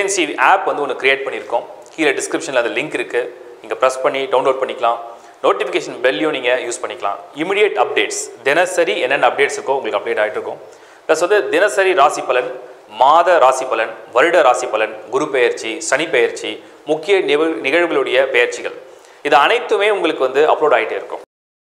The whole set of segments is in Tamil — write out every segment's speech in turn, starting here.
எஃபிஷியன்சி ஆப் வந்து ஒன்று கிரியேட் பண்ணியிருக்கோம் கீழே டிஸ்கிரிப்ஷனில் அந்த லிங்க் இருக்குது நீங்கள் ப்ரெஸ் பண்ணி டவுன்லோட் பண்ணிக்கலாம் நோட்டிஃபிகேஷன் பெல்லையும் நீங்கள் யூஸ் பண்ணிக்கலாம் இமிடியேட் அப்டேட்ஸ் தினசரி என்னென்ன அப்டேட்ஸ் இருக்கோ உங்களுக்கு அப்டேட் ஆகிட்டு இருக்கும் ப்ளஸ் வந்து தினசரி ராசி பலன் மாத ராசி பலன் வருட ராசி பலன் குரு பெயர்ச்சி சனி பெயர்ச்சி முக்கிய நிகழ் நிகழ்வுகளுடைய பெயர்ச்சிகள் இது அனைத்துமே உங்களுக்கு வந்து அப்லோட் ஆகிட்டே இருக்கும்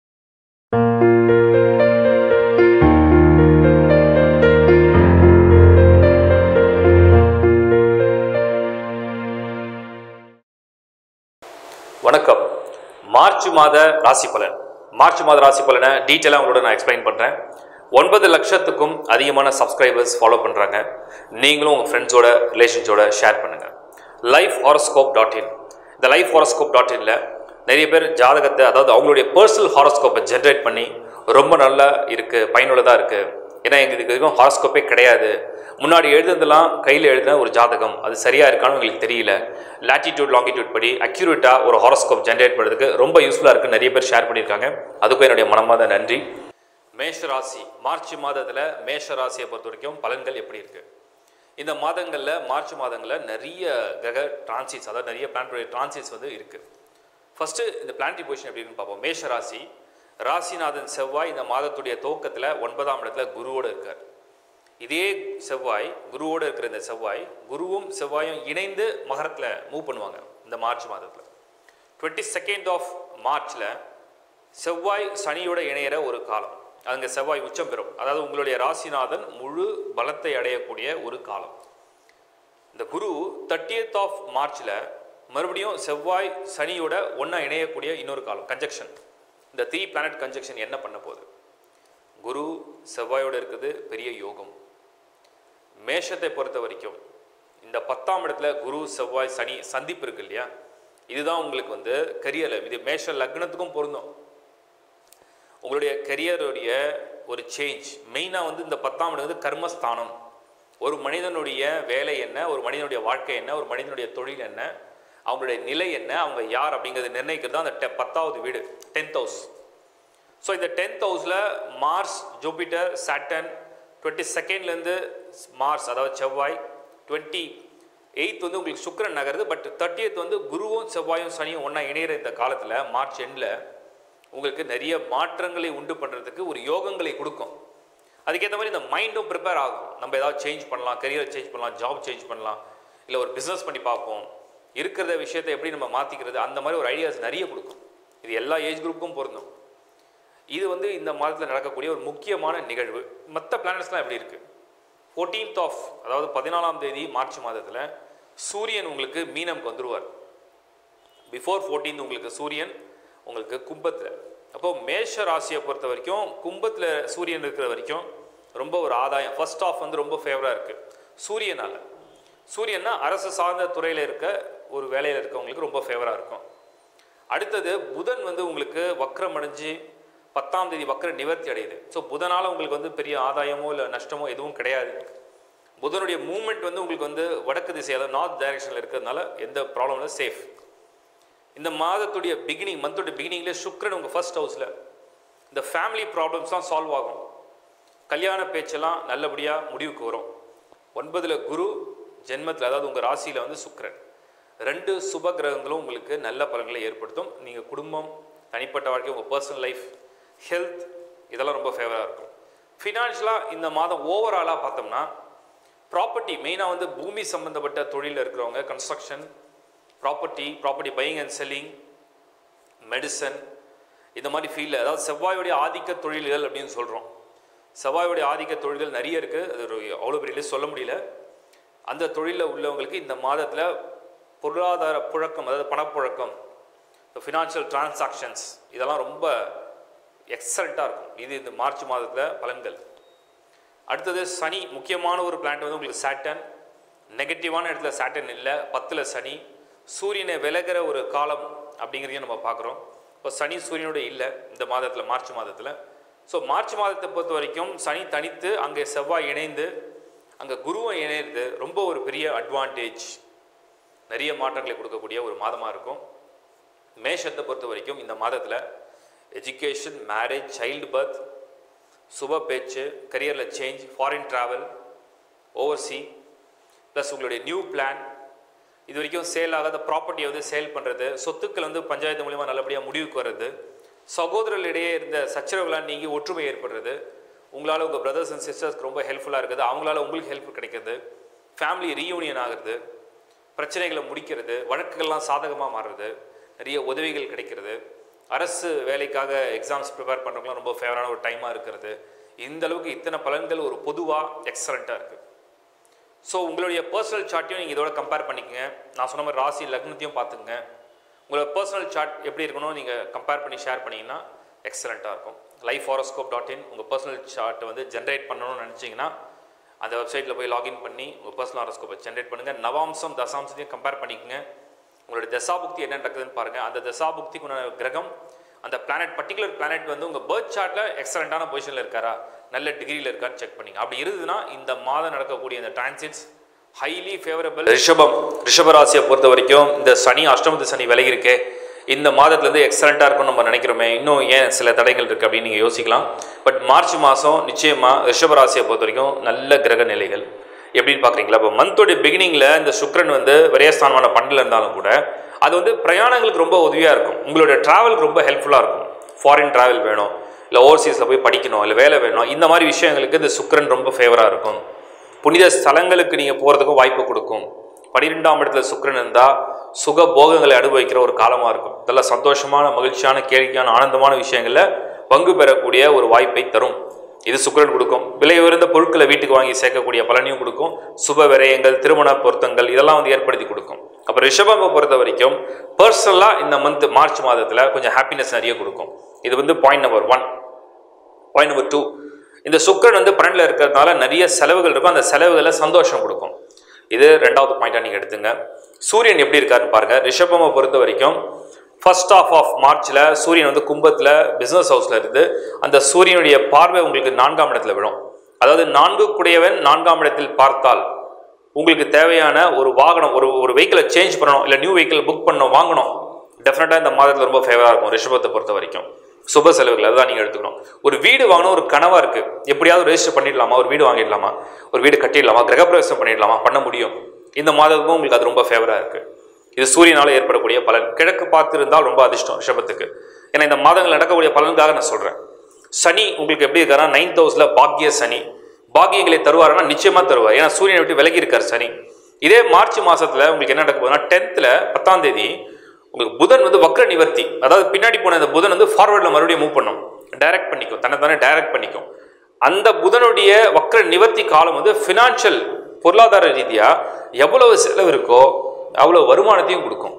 வணக்கம் மார்ச் மாத ராசி பலன் மார்ச் மாத ராசி பலனை டீட்டெயிலாக உங்களோட நான் எக்ஸ்பிளைன் பண்ணுறேன் ஒன்பது லட்சத்துக்கும் அதிகமான சப்ஸ்கிரைபர்ஸ் ஃபாலோ பண்ணுறாங்க நீங்களும் உங்கள் ஃப்ரெண்ட்ஸோட ரிலேஷன்ஸோட ஷேர் பண்ணுங்கள் லைஃப் ஹாரோஸ்கோப் டாட் இன் இந்த லைஃப் ஹாரோஸ்கோப் டாட் இனில் நிறைய பேர் ஜாதகத்தை அதாவது அவங்களுடைய பர்சனல் ஹாரோஸ்கோப்பை ஜென்ரேட் பண்ணி ரொம்ப நல்லா இருக்குது பயனுள்ளதாக இருக்குது ஏன்னா எங்களுக்கு வரைக்கும் ஹாரோஸ்கோப்பே கிடையாது முன்னாடி எழுதுனதெல்லாம் கையில் எழுதின ஒரு ஜாதகம் அது சரியாக இருக்கான்னு எங்களுக்கு தெரியல லாட்டிடியூட் லாங்கிடியூட் படி அக்யூரேட்டாக ஒரு ஹாரோஸ்கோப் ஜென்ரேட் பண்ணுறதுக்கு ரொம்ப யூஸ்ஃபுல்லாக இருக்குன்னு நிறைய பேர் ஷேர் பண்ணியிருக்காங்க அதுக்கும் என்னுடைய மனமாத நன்றி மேஷ ராசி மார்ச் மாதத்தில் மேஷ ராசியை பொறுத்த வரைக்கும் பலன்கள் எப்படி இருக்குது இந்த மாதங்களில் மார்ச் மாதங்களில் நிறைய கிரக டிரான்சிட்ஸ் அதாவது நிறைய பிளானட்டரி டிரான்சிட்ஸ் வந்து இருக்குது ஃபஸ்ட்டு இந்த பிளானட்டரி பொசிஷன் எப்படின்னு பார்ப்போம் மேஷ ராசி ராசிநாதன் செவ்வாய் இந்த மாதத்துடைய துவக்கத்தில் ஒன்பதாம் இடத்துல குருவோடு இருக்கார் இதே செவ்வாய் குருவோடு இருக்கிற இந்த செவ்வாய் குருவும் செவ்வாயும் இணைந்து மகரத்தில் மூவ் பண்ணுவாங்க இந்த மார்ச் மாதத்தில் டுவெண்ட்டி செகண்ட் ஆஃப் மார்ச்சில் செவ்வாய் சனியோட இணையிற ஒரு காலம் அங்கே செவ்வாய் உச்சம் பெறும் அதாவது உங்களுடைய ராசிநாதன் முழு பலத்தை அடையக்கூடிய ஒரு காலம் இந்த குரு தேர்ட்டியத் ஆஃப் மார்ச்சில் மறுபடியும் செவ்வாய் சனியோட ஒன்றா இணையக்கூடிய இன்னொரு காலம் கன்ஜெக்ஷன் இந்த த்ரீ பிளானட் கன்ஜெக்ஷன் என்ன பண்ண போகுது குரு செவ்வாயோட இருக்குது பெரிய யோகம் மேஷத்தை பொறுத்த வரைக்கும் இந்த பத்தாம் இடத்துல குரு செவ்வாய் சனி சந்திப்பு இருக்கு இல்லையா இதுதான் உங்களுக்கு வந்து கரியரில் இது மேஷ லக்னத்துக்கும் பொருந்தும் உங்களுடைய கரியருடைய ஒரு சேஞ்ச் மெயினாக வந்து இந்த பத்தாம் இடம் வந்து கர்மஸ்தானம் ஒரு மனிதனுடைய வேலை என்ன ஒரு மனிதனுடைய வாழ்க்கை என்ன ஒரு மனிதனுடைய தொழில் என்ன அவங்களுடைய நிலை என்ன அவங்க யார் அப்படிங்கிறது நிர்ணயிக்கிறது தான் அந்த டெ பத்தாவது வீடு டென்த் ஹவுஸ் ஸோ இந்த டென்த் ஹவுஸில் மார்ஸ் ஜூபிட்டர் சாட்டன் டுவெண்ட்டி செகண்ட்லேருந்து மார்ஸ் அதாவது செவ்வாய் டுவெண்ட்டி எயித் வந்து உங்களுக்கு சுக்கிரன் நகருது பட் தேர்ட்டியத் வந்து குருவும் செவ்வாயும் சனியும் ஒன்றா இணையிற இந்த காலத்தில் மார்ச் எண்டில் உங்களுக்கு நிறைய மாற்றங்களை உண்டு பண்ணுறதுக்கு ஒரு யோகங்களை கொடுக்கும் அதுக்கேற்ற மாதிரி இந்த மைண்டும் ப்ரிப்பேர் ஆகும் நம்ம ஏதாவது சேஞ்ச் பண்ணலாம் கரியரை சேஞ்ச் பண்ணலாம் ஜாப் சேஞ்ச் பண்ணலாம் இல்லை ஒரு பிஸ்னஸ் பண்ணி பார்ப்போம் இருக்கிறத விஷயத்தை எப்படி நம்ம மாற்றிக்கிறது அந்த மாதிரி ஒரு ஐடியாஸ் நிறைய கொடுக்கும் இது எல்லா ஏஜ் குரூப்புக்கும் பொருந்தும் இது வந்து இந்த மாதத்தில் நடக்கக்கூடிய ஒரு முக்கியமான நிகழ்வு மற்ற பிளானட்ஸ்லாம் எப்படி இருக்குது ஃபோர்டீன்த் ஆஃப் அதாவது பதினாலாம் தேதி மார்ச் மாதத்தில் சூரியன் உங்களுக்கு மீனம்க்கு வந்துருவார் பிஃபோர் ஃபோர்டீன்த் உங்களுக்கு சூரியன் உங்களுக்கு கும்பத்தில் அப்போ மேஷ ராசியை பொறுத்த வரைக்கும் கும்பத்தில் சூரியன் இருக்கிற வரைக்கும் ரொம்ப ஒரு ஆதாயம் ஃபர்ஸ்ட் ஆஃப் வந்து ரொம்ப ஃபேவராக இருக்குது சூரியனால் சூரியன்னா அரசு சார்ந்த துறையில் இருக்க ஒரு வேலையில் இருக்கவங்களுக்கு ரொம்ப ஃபேவராக இருக்கும் அடுத்தது புதன் வந்து உங்களுக்கு வக்ரம் அடைஞ்சு பத்தாம் தேதி வக்ர நிவர்த்தி அடையுது ஸோ புதனால் உங்களுக்கு வந்து பெரிய ஆதாயமோ இல்லை நஷ்டமோ எதுவும் கிடையாது புதனுடைய மூமெண்ட் வந்து உங்களுக்கு வந்து வடக்கு திசை அதாவது நார்த் டைரக்ஷனில் இருக்கிறதுனால எந்த ப்ராப்ளம் இல்லை சேஃப் இந்த மாதத்துடைய பிகினிங் மந்தோடைய பிகினிங்லேயே சுக்ரன் உங்கள் ஃபர்ஸ்ட் ஹவுஸில் இந்த ஃபேமிலி ப்ராப்ளம்ஸ்லாம் சால்வ் ஆகும் கல்யாண பேச்செல்லாம் நல்லபடியாக முடிவுக்கு வரும் ஒன்பதில் குரு ஜென்மத்தில் அதாவது உங்கள் ராசியில் வந்து சுக்ரன் ரெண்டு சுப கிரகங்களும் உங்களுக்கு நல்ல பலன்களை ஏற்படுத்தும் நீங்கள் குடும்பம் தனிப்பட்ட வாழ்க்கை உங்கள் பர்சனல் லைஃப் ஹெல்த் இதெல்லாம் ரொம்ப ஃபேவராக இருக்கும் ஃபினான்ஷியலாக இந்த மாதம் ஓவராலாக பார்த்தோம்னா ப்ராப்பர்ட்டி மெயினாக வந்து பூமி சம்மந்தப்பட்ட தொழிலில் இருக்கிறவங்க construction property property buying and selling medicine இந்த மாதிரி ஃபீல்டில் அதாவது செவ்வாயுடைய ஆதிக்க தொழில்கள் அப்படின்னு சொல்கிறோம் செவ்வாயுடைய ஆதிக்க தொழில்கள் நிறைய இருக்குது அது ஒரு அவ்வளோ பெரிய list சொல்ல முடியல அந்த தொழிலில் உள்ளவங்களுக்கு இந்த மாதத்தில் பொருளாதார புழக்கம் அதாவது பணப்புழக்கம் ஃபினான்ஷியல் டிரான்சாக்ஷன்ஸ் இதெல்லாம் ரொம்ப எக்ஸலண்ட்டாக இருக்கும் இது இந்த மார்ச் மாதத்தில் பலன்கள் அடுத்தது சனி முக்கியமான ஒரு பிளான்ட் வந்து உங்களுக்கு சாட்டன் நெகட்டிவான இடத்துல சாட்டன் இல்லை பத்தில் சனி சூரியனை விலகிற ஒரு காலம் அப்படிங்கிறதையும் நம்ம பார்க்குறோம் இப்போ சனி சூரியனோட இல்லை இந்த மாதத்தில் மார்ச் மாதத்தில் ஸோ மார்ச் மாதத்தை பொறுத்த வரைக்கும் சனி தனித்து அங்கே செவ்வாய் இணைந்து அங்கே குருவும் இணைந்து ரொம்ப ஒரு பெரிய அட்வான்டேஜ் நிறைய மாற்றங்களை கொடுக்கக்கூடிய ஒரு மாதமாக இருக்கும் மேஷத்தை பொறுத்த வரைக்கும் இந்த மாதத்தில் எஜுகேஷன் மேரேஜ் சைல்டு பர்த் சுப பேச்சு கரியரில் change foreign travel overseas plus உங்களுடைய நியூ பிளான் இது வரைக்கும் சேல் ஆகாத ப்ராப்பர்ட்டியை வந்து சேல் பண்ணுறது சொத்துக்கள் வந்து பஞ்சாயத்து மூலிமா நல்லபடியாக முடிவுக்கு வர்றது சகோதரர்களிடையே இருந்த சச்சரவுகளாக நீங்கி ஒற்றுமை ஏற்படுறது உங்களால் உங்கள் பிரதர்ஸ் அண்ட் சிஸ்டர்ஸ்க்கு ரொம்ப ஹெல்ப்ஃபுல்லாக இருக்குது அவங்களால உங்களுக்கு ஹெல்ப் கிடைக்கிறது ஃபேமிலி ரீயூனியன் ஆகிறது பிரச்சனைகளை முடிக்கிறது வழக்குகள்லாம் சாதகமாக மாறுறது நிறைய உதவிகள் கிடைக்கிறது அரசு வேலைக்காக எக்ஸாம்ஸ் ப்ரிப்பேர் பண்ணுறவங்களாம் ரொம்ப ஃபேவரான ஒரு டைமாக இருக்கிறது இந்த அளவுக்கு இத்தனை பலன்கள் ஒரு பொதுவாக எக்ஸலண்ட்டாக இருக்குது ஸோ உங்களுடைய பர்சனல் சார்ட்டையும் நீங்கள் இதோட கம்பேர் பண்ணிக்கங்க நான் சொன்ன மாதிரி ராசி லக்னத்தையும் பார்த்துக்குங்க உங்களோட பர்சனல் சார்ட் எப்படி இருக்கணும் நீங்கள் கம்பேர் பண்ணி ஷேர் பண்ணிங்கன்னா எக்ஸலண்ட்டாக இருக்கும் லைஃப் ஹாரோஸ்கோப் டாட் இன் உங்கள் பர்சனல் சார்ட்டை வந்து ஜென்ரேட் பண்ணணும்னு நினச்சிங்கன்னா அந்த வெப்சைட்டில் போய் லாகின் பண்ணி உங்கள் பர்சனல் ஹாரோஸ்கோப்பை ஜென்ரேட் பண்ணுங்கள் நவாம்சம் தசாம்சத்தையும் கம்பேர் பண்ணிக்கங்க உங்களுடைய தசாபுக்தி என்ன நடக்குதுன்னு பாருங்கள் அந்த தசாபுக்திக்கு உண்டான கிரகம் அந்த பிளானட் பர்டிகுலர் பிளானட் வந்து உங்கள் பர்த் சார்ட்டில் எக்ஸலண்ட்டான பொசிஷனில் இருக்காரா நல்ல டிகிரியில் இருக்கான்னு செக் பண்ணிங்க அப்படி இருந்ததுன்னா இந்த மாதம் நடக்கக்கூடிய இந்த டிரான்சிட்ஸ் ஹைலி ஃபேவரபிள் ரிஷபம் ரிஷபராசியை பொறுத்த வரைக்கும் இந்த சனி அஷ்டமத்து சனி விலகி இருக்கே இந்த மாதத்துலேருந்து எக்ஸலண்ட்டாக இருக்கும்னு நம்ம நினைக்கிறோமே இன்னும் ஏன் சில தடைகள் இருக்குது அப்படின்னு நீங்கள் யோசிக்கலாம் பட் மார்ச் மாதம் நிச்சயமாக ரிஷபராசியை பொறுத்த வரைக்கும் நல்ல கிரக நிலைகள் எப்படின்னு பார்க்குறீங்களா இப்போ மந்தோடைய பிகினிங்கில் இந்த சுக்ரன் வந்து விரயஸ்தானமான பண்டில் இருந்தாலும் கூட அது வந்து பிரயாணங்களுக்கு ரொம்ப உதவியாக இருக்கும் உங்களுடைய ட்ராவலுக்கு ரொம்ப ஹெல்ப்ஃபுல்லாக இருக்கும் ஃபாரின் ட்ராவல் வேணும் இல்லை ஓவர்சீஸில் போய் படிக்கணும் இல்லை வேலை வேணும் இந்த மாதிரி விஷயங்களுக்கு இந்த சுக்ரன் ரொம்ப ஃபேவராக இருக்கும் புனித ஸ்தலங்களுக்கு நீங்கள் போகிறதுக்கும் வாய்ப்பு கொடுக்கும் பன்னிரெண்டாம் இடத்துல சுக்கிரன் இருந்தால் சுக போகங்களை அனுபவிக்கிற ஒரு காலமாக இருக்கும் இதெல்லாம் சந்தோஷமான மகிழ்ச்சியான கேள்விக்கான ஆனந்தமான விஷயங்களில் பங்கு பெறக்கூடிய ஒரு வாய்ப்பை தரும் இது சுக்கிரன் கொடுக்கும் விலை உயர்ந்த பொருட்களை வீட்டுக்கு வாங்கி சேர்க்கக்கூடிய பலனையும் கொடுக்கும் சுப விரயங்கள் திருமண பொருத்தங்கள் இதெல்லாம் வந்து ஏற்படுத்தி கொடுக்கும் அப்புறம் ரிஷபமை பொறுத்த வரைக்கும் பர்சனலாக இந்த மந்த் மார்ச் மாதத்தில் கொஞ்சம் ஹாப்பினஸ் நிறைய கொடுக்கும் இது வந்து point number one point number two இந்த சுக்கரன் வந்து பன்னெண்டில் இருக்கிறதுனால நிறைய செலவுகள் இருக்கும் அந்த செலவுகளை சந்தோஷம் கொடுக்கும் இது ரெண்டாவது பாயிண்டாக நீங்கள் எடுத்துங்க சூரியன் எப்படி இருக்காருன்னு பாருங்கள் ரிஷபமை பொறுத்த வரைக்கும் ஃபர்ஸ்ட் ஆஃப் ஆஃப் மார்ச்சில் சூரியன் வந்து கும்பத்தில் பிஸ்னஸ் ஹவுஸில் இருந்து அந்த சூரியனுடைய பார்வை உங்களுக்கு நான்காம் இடத்துல விழும் அதாவது நான்கு குடையவன் நான்காம் இடத்தில் பார்த்தால் உங்களுக்கு தேவையான ஒரு வாகனம் ஒரு ஒரு வெஹிக்கிளை சேஞ்ச் பண்ணணும் இல்லை நியூ வெஹிக்கிள் புக் பண்ணணும் வாங்கணும் டெஃபினட்டாக இந்த மாதத்தில் ரொம்ப ஃபேவராக இருக்கும் ரிஷபத்தை பொறுத்த வரைக்கும் சுப செலவுகள் அதுதான் நீங்கள் எடுத்துக்கணும் ஒரு வீடு வாங்கணும் ஒரு கனவாக இருக்குது எப்படியாவது ரெஜிஸ்டர் பண்ணிடலாமா ஒரு வீடு வாங்கிடலாமா ஒரு வீடு கட்டிடலாமா கிரகப்பிரவேசம் பண்ணிடலாமா பண்ண முடியும் இந்த மாதத்துக்கும் உங்களுக்கு அது ரொம்ப ஃபேவராக இருக்குது இது சூரியனால் ஏற்படக்கூடிய பலன் கிழக்கு பார்த்து இருந்தால் ரொம்ப அதிர்ஷ்டம் ரிஷபத்துக்கு ஏன்னா இந்த மாதங்கள் நடக்கக்கூடிய பலனுக்காக நான் சொல்கிறேன் சனி உங்களுக்கு எப்படி இருக்காருன்னா நைன்த் ஹவுஸில் பாக்கிய சனி பாக்கியங்களை தருவாருன்னா நிச்சயமாக தருவார் ஏன்னா சூரியனை விட்டு விலகி இருக்கார் சனி இதே மார்ச் மாதத்தில் உங்களுக்கு என்ன நடக்க போகுதுன்னா டென்த்தில் பத்தாம் தேதி உங்களுக்கு புதன் வந்து வக்ர நிவர்த்தி அதாவது பின்னாடி போன அந்த புதன் வந்து ஃபார்வர்டில் மறுபடியும் மூவ் பண்ணும் டைரக்ட் பண்ணிக்கும் தன்னை தானே டைரக்ட் பண்ணிக்கும் அந்த புதனுடைய வக்ர நிவர்த்தி காலம் வந்து ஃபினான்ஷியல் பொருளாதார ரீதியாக எவ்வளவு செலவு இருக்கோ அவ்வளோ வருமானத்தையும் கொடுக்கும்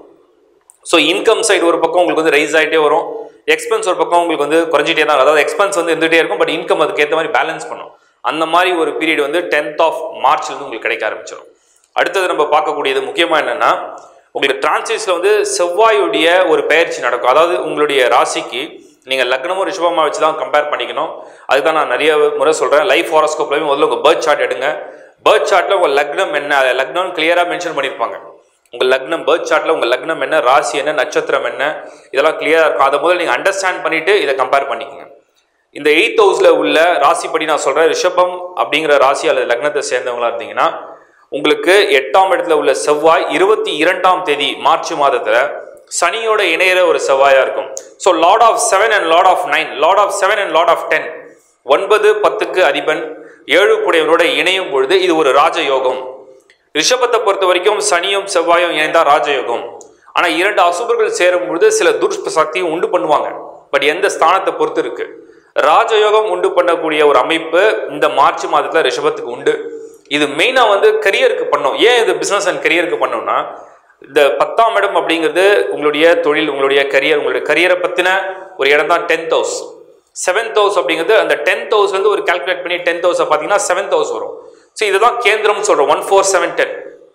ஸோ இன்கம் சைடு ஒரு பக்கம் உங்களுக்கு வந்து ரைஸ் ஆகிட்டே வரும் எக்ஸ்பென்ஸ் ஒரு பக்கம் உங்களுக்கு வந்து குறைஞ்சிட்டே தான் அதாவது எக்ஸ்பென்ஸ் வந்து இருந்துகிட்டே இருக்கும் பட் இன்கம் அதுக்கேற்ற மாதிரி பேலன்ஸ் பண்ணும் அந்த மாதிரி ஒரு பீரியட் வந்து டென்த் ஆஃப் மார்ச்லேருந்து உங்களுக்கு கிடைக்க ஆரம்பிச்சிடும் அடுத்தது நம்ம பார்க்கக்கூடியது முக்கியமாக என்னென்னா உங்களுக்கு டிரான்சிட்ஸில் வந்து செவ்வாயுடைய ஒரு பயிற்சி நடக்கும் அதாவது உங்களுடைய ராசிக்கு நீங்கள் லக்னமும் ரிஷபமாக வச்சு தான் கம்பேர் பண்ணிக்கணும் அதுக்கு தான் நான் நிறைய முறை சொல்கிறேன் லைஃப் ஹாரோஸ்கோப்லையும் முதல்ல உங்கள் பர்த் சார்ட் எடுங்க பர்த் சார்ட்டில் உங்கள் லக்னம் என்ன அதை லக்னம் கிளியராக மென்ஷன் பண்ணியிருப்பாங்க உங்கள் லக்னம் பர்த் சார்ட்டில் உங்கள் லக்னம் என்ன ராசி என்ன நட்சத்திரம் என்ன இதெல்லாம் கிளியராக இருக்கும் அதை முதல்ல நீங்கள் அண்டர்ஸ்டாண்ட் பண்ணிவிட்டு இதை கம்பேர் பண்ணிக்கோங்க இந்த எயித் ஹவுஸில் உள்ள ராசிப்படி நான் சொல்கிறேன் ரிஷபம் அப்படிங்கிற ராசி அல்லது லக்னத்தை சேர்ந்தவங்களா இருந்தீங்கன்னா உங்களுக்கு எட்டாம் இடத்துல உள்ள செவ்வாய் இருபத்தி இரண்டாம் தேதி மார்ச் மாதத்தில் சனியோட இணையிற ஒரு செவ்வாயா இருக்கும் so lord of seven and lord of nine lord of seven and lord of ten ஒன்பது பத்துக்கு அதிபன் ஏழு கூடையவனோட இணையும் பொழுது இது ஒரு ராஜயோகம் ரிஷபத்தை பொறுத்த வரைக்கும் சனியும் செவ்வாயும் இணைந்தா ராஜயோகம் ஆனால் இரண்டு அசுபர்கள் சேரும் பொழுது சில துர்ஷ்ட சக்தியும் உண்டு பண்ணுவாங்க பட் எந்த ஸ்தானத்தை பொறுத்து இருக்கு ராஜயோகம் உண்டு பண்ணக்கூடிய ஒரு அமைப்பு இந்த மார்ச் மாதத்தில் ரிஷபத்துக்கு உண்டு இது மெயினாக வந்து கரியருக்கு பண்ணோம் ஏன் இது பிஸ்னஸ் அண்ட் கரியருக்கு பண்ணோம்னா இந்த பத்தாம் இடம் அப்படிங்கிறது உங்களுடைய தொழில் உங்களுடைய கரியர் உங்களுடைய கரியரை பற்றின ஒரு இடம் தான் டென்த் ஹவுஸ் செவன்த் ஹவுஸ் அப்படிங்கிறது அந்த டென்த் ஹவுஸ் வந்து ஒரு கால்குலேட் பண்ணி டென்த் ஹவுஸை பார்த்தீங்கன்னா செவன்த் ஹவுஸ் வரும் ஸோ இதுதான் கேந்திரம்னு சொல்கிறோம் ஒன் ஃபோர் செவன் டென்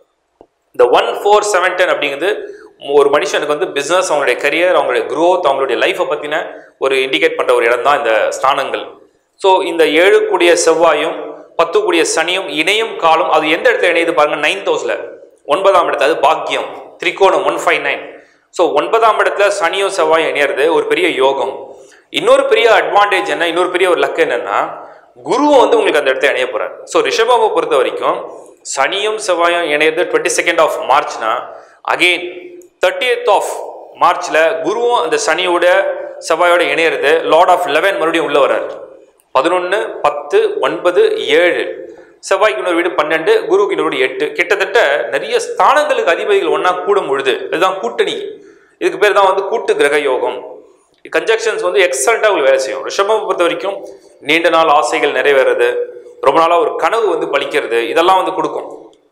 இந்த ஒன் ஃபோர் செவன் டென் அப்படிங்கிறது ஒரு மனுஷனுக்கு வந்து பிஸ்னஸ் அவங்களுடைய கரியர் அவங்களுடைய growth அவங்களுடைய லைஃப்பை பற்றின ஒரு இண்டிகேட் பண்ணுற ஒரு இடம் தான் இந்த ஸ்தானங்கள் ஸோ இந்த ஏழு கூடிய செவ்வாயும் பத்து கூடிய சனியும் இணையும் காலம் அது எந்த இடத்துல இணையுது பாருங்க நைன்த் ஹவுஸில் ஒன்பதாம் இடத்துல அது பாக்கியம் திரிகோணம் ஒன் ஃபைவ் நைன் ஸோ ஒன்பதாம் இடத்துல சனியும் செவ்வாயும் இணையிறது ஒரு பெரிய யோகம் இன்னொரு பெரிய அட்வான்டேஜ் என்ன இன்னொரு பெரிய ஒரு லக் என்னன்னா குருவும் வந்து உங்களுக்கு அந்த இடத்துல இணைய போறார் ஸோ ரிஷபாவை பொறுத்த வரைக்கும் சனியும் செவ்வாயும் இணையிறது டுவெண்ட்டி செகண்ட் ஆஃப் மார்ச்னா அகெயின் தேர்ட்டியத் ஆஃப் மார்ச்சில் குருவும் அந்த சனியோட செவ்வாயோட இணையிறது லார்ட் ஆஃப் லெவன் மறுபடியும் உள்ள வர்றாரு பதினொன்று பத்து ஒன்பது ஏழு செவ்வாய்க்கு இன்னொரு வீடு பன்னெண்டு குருவுக்கு இன்னொரு வீடு எட்டு கிட்டத்தட்ட நிறைய ஸ்தானங்களுக்கு அதிபதிகள் ஒன்றா கூடும் பொழுது இதுதான் கூட்டணி இதுக்கு பேர் தான் வந்து கூட்டு கிரக யோகம் கன்ஜக்ஷன்ஸ் வந்து எக்ஸலண்ட்டாக உங்களுக்கு வேலை செய்யும் ரிஷபம் பொறுத்த வரைக்கும் நீண்ட நாள் ஆசைகள் நிறைவேறது ரொம்ப நாளாக ஒரு கனவு வந்து பலிக்கிறது இதெல்லாம் வந்து கொடுக்கும்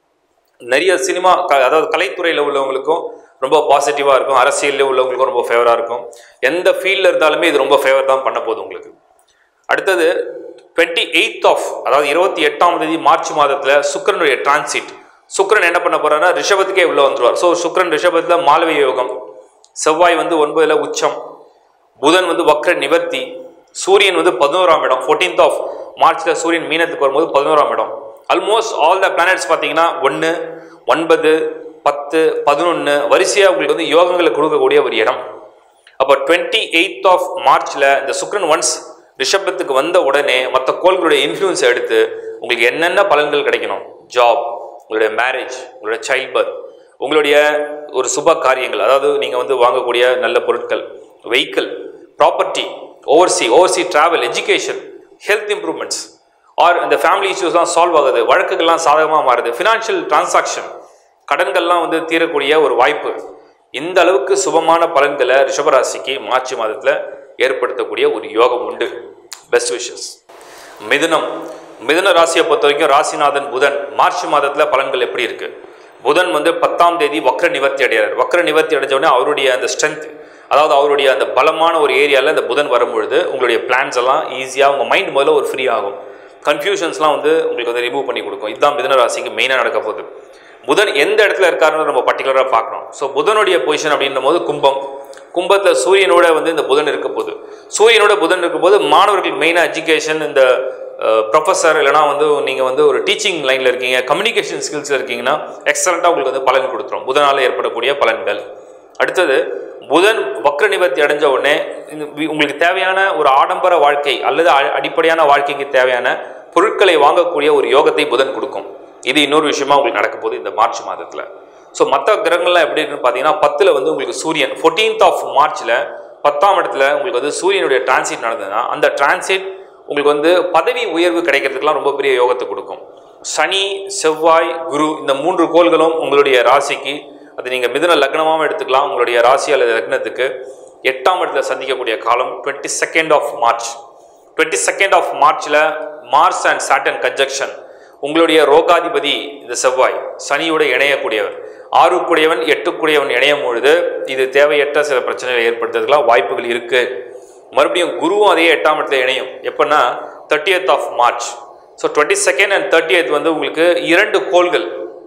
நிறைய சினிமா க அதாவது கலைத்துறையில் உள்ளவங்களுக்கும் ரொம்ப பாசிட்டிவாக இருக்கும் அரசியலில் உள்ளவங்களுக்கும் ரொம்ப ஃபேவராக இருக்கும் எந்த ஃபீல்டில் இருந்தாலுமே இது ரொம்ப ஃபேவர் தான் பண்ண போகுது உங்களுக்கு அடுத்தது டுவெண்ட்டி எயித் ஆஃப் அதாவது இருபத்தி எட்டாம் தேதி மார்ச் மாதத்தில் சுக்கரனுடைய டிரான்சிட் சுக்கரன் என்ன பண்ண போறாருன்னா ரிஷபத்துக்கே உள்ள வந்துருவார் ஸோ சுக்கரன் ரிஷபத்தில் மாலவிய யோகம் செவ்வாய் வந்து ஒன்பதுல உச்சம் புதன் வந்து வக்ர நிவர்த்தி சூரியன் வந்து பதினோராம் இடம் ஃபோர்டீன்த் ஆஃப் மார்ச்சில் சூரியன் மீனத்துக்கு வரும்போது பதினோராம் இடம் ஆல்மோஸ்ட் ஆல் த பிளானட்ஸ் பார்த்தீங்கன்னா ஒன்று ஒன்பது பத்து பதினொன்று வரிசையாக உங்களுக்கு வந்து யோகங்களை கொடுக்கக்கூடிய ஒரு இடம் அப்போ டுவெண்ட்டி எயித் ஆஃப் மார்ச்சில் இந்த சுக்ரன் ஒன்ஸ் ரிஷபத்துக்கு வந்த உடனே மற்ற கோள்களுடைய இன்ஃப்ளூயன்ஸ் எடுத்து உங்களுக்கு என்னென்ன பலன்கள் கிடைக்கணும் ஜாப் உங்களுடைய மேரேஜ் உங்களுடைய சைல்ட் பர்த் உங்களுடைய ஒரு சுப காரியங்கள் அதாவது நீங்கள் வந்து வாங்கக்கூடிய நல்ல பொருட்கள் vehicle property overseas overseas travel education health improvements or இந்த ஃபேமிலி இஷ்யூஸ்லாம் சால்வ் ஆகுது வழக்குகள்லாம் சாதகமாக மாறுது ஃபினான்ஷியல் டிரான்சாக்ஷன் கடன்கள்லாம் வந்து தீரக்கூடிய ஒரு வாய்ப்பு இந்த அளவுக்கு சுபமான பலன்களை ரிஷபராசிக்கு மார்ச் மாதத்தில் ஏற்படுத்தக்கூடிய ஒரு யோகம் உண்டு பெஸ்ட் விஷஸ் மிதுனம் மிதுன ராசியை பொறுத்த வரைக்கும் ராசிநாதன் புதன் மார்ச் மாதத்தில் பலன்கள் எப்படி இருக்கு புதன் வந்து பத்தாம் தேதி வக்ர நிவர்த்தி அடைகிறார் வக்ர நிவர்த்தி அடைஞ்ச உடனே அவருடைய அந்த ஸ்ட்ரென்த் அதாவது அவருடைய அந்த பலமான ஒரு ஏரியாவில் அந்த புதன் வரும்பொழுது உங்களுடைய பிளான்ஸ் எல்லாம் ஈஸியாக உங்கள் மைண்ட் முதல்ல ஒரு ஃப்ரீ ஆகும் கன்ஃபியூஷன்ஸ்லாம் வந்து உங்களுக்கு வந்து ரிமூவ் பண்ணி கொடுக்கும் இதுதான் மிதுன ராசிக்கு மெயினாக நடக்க போகுது புதன் எந்த இடத்துல இருக்காருன்னு நம்ம பர்டிகுலராக பார்க்கணும் ஸோ புதனுடைய பொசிஷன் அப்படின்ற போது கும்பம் கும்பத்தில் சூரியனோட வந்து இந்த புதன் இருக்க போகுது சூரியனோட புதன் இருக்கும் போது மாணவர்களுக்கு மெயினாக எஜுகேஷன் இந்த ப்ரொஃபஸர் இல்லைனா வந்து நீங்கள் வந்து ஒரு டீச்சிங் லைனில் இருக்கீங்க கம்யூனிகேஷன் ஸ்கில்ஸில் இருக்கீங்கன்னா எக்ஸலண்ட்டாக உங்களுக்கு வந்து பலன் கொடுத்துரும் புதனால் ஏற்படக்கூடிய பலன்கள் அடுத்தது புதன் வக்ர நிவர்த்தி அடைஞ்ச உடனே இந்த வி- உங்களுக்கு தேவையான ஒரு ஆடம்பர வாழ்க்கை அல்லது அ- அடிப்படையான வாழ்க்கைக்கு தேவையான பொருட்களை வாங்கக்கூடிய ஒரு யோகத்தை புதன் கொடுக்கும் இது இன்னொரு விஷயமா உங்களுக்கு நடக்க போகுது இந்த மார்ச் மாதத்தில் ஸோ மற்ற கிரகங்கள்லாம் எப்படி இருக்குன்னு பார்த்தீங்கன்னா பத்தில் வந்து உங்களுக்கு சூரியன் ஃபோர்டீன்த் ஆஃப் மார்ச்சில் பத்தாம் இடத்துல உங்களுக்கு வந்து சூரியனுடைய டிரான்சிட் நடந்ததுன்னா அந்த டிரான்சிட் உங்களுக்கு வந்து பதவி உயர்வு கிடைக்கிறதுக்கெல்லாம் ரொம்ப பெரிய யோகத்தை கொடுக்கும் சனி செவ்வாய் குரு இந்த மூன்று கோள்களும் உங்களுடைய ராசிக்கு அது நீங்கள் மிதுன லக்னமாகவும் எடுத்துக்கலாம் உங்களுடைய ராசி அல்லது லக்னத்துக்கு எட்டாம் இடத்துல சந்திக்கக்கூடிய காலம் twenty second of March twenty second of மார்ச்சில் மார்ஸ் அண்ட் சாட்டன் கன்ஜக்ஷன் உங்களுடைய ரோகாதிபதி இந்த செவ்வாய் சனியோட இணையக்கூடியவர் ஆறுக்குடையவன் எட்டுக்குடையவன் இணையும் பொழுது இது தேவையற்ற சில பிரச்சனைகளை ஏற்படுத்துறதுக்கெல்லாம் வாய்ப்புகள் இருக்கு மறுபடியும் குருவும் அதே எட்டாம் இடத்துல இணையும் எப்பன்னா thirtieth of March so twenty second and thirtieth வந்து உங்களுக்கு இரண்டு கோள்கள்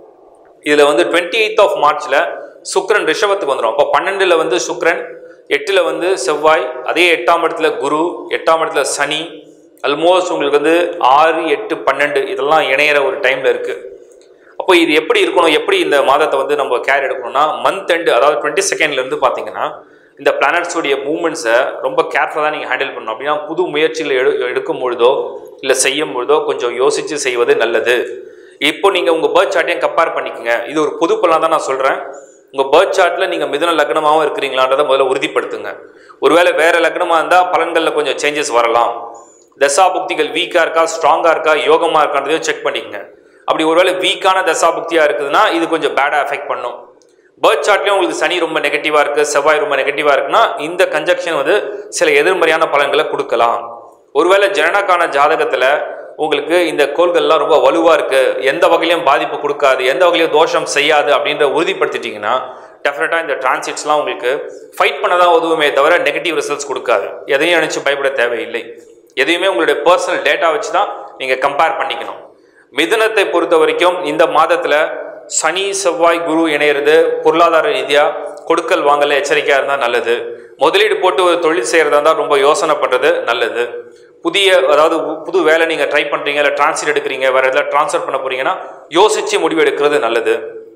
இதில் வந்து டுவெண்ட்டி எயித் ஆஃப் மார்ச்சில் சுக்கிரன் ரிஷபத்துக்கு வந்துடும் அப்போ பன்னெண்டில் வந்து சுக்கிரன் எட்டில் வந்து செவ்வாய் அதே எட்டாம் இடத்துல குரு எட்டாம் இடத்துல சனி ஆல்மோஸ்ட் உங்களுக்கு வந்து ஆறு எட்டு பன்னெண்டு இதெல்லாம் இணையிற ஒரு டைமில் இருக்குது அப்போ இது எப்படி இருக்கணும் எப்படி இந்த மாதத்தை வந்து நம்ம கேர் எடுக்கணும்னா மந்த் எண்டு அதாவது டுவெண்ட்டி செகண்ட்லேருந்து பார்த்தீங்கன்னா இந்த பிளானட்ஸோடைய மூமெண்ட்ஸை ரொம்ப கேர்ஃபுல்லாக நீங்கள் ஹேண்டில் பண்ணணும் அப்படின்னா புது முயற்சிகளை எடு எடுக்கும் பொழுதோ இல்லை செய்யும் பொழுதோ கொஞ்சம் யோசித்து செய்வது நல்லது இப்போ நீங்கள் உங்கள் பேர்த் சார்ட்டையும் கம்பேர் பண்ணிக்கோங்க இது ஒரு பொது பலன் தான் நான் சொல்கிறேன் உங்கள் பேர்த் சார்ட்டில் நீங்கள் மிதுன லக்னமாகவும் இருக்கிறீங்களான்றதை முதல்ல உறுதிப்படுத்துங்க ஒருவேளை வேறு லக்னமாக இருந்தால் பலன்களில் கொஞ்சம் சேஞ்சஸ் வரலாம் தசாபுக்திகள் வீக்காக இருக்கா ஸ்ட்ராங்காக இருக்கா யோகமாக இருக்கான்றதையும் செக் பண்ணிக்கங்க அப்படி ஒருவேளை வீக்கான தசாபுக்தியாக இருக்குதுன்னா இது கொஞ்சம் பேடாக அஃபெக்ட் பண்ணும் பேர்த் சார்ட்லேயும் உங்களுக்கு சனி ரொம்ப நெகட்டிவாக இருக்குது செவ்வாய் ரொம்ப நெகட்டிவாக இருக்குன்னா இந்த கன்ஜக்ஷன் வந்து சில எதிர்மறையான பலன்களை கொடுக்கலாம் ஒருவேளை ஜனனக்கான ஜாதகத்தில் உங்களுக்கு இந்த கோள்கள்லாம் ரொம்ப வலுவாக இருக்குது எந்த வகையிலையும் பாதிப்பு கொடுக்காது எந்த வகையிலையும் தோஷம் செய்யாது அப்படின்ற உறுதிப்படுத்திட்டீங்கன்னா டெஃபினட்டாக இந்த டிரான்சிட்ஸ்லாம் உங்களுக்கு ஃபைட் பண்ண தான் உதவுமே தவிர நெகட்டிவ் ரிசல்ட்ஸ் கொடுக்காது எதையும் நினச்சி பயப்பட தேவையில்லை எதையுமே உங்களுடைய பர்சனல் டேட்டா வச்சு தான் நீங்கள் கம்பேர் பண்ணிக்கணும் மிதுனத்தை பொறுத்த வரைக்கும் இந்த மாதத்தில் சனி செவ்வாய் குரு இணையிறது பொருளாதார ரீதியாக கொடுக்கல் வாங்கல எச்சரிக்கையாக இருந்தால் நல்லது முதலீடு போட்டு ஒரு தொழில் செய்கிறதா இருந்தால் ரொம்ப யோசனை பண்ணுறது நல்லது புதிய அதாவது பு- புது வேலை நீங்கள் ட்ரை பண்ணுறீங்க இல்லை டிரான்ஸ்ஃபர் எடுக்கிறீங்க வேறு எதாவது ட்ரான்ஸ்ஃபர் பண்ண போறீங்கன்னா யோசித்து முடிவு எடுக்கிறது நல்லது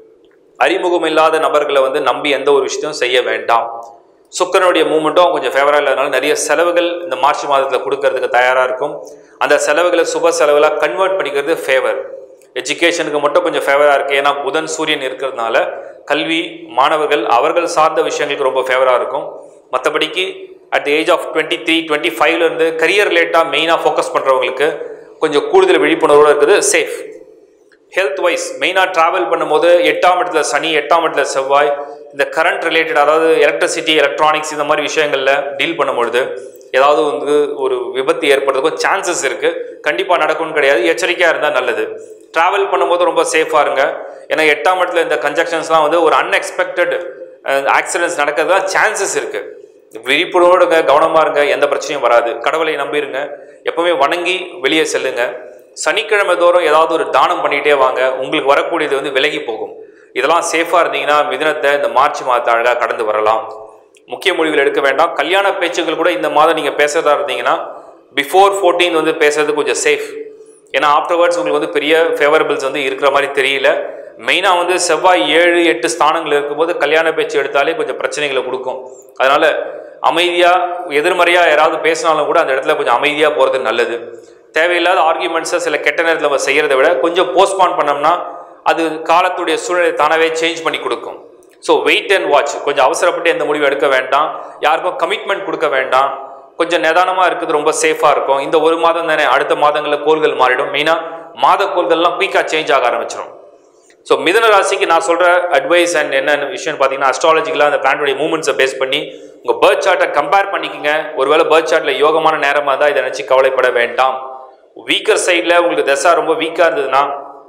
அறிமுகம் இல்லாத நபர்களை வந்து நம்பி எந்த ஒரு விஷயத்தையும் செய்ய வேண்டாம் சுக்கரனுடைய மூமெண்ட்டும் கொஞ்சம் ஃபேவராக இல்லாதனால நிறைய செலவுகள் இந்த மார்ச் மாதத்தில் கொடுக்கறதுக்கு தயாராக இருக்கும் அந்த செலவுகளை சுப செலவுகளாக கன்வெர்ட் பண்ணிக்கிறது ஃபேவர் எஜுகேஷனுக்கு மட்டும் கொஞ்சம் ஃபேவராக இருக்குது ஏன்னா புதன் சூரியன் இருக்கிறதுனால கல்வி மாணவர்கள் அவர்கள் சார்ந்த விஷயங்களுக்கு ரொம்ப ஃபேவராக இருக்கும் மற்றபடிக்கு at age of twenty three twenty ஃபைவ்லேருந்து கரியர் ரிலேட்டாக மெயினாக ஃபோக்கஸ் பண்ணுறவங்களுக்கு கொஞ்சம் கூடுதல் விழிப்புணர்வோடு இருக்குது சேஃப் ஹெல்த் வைஸ் மெயினாக ட்ராவல் பண்ணும்போது எட்டாம் இடத்துல சனி எட்டாம் இடத்துல செவ்வாய் இந்த கரண்ட் ரிலேட்டட் அதாவது எலக்ட்ரிசிட்டி எலக்ட்ரானிக்ஸ் இந்த மாதிரி விஷயங்களில் டீல் பண்ணும்பொழுது ஏதாவது வந்து ஒரு விபத்து ஏற்படுறதுக்கும் சான்சஸ் இருக்குது கண்டிப்பாக நடக்கும்னு கிடையாது எச்சரிக்கையாக இருந்தால் நல்லது ட்ராவல் பண்ணும்போது ரொம்ப சேஃபாக இருங்க ஏன்னா எட்டாம் இடத்துல இந்த கன்ஜெக்ஷன்ஸ்லாம் வந்து ஒரு அன்எக்ஸ்பெக்டட் ஆக்சிடென்ட்ஸ் நடக்கிறது தான் சான்சஸ் இருக்குது விழிப்புணர்வோடுங்க கவனமாக இருங்க எந்த பிரச்சனையும் வராது கடவுளை நம்பிருங்க எப்பவுமே வணங்கி வெளியே செல்லுங்க சனிக்கிழமை தோறும் ஏதாவது ஒரு தானம் பண்ணிகிட்டே வாங்க உங்களுக்கு வரக்கூடியது வந்து விலகி போகும் இதெல்லாம் சேஃபாக இருந்தீங்கன்னா மிதுனத்தை இந்த மார்ச் மாதத்தை அழகாக கடந்து வரலாம் முக்கிய முடிவுகள் எடுக்க வேண்டாம் கல்யாண பேச்சுகள் கூட இந்த மாதம் நீங்கள் பேசுகிறதா இருந்தீங்கன்னா பிஃபோர் ஃபோர்டீன் வந்து பேசுறது கொஞ்சம் சேஃப் ஏன்னா ஆஃப்டர்வர்ட்ஸ் உங்களுக்கு வந்து பெரிய ஃபேவரபிள்ஸ் வந்து இருக்கிற மாதிரி தெரியல மெயினாக வந்து செவ்வாய் ஏழு எட்டு ஸ்தானங்கள் இருக்கும்போது கல்யாண பேச்சு எடுத்தாலே கொஞ்சம் பிரச்சனைகளை கொடுக்கும் அதனால் அமைதியாக எதிர்மறையாக யாராவது பேசினாலும் கூட அந்த இடத்துல கொஞ்சம் அமைதியாக போகிறது நல்லது தேவையில்லாத ஆர்கியூமெண்ட்ஸை சில கெட்ட நேரத்தில் நம்ம செய்கிறத விட கொஞ்சம் போஸ்ட்பான் பண்ணோம்னா அது காலத்துடைய சூழ்நிலை தானாகவே சேஞ்ச் பண்ணி கொடுக்கும் ஸோ வெயிட் அண்ட் வாட்ச் கொஞ்சம் அவசரப்பட்டு எந்த முடிவு எடுக்க வேண்டாம் யாருக்கும் கமிட்மெண்ட் கொடுக்க வேண்டாம் கொஞ்சம் நிதானமாக இருக்குது ரொம்ப சேஃபாக இருக்கும் இந்த ஒரு மாதம் தானே அடுத்த மாதங்களில் கோள்கள் மாறிடும் மெயினாக மாத கோள்கள்லாம் குயிக்காக சேஞ்ச் ஆக ஆரம்பிச்சிடும் ஸோ மிதன ராசிக்கு நான் சொல்கிற அட்வைஸ் அண்ட் என்ன விஷயம்னு பார்த்தீங்கன்னா அஸ்ட்ராலஜிக்கலாக அந்த பிளான்டோடைய மூமெண்ட்ஸை பேஸ் பண்ணி உங்கள் பேர்த் சார்ட்டை கம்பேர் பண்ணிக்கோங்க ஒருவேளை பேர்த் சார்ட்டில் யோகமான நேரமாக இருந்தால் இதை நினச்சி கவலைப்பட வேண்டாம் வீக்கர் சைடில் உங்களுக்கு தசா ரொம்ப வீக்காக இருந்ததுன்னா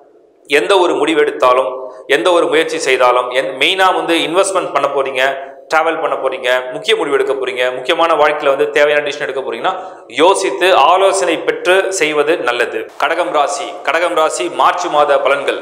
எந்த ஒரு முடிவு எடுத்தாலும் எந்த ஒரு முயற்சி செய்தாலும் என் மெயினாக வந்து இன்வெஸ்ட்மெண்ட் பண்ண போகிறீங்க ட்ராவல் பண்ண போகிறீங்க முக்கிய முடிவு எடுக்க போகிறீங்க முக்கியமான வாழ்க்கையில் வந்து தேவையான டிசிஷன் எடுக்க போகிறீங்கன்னா யோசித்து ஆலோசனை பெற்று செய்வது நல்லது கடகம் ராசி கடகம் ராசி மார்ச் மாத பலன்கள்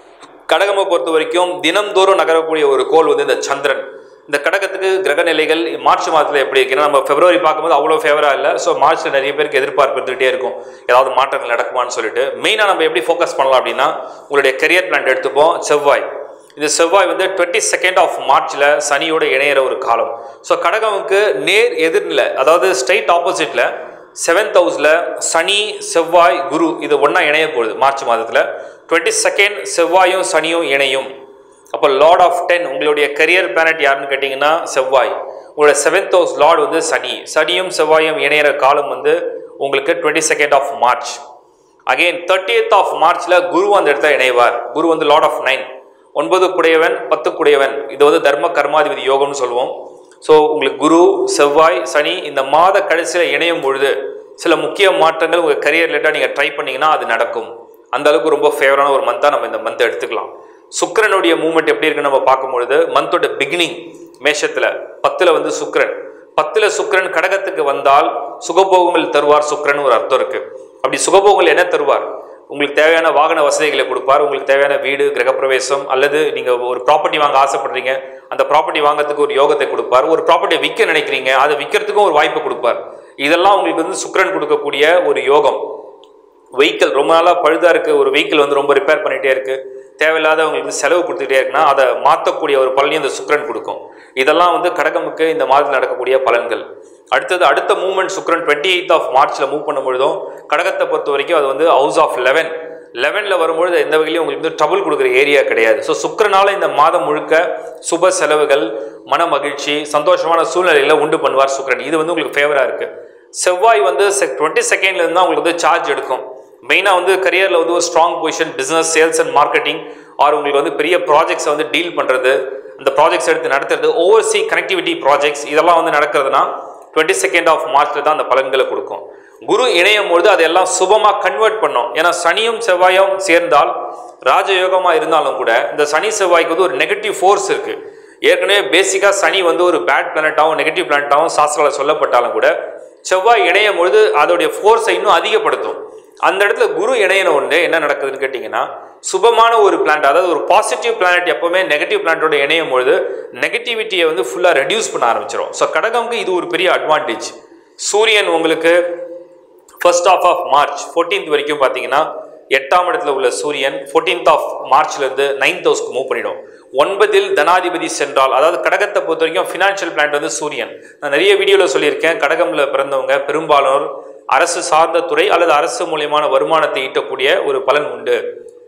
கடகமை பொறுத்த வரைக்கும் தினம்தோறும் நகரக்கூடிய ஒரு கோள் வந்து இந்த சந்திரன் இந்த கடகத்துக்கு கிரக நிலைகள் மார்ச் மாதத்தில் எப்படி இருக்கு ஏன்னா நம்ம பிப்ரவரி பார்க்கும்போது அவ்வளோ ஃபேவராக இல்லை ஸோ மார்ச்சில் நிறைய பேருக்கு எதிர்பார்ப்பு இருந்துகிட்டே இருக்கும் ஏதாவது மாற்றங்கள் நடக்குமான்னு சொல்லிட்டு மெயினாக நம்ம எப்படி ஃபோக்கஸ் பண்ணலாம் அப்படின்னா உங்களுடைய கரியர் பிளான் எடுத்துப்போம் செவ்வாய் இந்த செவ்வாய் வந்து டுவெண்ட்டி செகண்ட் ஆஃப் மார்ச்சில் சனியோட இணையிற ஒரு காலம் ஸோ கடகமுக்கு நேர் எதிர்நிலை அதாவது ஸ்ட்ரைட் ஆப்போசிட்டில் செவன்த் ஹவுஸில் சனி செவ்வாய் குரு இது ஒன்றா இணைய போகுது மார்ச் மாதத்தில் டுவெண்ட்டி செகண்ட் செவ்வாயும் சனியும் இணையும் அப்போ லார்ட் ஆஃப் டென் உங்களுடைய கரியர் பிளானட் யாருன்னு கேட்டிங்கன்னா செவ்வாய் உங்களோட செவன்த் ஹவுஸ் லார்ட் வந்து சனி சனியும் செவ்வாயும் இணையிற காலம் வந்து உங்களுக்கு twenty second of March again thirtieth of மார்ச்சில் குரு அந்த இடத்துல இணைவார் குரு வந்து லார்ட் ஆஃப் நைன் ஒன்பது குடையவன் பத்து குடையவன் இது வந்து தர்ம கர்மாதிபதி யோகம்னு சொல்லுவோம் ஸோ உங்களுக்கு குரு செவ்வாய் சனி இந்த மாத கடைசியில் இணையும் பொழுது சில முக்கிய மாற்றங்கள் உங்கள் கரியர் ரிலேட்டாக நீங்கள் ட்ரை பண்ணீங்கன்னா அது நடக்கும் அந்த அளவுக்கு ரொம்ப ஃபேவரான ஒரு மந்தாக நம்ம இந்த மந்த்தை எடுத்துக்கலாம் சுக்கிரனுடைய மூமெண்ட் எப்படி இருக்குன்னு நம்ம பார்க்கும்பொழுது மந்தோட பிகினிங் மேஷத்தில் பத்தில் வந்து சுக்கிரன் பத்தில் சுக்கிரன் கடகத்துக்கு வந்தால் சுகபோகங்கள் தருவார் சுக்கிரன் ஒரு அர்த்தம் இருக்கு அப்படி சுகபோகங்கள் என்ன தருவார் உங்களுக்கு தேவையான வாகன வசதிகளை கொடுப்பார் உங்களுக்கு தேவையான வீடு கிரகப்பிரவேசம் அல்லது நீங்கள் ஒரு ப்ராப்பர்ட்டி வாங்க ஆசைப்படுறீங்க அந்த ப்ராப்பர்ட்டி வாங்குறதுக்கு ஒரு யோகத்தை கொடுப்பார் ஒரு ப்ராப்பர்ட்டியை விற்க நினைக்கிறீங்க அதை விற்கிறதுக்கும் ஒரு வாய்ப்பு கொடுப்பார் இதெல்லாம் உங்களுக்கு வந்து சுக்கிரன் கொடுக்கக்கூடிய ஒரு யோகம் வெஹிக்கிள் ரொம்ப நாளாக பழுதாக இருக்குது ஒரு வெஹிக்கிள் வந்து ரொம்ப ரிப்பேர் பண்ணிகிட்டே இருக்குது தேவையில்லாத உங்களுக்கு செலவு கொடுத்துக்கிட்டே இருக்குன்னா அதை மாற்றக்கூடிய ஒரு பலனையும் இந்த சுக்கிரன் கொடுக்கும் இதெல்லாம் வந்து கடகமுக்கு இந்த மாதத்தில் நடக்கக்கூடிய பலன்கள் அடுத்தது அடுத்த மூவ்மெண்ட் சுக்கிரன் டுவெண்ட்டி எயித் ஆஃப் மார்ச்சில் மூவ் பண்ணும்பொழுதும் கடகத்தை பொறுத்த வரைக்கும் அது வந்து ஹவுஸ் ஆஃப் லெவன் லெவனில் வரும்பொழுது எந்த வகையிலையும் உங்களுக்கு வந்து ட்ரபுள் கொடுக்குற ஏரியா கிடையாது ஸோ சுக்கிரனால இந்த மாதம் முழுக்க சுப செலவுகள் மன மகிழ்ச்சி சந்தோஷமான சூழ்நிலையில் உண்டு பண்ணுவார் சுக்கிரன் இது வந்து உங்களுக்கு ஃபேவராக இருக்குது செவ்வாய் வந்து டுவெண்ட்டி செகண்ட்லேருந்து தான் உங்களுக்கு வந்து சார்ஜ் எடுக்கும் மெயினாக வந்து கரியரில் வந்து ஒரு strong position business sales and marketing or உங்களுக்கு வந்து பெரிய ப்ராஜெக்ட்ஸை வந்து டீல் பண்ணுறது அந்த ப்ராஜெக்ட்ஸ் எடுத்து நடத்துறது ஓவர்சி கனெக்டிவிட்டி ப்ராஜெக்ட்ஸ் இதெல்லாம் வந்து நடக்கிறதுனா டுவெண்ட்டி செகண்ட் ஆஃப் மார்ச்சில் தான் அந்த பலன்களை கொடுக்கும் குரு இணையும் பொழுது அதெல்லாம் சுபமாக கன்வெர்ட் பண்ணும் ஏன்னா சனியும் செவ்வாயும் சேர்ந்தால் ராஜயோகமாக இருந்தாலும் கூட இந்த சனி செவ்வாய்க்கு வந்து ஒரு நெகட்டிவ் ஃபோர்ஸ் இருக்குது ஏற்கனவே பேசிக்காக சனி வந்து ஒரு பேட் பிளானட்டாகவும் நெகட்டிவ் பிளானட்டாகவும் சாஸ்திராவில் சொல்லப்பட்டாலும் கூட செவ்வாய் இணையும் பொழுது அதோடைய ஃபோர்ஸை இன்னும் அதிகப்படுத்தும் அந்த இடத்துல குரு இணையன ஒன்று என்ன நடக்குதுன்னு கேட்டிங்கன்னா சுபமான ஒரு பிளானட் அதாவது ஒரு பாசிட்டிவ் பிளானட் எப்போவுமே நெகட்டிவ் பிளானட்டோட இணையும் பொழுது நெகட்டிவிட்டியை வந்து ஃபுல்லாக ரெடியூஸ் பண்ண ஆரம்பிச்சிடும் ஸோ கடகம்க்கு இது ஒரு பெரிய அட்வான்டேஜ் சூரியன் உங்களுக்கு first half of March fourteenth வரைக்கும் பார்த்தீங்கன்னா எட்டாம் இடத்துல உள்ள சூரியன் ஃபோர்டீன்த் ஆஃப் மார்ச்லேருந்து நைன்த் ஹவுஸ்க்கு மூவ் பண்ணிடும் ஒன்பதில் தனாதிபதி சென்றால் அதாவது கடகத்தை பொறுத்த வரைக்கும் ஃபினான்ஷியல் பிளான் வந்து சூரியன் நான் நிறைய வீடியோவில் சொல்லியிருக்கேன் கடகமில் பிறந்தவங்க பெரும்பாலானோர் அரசு சார்ந்த துறை அல்லது அரசு மூலியமான வருமானத்தை ஈட்டக்கூடிய ஒரு பலன் உண்டு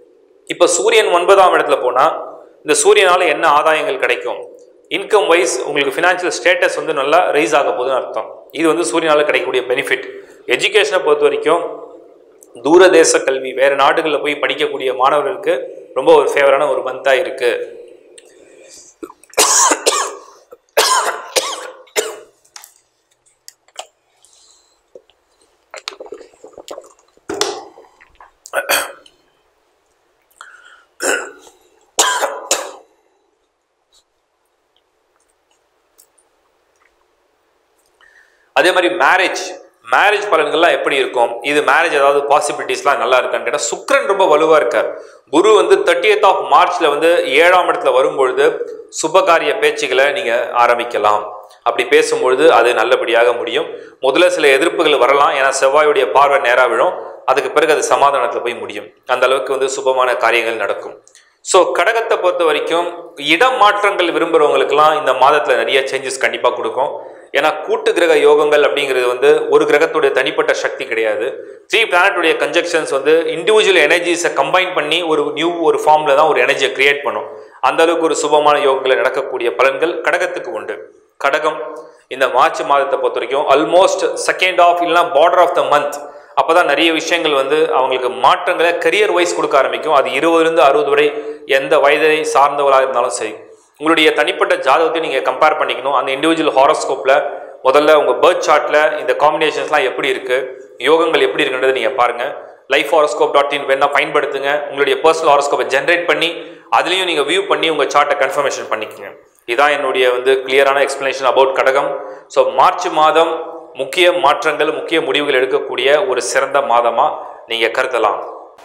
இப்போ சூரியன் ஒன்பதாம் இடத்துல போனால் இந்த சூரியனால் என்ன ஆதாயங்கள் கிடைக்கும் இன்கம் வைஸ் உங்களுக்கு ஃபினான்ஷியல் ஸ்டேட்டஸ் வந்து நல்லா ரைஸ் ஆக போகுதுன்னு அர்த்தம் இது வந்து சூரியனால் கிடைக்கக்கூடிய பெனிஃபிட் எஜுகேஷனை பொறுத்த வரைக்கும் தூரதேச கல்வி வேறு நாடுகளில் போய் படிக்கக்கூடிய மாணவர்களுக்கு ரொம்ப ஒரு ஃபேவரான ஒரு மந்தாக இருக்குது அதே மாதிரி மேரேஜ் மேரேஜ் பலன்கள்லாம் எப்படி இருக்கும் இது மேரேஜ் ஏதாவது பாசிபிலிட்டிஸ்லாம் நல்லா இருக்கான்னு கேட்டால் சுக்ரன் ரொம்ப வலுவாக இருக்கார் குரு வந்து தேர்ட்டியத் ஆஃப் மார்ச்சில் வந்து ஏழாம் இடத்துல வரும்பொழுது சுபகாரிய பேச்சுகளை நீங்கள் ஆரம்பிக்கலாம் அப்படி பேசும்பொழுது அது நல்லபடியாக முடியும் முதல்ல சில எதிர்ப்புகள் வரலாம் ஏன்னா செவ்வாயுடைய பார்வை நேராக விழும் அதுக்கு பிறகு அது சமாதானத்தில் போய் முடியும் அந்த அளவுக்கு வந்து சுபமான காரியங்கள் நடக்கும் ஸோ கடகத்தை பொறுத்த வரைக்கும் இடம் மாற்றங்கள் விரும்புகிறவங்களுக்குலாம் இந்த மாதத்தில் நிறைய சேஞ்சஸ் கண்டிப்பாக கொடுக்கும் ஏன்னா கூட்டு கிரக யோகங்கள் அப்படிங்கிறது வந்து ஒரு கிரகத்துடைய தனிப்பட்ட சக்தி கிடையாது த்ரீ பிளானட்டுடைய கன்ஜெக்ஷன்ஸ் வந்து இண்டிவிஜுவல் எனர்ஜிஸை கம்பைன் பண்ணி ஒரு நியூ ஒரு ஃபார்மில் தான் ஒரு எனர்ஜியை கிரியேட் பண்ணும் அந்த அளவுக்கு ஒரு சுபமான யோகங்களை நடக்கக்கூடிய பலன்கள் கடகத்துக்கு உண்டு கடகம் இந்த மார்ச் மாதத்தை பொறுத்த வரைக்கும் ஆல்மோஸ்ட் செகண்ட் ஆஃப் இல்லைனா பார்டர் ஆஃப் த மந்த் அப்போ தான் நிறைய விஷயங்கள் வந்து அவங்களுக்கு மாற்றங்களை கரியர் வைஸ் கொடுக்க ஆரம்பிக்கும் அது இருபதுலேருந்து அறுபது வரை எந்த வயதை சார்ந்தவராக இருந்தாலும் சரி உங்களுடைய தனிப்பட்ட ஜாதகத்தை நீங்கள் கம்பேர் பண்ணிக்கணும் அந்த இண்டிவிஜுவல் ஹாரோஸ்கோப்பில் முதல்ல உங்கள் பேர்த் சார்ட்டில் இந்த காம்பினேஷன்ஸ்லாம் எப்படி இருக்குது யோகங்கள் எப்படி இருக்குன்றதை நீங்கள் பாருங்கள் லைஃப் ஹாரோஸ்கோப் டாட் இன் வேணால் பயன்படுத்துங்க உங்களுடைய பர்சனல் ஹாரோஸ்கோப்பை ஜென்ரேட் பண்ணி அதுலேயும் நீங்கள் வியூ பண்ணி உங்கள் சார்ட்டை கன்ஃபர்மேஷன் பண்ணிக்கோங்க இதான் என்னுடைய வந்து கிளியரான எக்ஸ்பிளனேஷன் அபவுட் கடகம் ஸோ மார்ச் மாதம் முக்கிய மாற்றங்கள் முக்கிய முடிவுகள் எடுக்கக்கூடிய ஒரு சிறந்த மாதமாக நீங்கள் கருதலாம்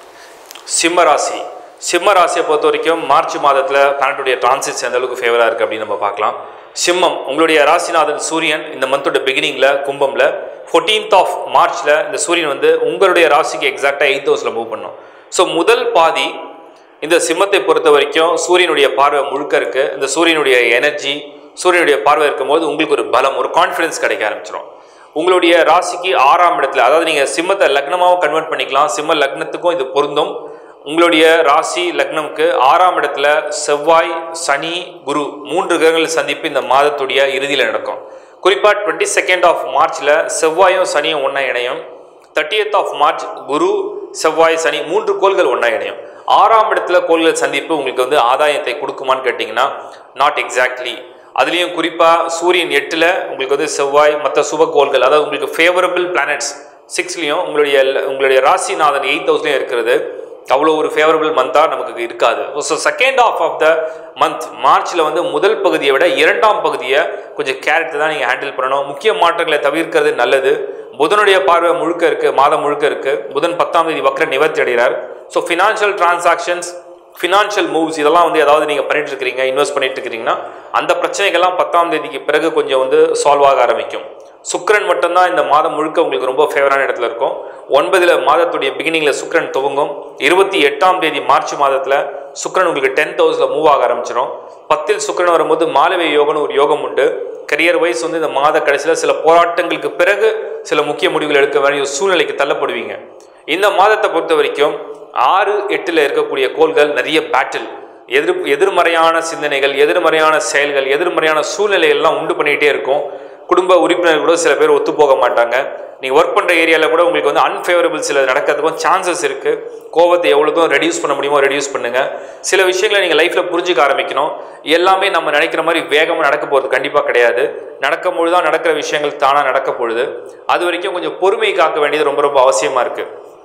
சிம்ம ராசி சிம்ம ராசியை பொறுத்த வரைக்கும் மார்ச் மாதத்தில் பிளானட்டுடைய டிரான்சிட்ஸ் எந்த அளவுக்கு ஃபேவராக இருக்குது அப்படின்னு நம்ம பார்க்கலாம் சிம்மம் உங்களுடைய ராசிநாதன் சூரியன் இந்த மந்தோட பிகினிங்கில் கும்பமில் ஃபோர்டீன்த் ஆஃப் மார்ச்சில் இந்த சூரியன் வந்து உங்களுடைய ராசிக்கு எக்ஸாக்டாக எயித் ஹவுஸில் மூவ் பண்ணும் ஸோ முதல் பாதி இந்த சிம்மத்தை பொறுத்த வரைக்கும் சூரியனுடைய பார்வை முழுக்க இருக்குது இந்த சூரியனுடைய எனர்ஜி சூரியனுடைய பார்வை இருக்கும்போது உங்களுக்கு ஒரு பலம் ஒரு கான்ஃபிடன்ஸ் கிடைக்க ஆரம்பிச்சிடும் உங்களுடைய ராசிக்கு ஆறாம் இடத்துல அதாவது நீங்கள் சிம்மத்தை லக்னமாகவும் கன்வெர்ட் பண்ணிக்கலாம் சிம்ம லக்னத்துக்கும் இது பொருந்தும் உங்களுடைய ராசி லக்னம்க்கு ஆறாம் இடத்துல செவ்வாய் சனி குரு மூன்று கிரகங்கள் சந்திப்பு இந்த மாதத்துடைய இறுதியில் நடக்கும் குறிப்பாக டுவெண்ட்டி செகண்ட் ஆஃப் மார்ச்சில் செவ்வாயும் சனியும் ஒன்றா இணையும் தேர்ட்டியத் ஆஃப் மார்ச் குரு செவ்வாய் சனி மூன்று கோள்கள் ஒன்றா இணையும் ஆறாம் இடத்துல கோள்கள் சந்திப்பு உங்களுக்கு வந்து ஆதாயத்தை கொடுக்குமான்னு கேட்டிங்கன்னா நாட் எக்ஸாக்ட்லி அதுலேயும் குறிப்பாக சூரியன் எட்டில் உங்களுக்கு வந்து செவ்வாய் மற்ற சுபக்கோள்கள் அதாவது உங்களுக்கு ஃபேவரபிள் பிளானட்ஸ் சிக்ஸ்லேயும் உங்களுடைய உங்களுடைய ராசிநாதன் எயித் ஹவுஸ்லேயும் இருக்கிறது அவ்வளோ ஒரு ஃபேவரபிள் மந்தாக நமக்கு இருக்காது so second half of the month மார்ச்சில் வந்து முதல் பகுதியை விட இரண்டாம் பகுதியை கொஞ்சம் கேரக்டர் தான் நீங்கள் ஹேண்டில் பண்ணணும் முக்கிய மாற்றங்களை தவிர்க்கிறது நல்லது புதனுடைய பார்வை முழுக்க இருக்குது மாதம் முழுக்க இருக்குது புதன் பத்தாம் தேதி வக்கர நிவர்த்தி அடைகிறார் so financial transactions financial moves இதெல்லாம் வந்து ஏதாவது நீங்கள் பண்ணிட்டு இருக்கிறீங்க இன்வெஸ்ட் பண்ணிட்டு இருக்கிறீங்கன்னா அந்த பிரச்சனைகள்லாம் பத்தாம் தேதிக்கு பிறகு கொஞ்சம் வந்து சால்வ் ஆக ஆரம்பிக்கும் சுக்கரன் மட்டும்தான் இந்த மாதம் முழுக்க உங்களுக்கு ரொம்ப ஃபேவரான இடத்துல இருக்கும் ஒன்பதில் மாதத்துடைய பிகினிங்கில் சுக்கரன் துவங்கும் இருபத்தி எட்டாம் தேதி மார்ச் மாதத்தில் சுக்கரன் உங்களுக்கு டென்த் ஹவுஸில் மூவ் ஆக ஆரம்பிச்சிடும் பத்தில் சுக்கரன் வரும்போது மாலவே யோகம்னு ஒரு யோகம் உண்டு கரியர் வைஸ் வந்து இந்த மாத கடைசியில் சில போராட்டங்களுக்கு பிறகு சில முக்கிய முடிவுகள் எடுக்க வேண்டிய ஒரு சூழ்நிலைக்கு தள்ளப்படுவீங்க இந்த மாதத்தை பொறுத்த வரைக்கும் ஆறு எட்டில் இருக்கக்கூடிய கோள்கள் நிறைய பேட்டில் எதிர் எதிர்மறையான சிந்தனைகள் எதிர்மறையான செயல்கள் எதிர்மறையான சூழ்நிலைகள்லாம் உண்டு பண்ணிகிட்டே இருக்கும் குடும்ப உறுப்பினர் கூட சில பேர் ஒத்து போக மாட்டாங்க நீங்கள் ஒர்க் பண்ணுற ஏரியாவில் கூட உங்களுக்கு வந்து அன்ஃபேவரபிள் சில நடக்கிறதுக்கும் சான்சஸ் இருக்குது கோவத்தை எவ்வளோதும் ரெடியூஸ் பண்ண முடியுமோ ரெடியூஸ் பண்ணுங்கள் சில விஷயங்களை நீங்கள் லைஃப்பில் புரிஞ்சுக்க ஆரம்பிக்கணும் எல்லாமே நம்ம நினைக்கிற மாதிரி வேகமாக நடக்க போகிறது கண்டிப்பாக கிடையாது நடக்கும் பொழுது தான் நடக்கிற விஷயங்கள் தானாக நடக்க பொழுது அது வரைக்கும் கொஞ்சம் பொறுமை காக்க வேண்டியது ரொம்ப ரொம்ப அவசியமாக இருக்குது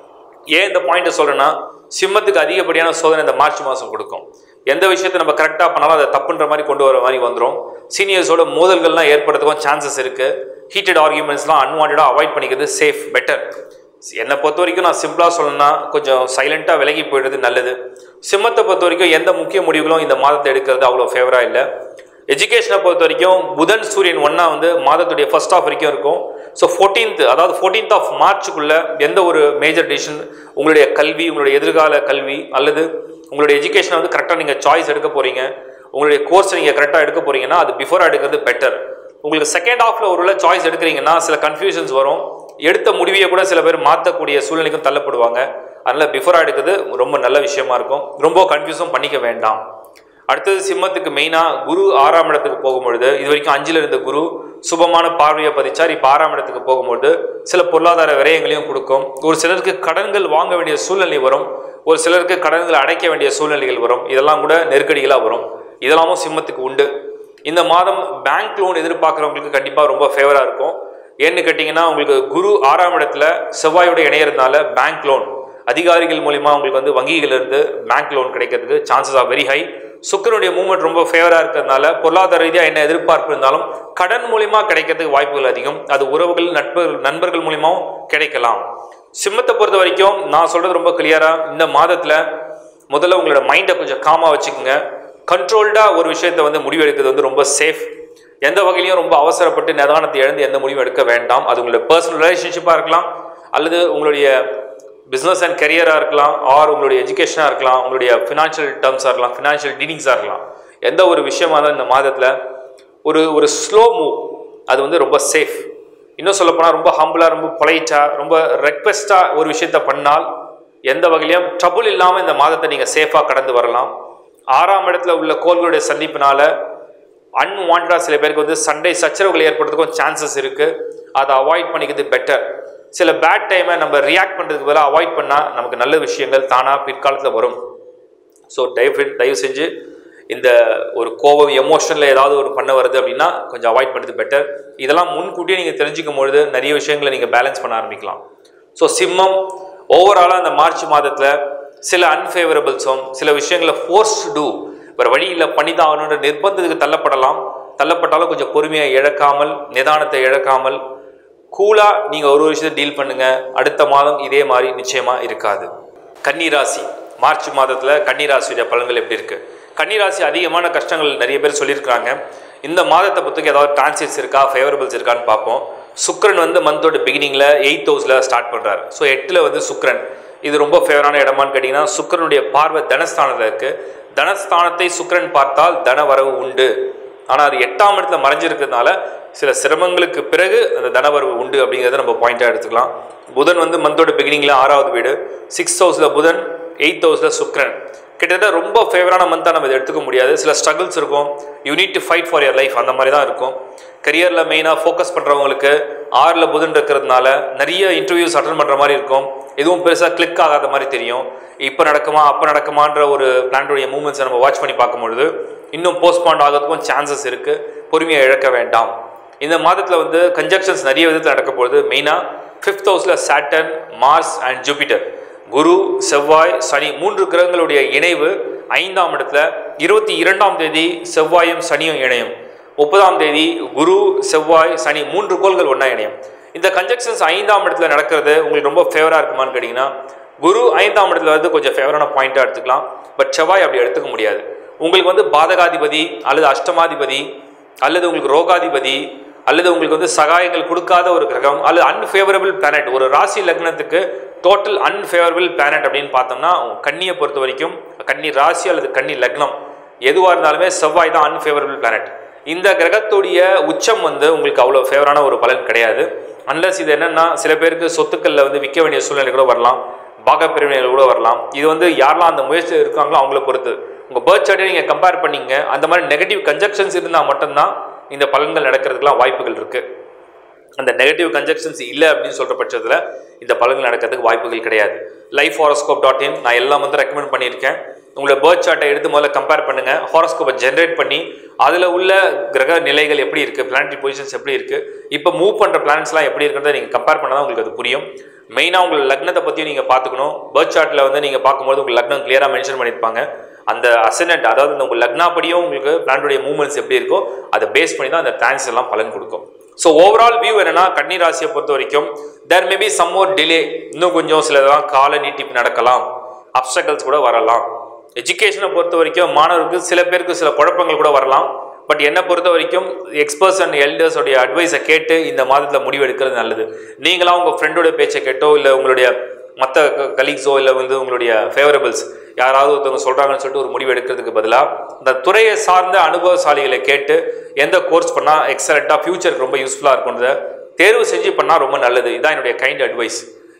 ஏன் இந்த பாயிண்ட்டை சொல்கிறேன்னா சிம்மத்துக்கு அதிகப்படியான சோதனை இந்த மார்ச் மாதம் கொடுக்கும் எந்த விஷயத்தை நம்ம கரெக்டாக பண்ணாலும் அதை தப்புன்ற மாதிரி கொண்டு வர மாதிரி வந்துடும் சீனியர்ஸோட மோதல்கள்லாம் ஏற்படுறதுக்கும் சான்சஸ் இருக்குது ஹீட்டட் ஆர்குமெண்ட்ஸ்லாம் அன்வான்டாக அவாய்ட் பண்ணிக்கிறது சேஃப் பெட்டர் என்னை பொறுத்த வரைக்கும் நான் சிம்பிளாக சொல்லணும்னா கொஞ்சம் சைலண்ட்டாக விலகி போயிடுறது நல்லது சிம்மத்தை பொறுத்த வரைக்கும் எந்த முக்கிய முடிவுகளும் இந்த மாதத்தை எடுக்கிறது அவ்வளோ ஃபேவராக இல்லை எஜுகேஷனை பொறுத்த வரைக்கும் புதன் சூரியன் ஒன்றா வந்து மாதத்துடைய ஃபர்ஸ்ட் ஆஃப் வரைக்கும் இருக்கும் ஸோ ஃபோர்டீன்த் அதாவது ஃபோர்டீன்த் ஆஃப் மார்ச்சுக்குள்ளே எந்த ஒரு மேஜர் டிசிஷன் உங்களுடைய கல்வி உங்களுடைய எதிர்கால கல்வி அல்லது உங்களுடைய எஜுகேஷனை வந்து கரெக்டாக நீங்கள் சாய்ஸ் எடுக்க போகிறீங்க உங்களுடைய கோர்ஸ் நீங்கள் கரெக்டாக எடுக்க போகிறீங்கன்னா அது பிஃபோர் எடுக்கிறது பெட்டர் உங்களுக்கு செகண்ட் ஹாஃபில் ஒரு சாய்ஸ் எடுக்கிறீங்கன்னா சில கன்ஃபியூஷன்ஸ் வரும் எடுத்த முடிவையை கூட சில பேர் மாற்றக்கூடிய சூழ்நிலைக்கும் தள்ளப்படுவாங்க அதனால் பிஃபோராக எடுக்கிறது ரொம்ப நல்ல விஷயமா இருக்கும் ரொம்ப கன்ஃபியூஸும் பண்ணிக்க வேண்டாம் அடுத்தது சிம்மத்துக்கு மெயினாக குரு ஆறாம் இடத்துக்கு போகும்பொழுது இது வரைக்கும் அஞ்சில் இருந்த குரு சுபமான பார்வையை பதிச்சார் இப்போ ஆறாம் இடத்துக்கு போகும்பொழுது சில பொருளாதார விரயங்களையும் கொடுக்கும் ஒரு சிலருக்கு கடன்கள் வாங்க வேண்டிய சூழ்நிலை வரும் ஒரு சிலருக்கு கடன்களை அடைக்க வேண்டிய சூழ்நிலைகள் வரும் இதெல்லாம் கூட நெருக்கடிகளாக வரும் இதெல்லாமும் சிம்மத்துக்கு உண்டு இந்த மாதம் பேங்க் லோன் எதிர்பார்க்குறவங்களுக்கு கண்டிப்பாக ரொம்ப ஃபேவராக இருக்கும் ஏன்னு கேட்டிங்கன்னா உங்களுக்கு குரு ஆறாம் இடத்துல செவ்வாயோட இணையறதுனால பேங்க் லோன் அதிகாரிகள் மூலிமா உங்களுக்கு வந்து வங்கிகளிலிருந்து பேங்க் லோன் கிடைக்கிறதுக்கு சான்சஸ் ஆர் வெரி ஹை சுக்கரனுடைய மூவ்மெண்ட் ரொம்ப ஃபேவராக இருக்கிறதுனால பொருளாதார ரீதியாக என்ன எதிர்பார்ப்பு இருந்தாலும் கடன் மூலிமா கிடைக்கிறதுக்கு வாய்ப்புகள் அதிகம் அது உறவுகள் நட்புகள் நண்பர்கள் மூலியமாவும் கிடைக்கலாம் சிம்மத்தை பொறுத்த வரைக்கும் நான் சொல்றது ரொம்ப கிளியராக இந்த மாதத்தில் முதல்ல உங்களோட மைண்டை கொஞ்சம் காமாக வச்சுக்கோங்க கண்ட்ரோல்டாக ஒரு விஷயத்தை வந்து முடிவெடுக்கிறது வந்து ரொம்ப சேஃப் எந்த வகையிலையும் ரொம்ப அவசரப்பட்டு நிதானத்தை இழந்து எந்த முடிவும் எடுக்க வேண்டாம் அது உங்களோட பர்சனல் ரிலேஷன்ஷிப்பாக இருக்கலாம் அல்லது உங்களுடைய பிஸ்னஸ் அண்ட் கரியராக இருக்கலாம் ஆர் உங்களுடைய எஜுகேஷனாக இருக்கலாம் உங்களுடைய ஃபினான்ஷியல் டேர்ம்ஸாக இருக்கலாம் ஃபினான்ஷியல் டீலிங்ஸாக இருக்கலாம் எந்த ஒரு விஷயமா இருந்தாலும் இந்த மாதத்தில் ஒரு ஒரு ஸ்லோ மூவ் அது வந்து ரொம்ப சேஃப் இன்னும் சொல்லப்போனால் ரொம்ப ஹம்பிளாக ரொம்ப பொலைட்டாக ரொம்ப ரெக்வெஸ்ட்டாக ஒரு விஷயத்த பண்ணால் எந்த வகையிலையும் ட்ரபுள் இல்லாமல் இந்த மாதத்தை நீங்கள் சேஃபாக கடந்து வரலாம் ஆறாம் இடத்துல உள்ள கோள்களுடைய சந்திப்பினால அன்வான்டாக சில பேருக்கு வந்து சண்டை சச்சரவுகள் ஏற்படுறதுக்கும் சான்சஸ் இருக்குது அதை அவாய்ட் பண்ணிக்கிறது பெட்டர் சில பேட் டைமை நம்ம ரியாக்ட் பண்ணுறதுக்கு பதிலாக அவாய்ட் பண்ணால் நமக்கு நல்ல விஷயங்கள் தானாக பிற்காலத்தில் வரும் ஸோ தயவு தயவு செஞ்சு இந்த ஒரு கோபம் எமோஷனில் ஏதாவது ஒரு பண்ண வருது அப்படின்னா கொஞ்சம் அவாய்ட் பண்ணுறது பெட்டர் இதெல்லாம் முன்கூட்டியே நீங்கள் தெரிஞ்சுக்கும் பொழுது நிறைய விஷயங்களை நீங்கள் பேலன்ஸ் பண்ண ஆரம்பிக்கலாம் ஸோ சிம்மம் ஓவராலாக இந்த மார்ச் மாதத்தில் சில அன்ஃபேவரபிள்ஸும் சில விஷயங்களை ஃபோர்ஸ் டூ வேறு வழியில் பண்ணி தான் ஆகணுன்ற நிர்பந்தத்துக்கு தள்ளப்படலாம் தள்ளப்பட்டாலும் கொஞ்சம் பொறுமையை இழக்காமல் நிதானத்தை இழக்காமல் கூலாக நீங்கள் ஒரு ஒரு விஷயத்தை டீல் பண்ணுங்கள் அடுத்த மாதம் இதே மாதிரி நிச்சயமாக இருக்காது கன்னிராசி மார்ச் மாதத்தில் கன்னிராசியுடைய பலன்கள் எப்படி இருக்குது கன்னிராசி அதிகமான கஷ்டங்கள் நிறைய பேர் சொல்லியிருக்காங்க இந்த மாதத்தை பொறுத்தவரைக்கும் ஏதாவது டிரான்சிட்ஸ் இருக்கா ஃபேவரபிள்ஸ் இருக்கான்னு பார்ப்போம் சுக்ரன் வந்து மந்தோட பிகினிங்கில் எயித் ஹவுஸில் ஸ்டார்ட் பண்ணுறாரு ஸோ எட்டில் வந்து சுக்ரன் இது ரொம்ப ஃபேவரான இடமான்னு கேட்டிங்கன்னா சுக்கரனுடைய பார்வை தனஸ்தானத்தில் இருக்குது தனஸ்தானத்தை சுக்கிரன் பார்த்தால் தன வரவு உண்டு ஆனால் அது எட்டாம் இடத்துல மறைஞ்சிருக்கிறதுனால சில சிரமங்களுக்கு பிறகு அந்த தனவரவு உண்டு அப்படிங்கிறத நம்ம பாயிண்டாக எடுத்துக்கலாம் புதன் வந்து மந்தோட பிகினிங்கில் ஆறாவது வீடு சிக்ஸ் ஹவுஸில் புதன் எயித் ஹவுஸில் சுக்ரன் கிட்டத்தட்ட ரொம்ப ஃபேவரான மந்தாக நம்ம இதை எடுத்துக்க முடியாது சில ஸ்ட்ரகிள்ஸ் இருக்கும் you need to fight for your life அந்த மாதிரி தான் இருக்கும் கரியரில் மெயினாக ஃபோக்கஸ் பண்ணுறவங்களுக்கு ஆறில் புதன் இருக்கிறதுனால நிறைய இன்டர்வியூஸ் அட்டன் பண்ணுற மாதிரி இருக்கும் எதுவும் பெருசாக கிளிக் ஆகாத மாதிரி தெரியும் இப்போ நடக்குமா அப்போ நடக்குமான்ற ஒரு பிளான்டோடைய மூமெண்ட்ஸை நம்ம வாட்ச் பண்ணி பார்க்கும்பொழுது இன்னும் போஸ்ட்பாண்ட் ஆகிறதுக்கும் சான்சஸ் இருக்குது பொறுமையை இழக்க வேண்டாம் இந்த மாதத்தில் வந்து கன்ஜக்ஷன்ஸ் நிறைய விதத்தில் நடக்க போகுது மெயினாக ஃபிஃப்த் ஹவுஸில் சாட்டர்ன் மார்ஸ் அண்ட் ஜூபிட்டர் குரு செவ்வாய் சனி மூன்று கிரகங்களுடைய இணைவு ஐந்தாம் இடத்துல இருபத்தி இரண்டாம் தேதி செவ்வாயும் சனியும் இணையும் முப்பதாம் தேதி குரு செவ்வாய் சனி மூன்று கோள்கள் ஒன்றா இணையும் இந்த கன்ஜக்ஷன்ஸ் ஐந்தாம் இடத்துல நடக்கிறது உங்களுக்கு ரொம்ப ஃபேவராக இருக்குமான்னு கேட்டிங்கன்னா குரு ஐந்தாம் இடத்துல வந்து கொஞ்சம் ஃபேவரான பாயிண்ட்டாக எடுத்துக்கலாம் பட் செவ்வாய் அப்படி எடுத்துக்க முடியாது உங்களுக்கு வந்து பாதகாதிபதி அல்லது அஷ்டமாதிபதி அல்லது உங்களுக்கு ரோகாதிபதி அல்லது உங்களுக்கு வந்து சகாயங்கள் கொடுக்காத ஒரு கிரகம் அல்லது அன்ஃபேவரபிள் பிளானட் ஒரு ராசி லக்னத்துக்கு டோட்டல் அன்ஃபேவரபிள் பிளானட் அப்படின்னு பார்த்தோம்னா கன்னியை பொறுத்த வரைக்கும் கன்னி ராசி அல்லது கன்னி லக்னம் எதுவாக இருந்தாலுமே செவ்வாய் தான் அன்ஃபேவரபிள் பிளானட் இந்த கிரகத்துடைய உச்சம் வந்து உங்களுக்கு அவ்வளோ ஃபேவரான ஒரு பலன் கிடையாது அன்லஸ் இது என்னன்னா சில பேருக்கு சொத்துக்களில் வந்து விற்க வேண்டிய சூழ்நிலை கூட வரலாம் பாகப்பிரிவினைகள் கூட வரலாம் இது வந்து யாரெல்லாம் அந்த முயற்சி இருக்காங்களோ அவங்கள பொறுத்து உங்கள் பேர்த் சார்ட்டை நீங்கள் கம்பேர் பண்ணீங்க அந்த மாதிரி நெகட்டிவ் கன்ஜக்ஷன்ஸ் இருந்தால் மட்டும்தான் இந்த பலன்கள் நடக்கிறதுக்கெலாம் வாய்ப்புகள் இருக்குது அந்த நெகட்டிவ் கன்ஜக்ஷன்ஸ் இல்லை அப்படின்னு சொல்கிற பட்சத்தில் இந்த பலன்கள் நடக்கிறதுக்கு வாய்ப்புகள் கிடையாது லைஃப் ஹாரோஸ்கோப் டாட் இன் நான் எல்லாம் வந்து ரெக்கமெண்ட் பண்ணியிருக்கேன் உங்களோட பேர்த் சார்ட்டை எடுத்து முதல்ல கம்பேர் பண்ணுங்கள் ஹாரோஸ்கோப்பை ஜென்ரேட் பண்ணி அதில் உள்ள கிரக நிலைகள் எப்படி இருக்குது பிளானட்டரி பொசிஷன்ஸ் எப்படி இருக்குது இப்போ மூவ் பண்ணுற பிளானட்ஸ்லாம் எப்படி இருக்கிறத நீங்கள் கம்பேர் பண்ணால் தான் உங்களுக்கு அது புரியும் மெயினாக உங்கள் லக்னத்தை பற்றியும் நீங்கள் பார்த்துக்கணும் பேர்த் சார்ட்டில் வந்து நீங்கள் பார்க்கும்போது உங்கள் லக்னம் கிளியராக மென்ஷன் பண்ணியிருப்பாங்க அந்த அசனட் அதாவது இந்த உங்கள் லக்னாப்படியும் உங்களுக்கு பிளானட்டுடைய மூவ்மெண்ட்ஸ் எப்படி இருக்கோ அதை பேஸ் பண்ணி தான் அந்த டிரான்ஸ் எல்லாம் பலன் கொடுக்கும் ஸோ ஓவரால் வியூ என்னன்னா கன்னி ராசியை பொறுத்த வரைக்கும் there maybe some more delay இன்னும் கொஞ்சம் சிலதெல்லாம் கால நீட்டிப்பு நடக்கலாம் அப்சக்கல்ஸ் கூட வரலாம் எஜுகேஷனை பொறுத்த வரைக்கும் மாணவருக்கு சில பேருக்கு சில குழப்பங்கள் கூட வரலாம் பட் என்னை பொறுத்த வரைக்கும் எக்ஸ்பர்ட்ஸ் அண்ட் எல்டர்ஸோடைய அட்வைஸை கேட்டு இந்த மாதத்தில் முடிவு எடுக்கிறது நல்லது நீங்களாம் உங்கள் ஃப்ரெண்டோட பேச்சை கேட்டோ இல்லை உங்களுடைய மற்ற கலீக்ஸோ இல்லை வந்து உங்களுடைய ஃபேவரபிள்ஸ் யாராவது ஒருத்தவங்க சொல்கிறாங்கன்னு சொல்லிட்டு ஒரு முடிவு எடுக்கிறதுக்கு பதிலாக இந்த துறையை சார்ந்த அனுபவசாலிகளை கேட்டு எந்த கோர்ஸ் பண்ணால் எக்ஸலண்ட்டாக ஃப்யூச்சருக்கு ரொம்ப யூஸ்ஃபுல்லாக இருக்குன்றத தேர்வு செஞ்சு பண்ணால் ரொம்ப நல்லது இதுதான் என்னுடைய கைண்ட் அட்வைஸ்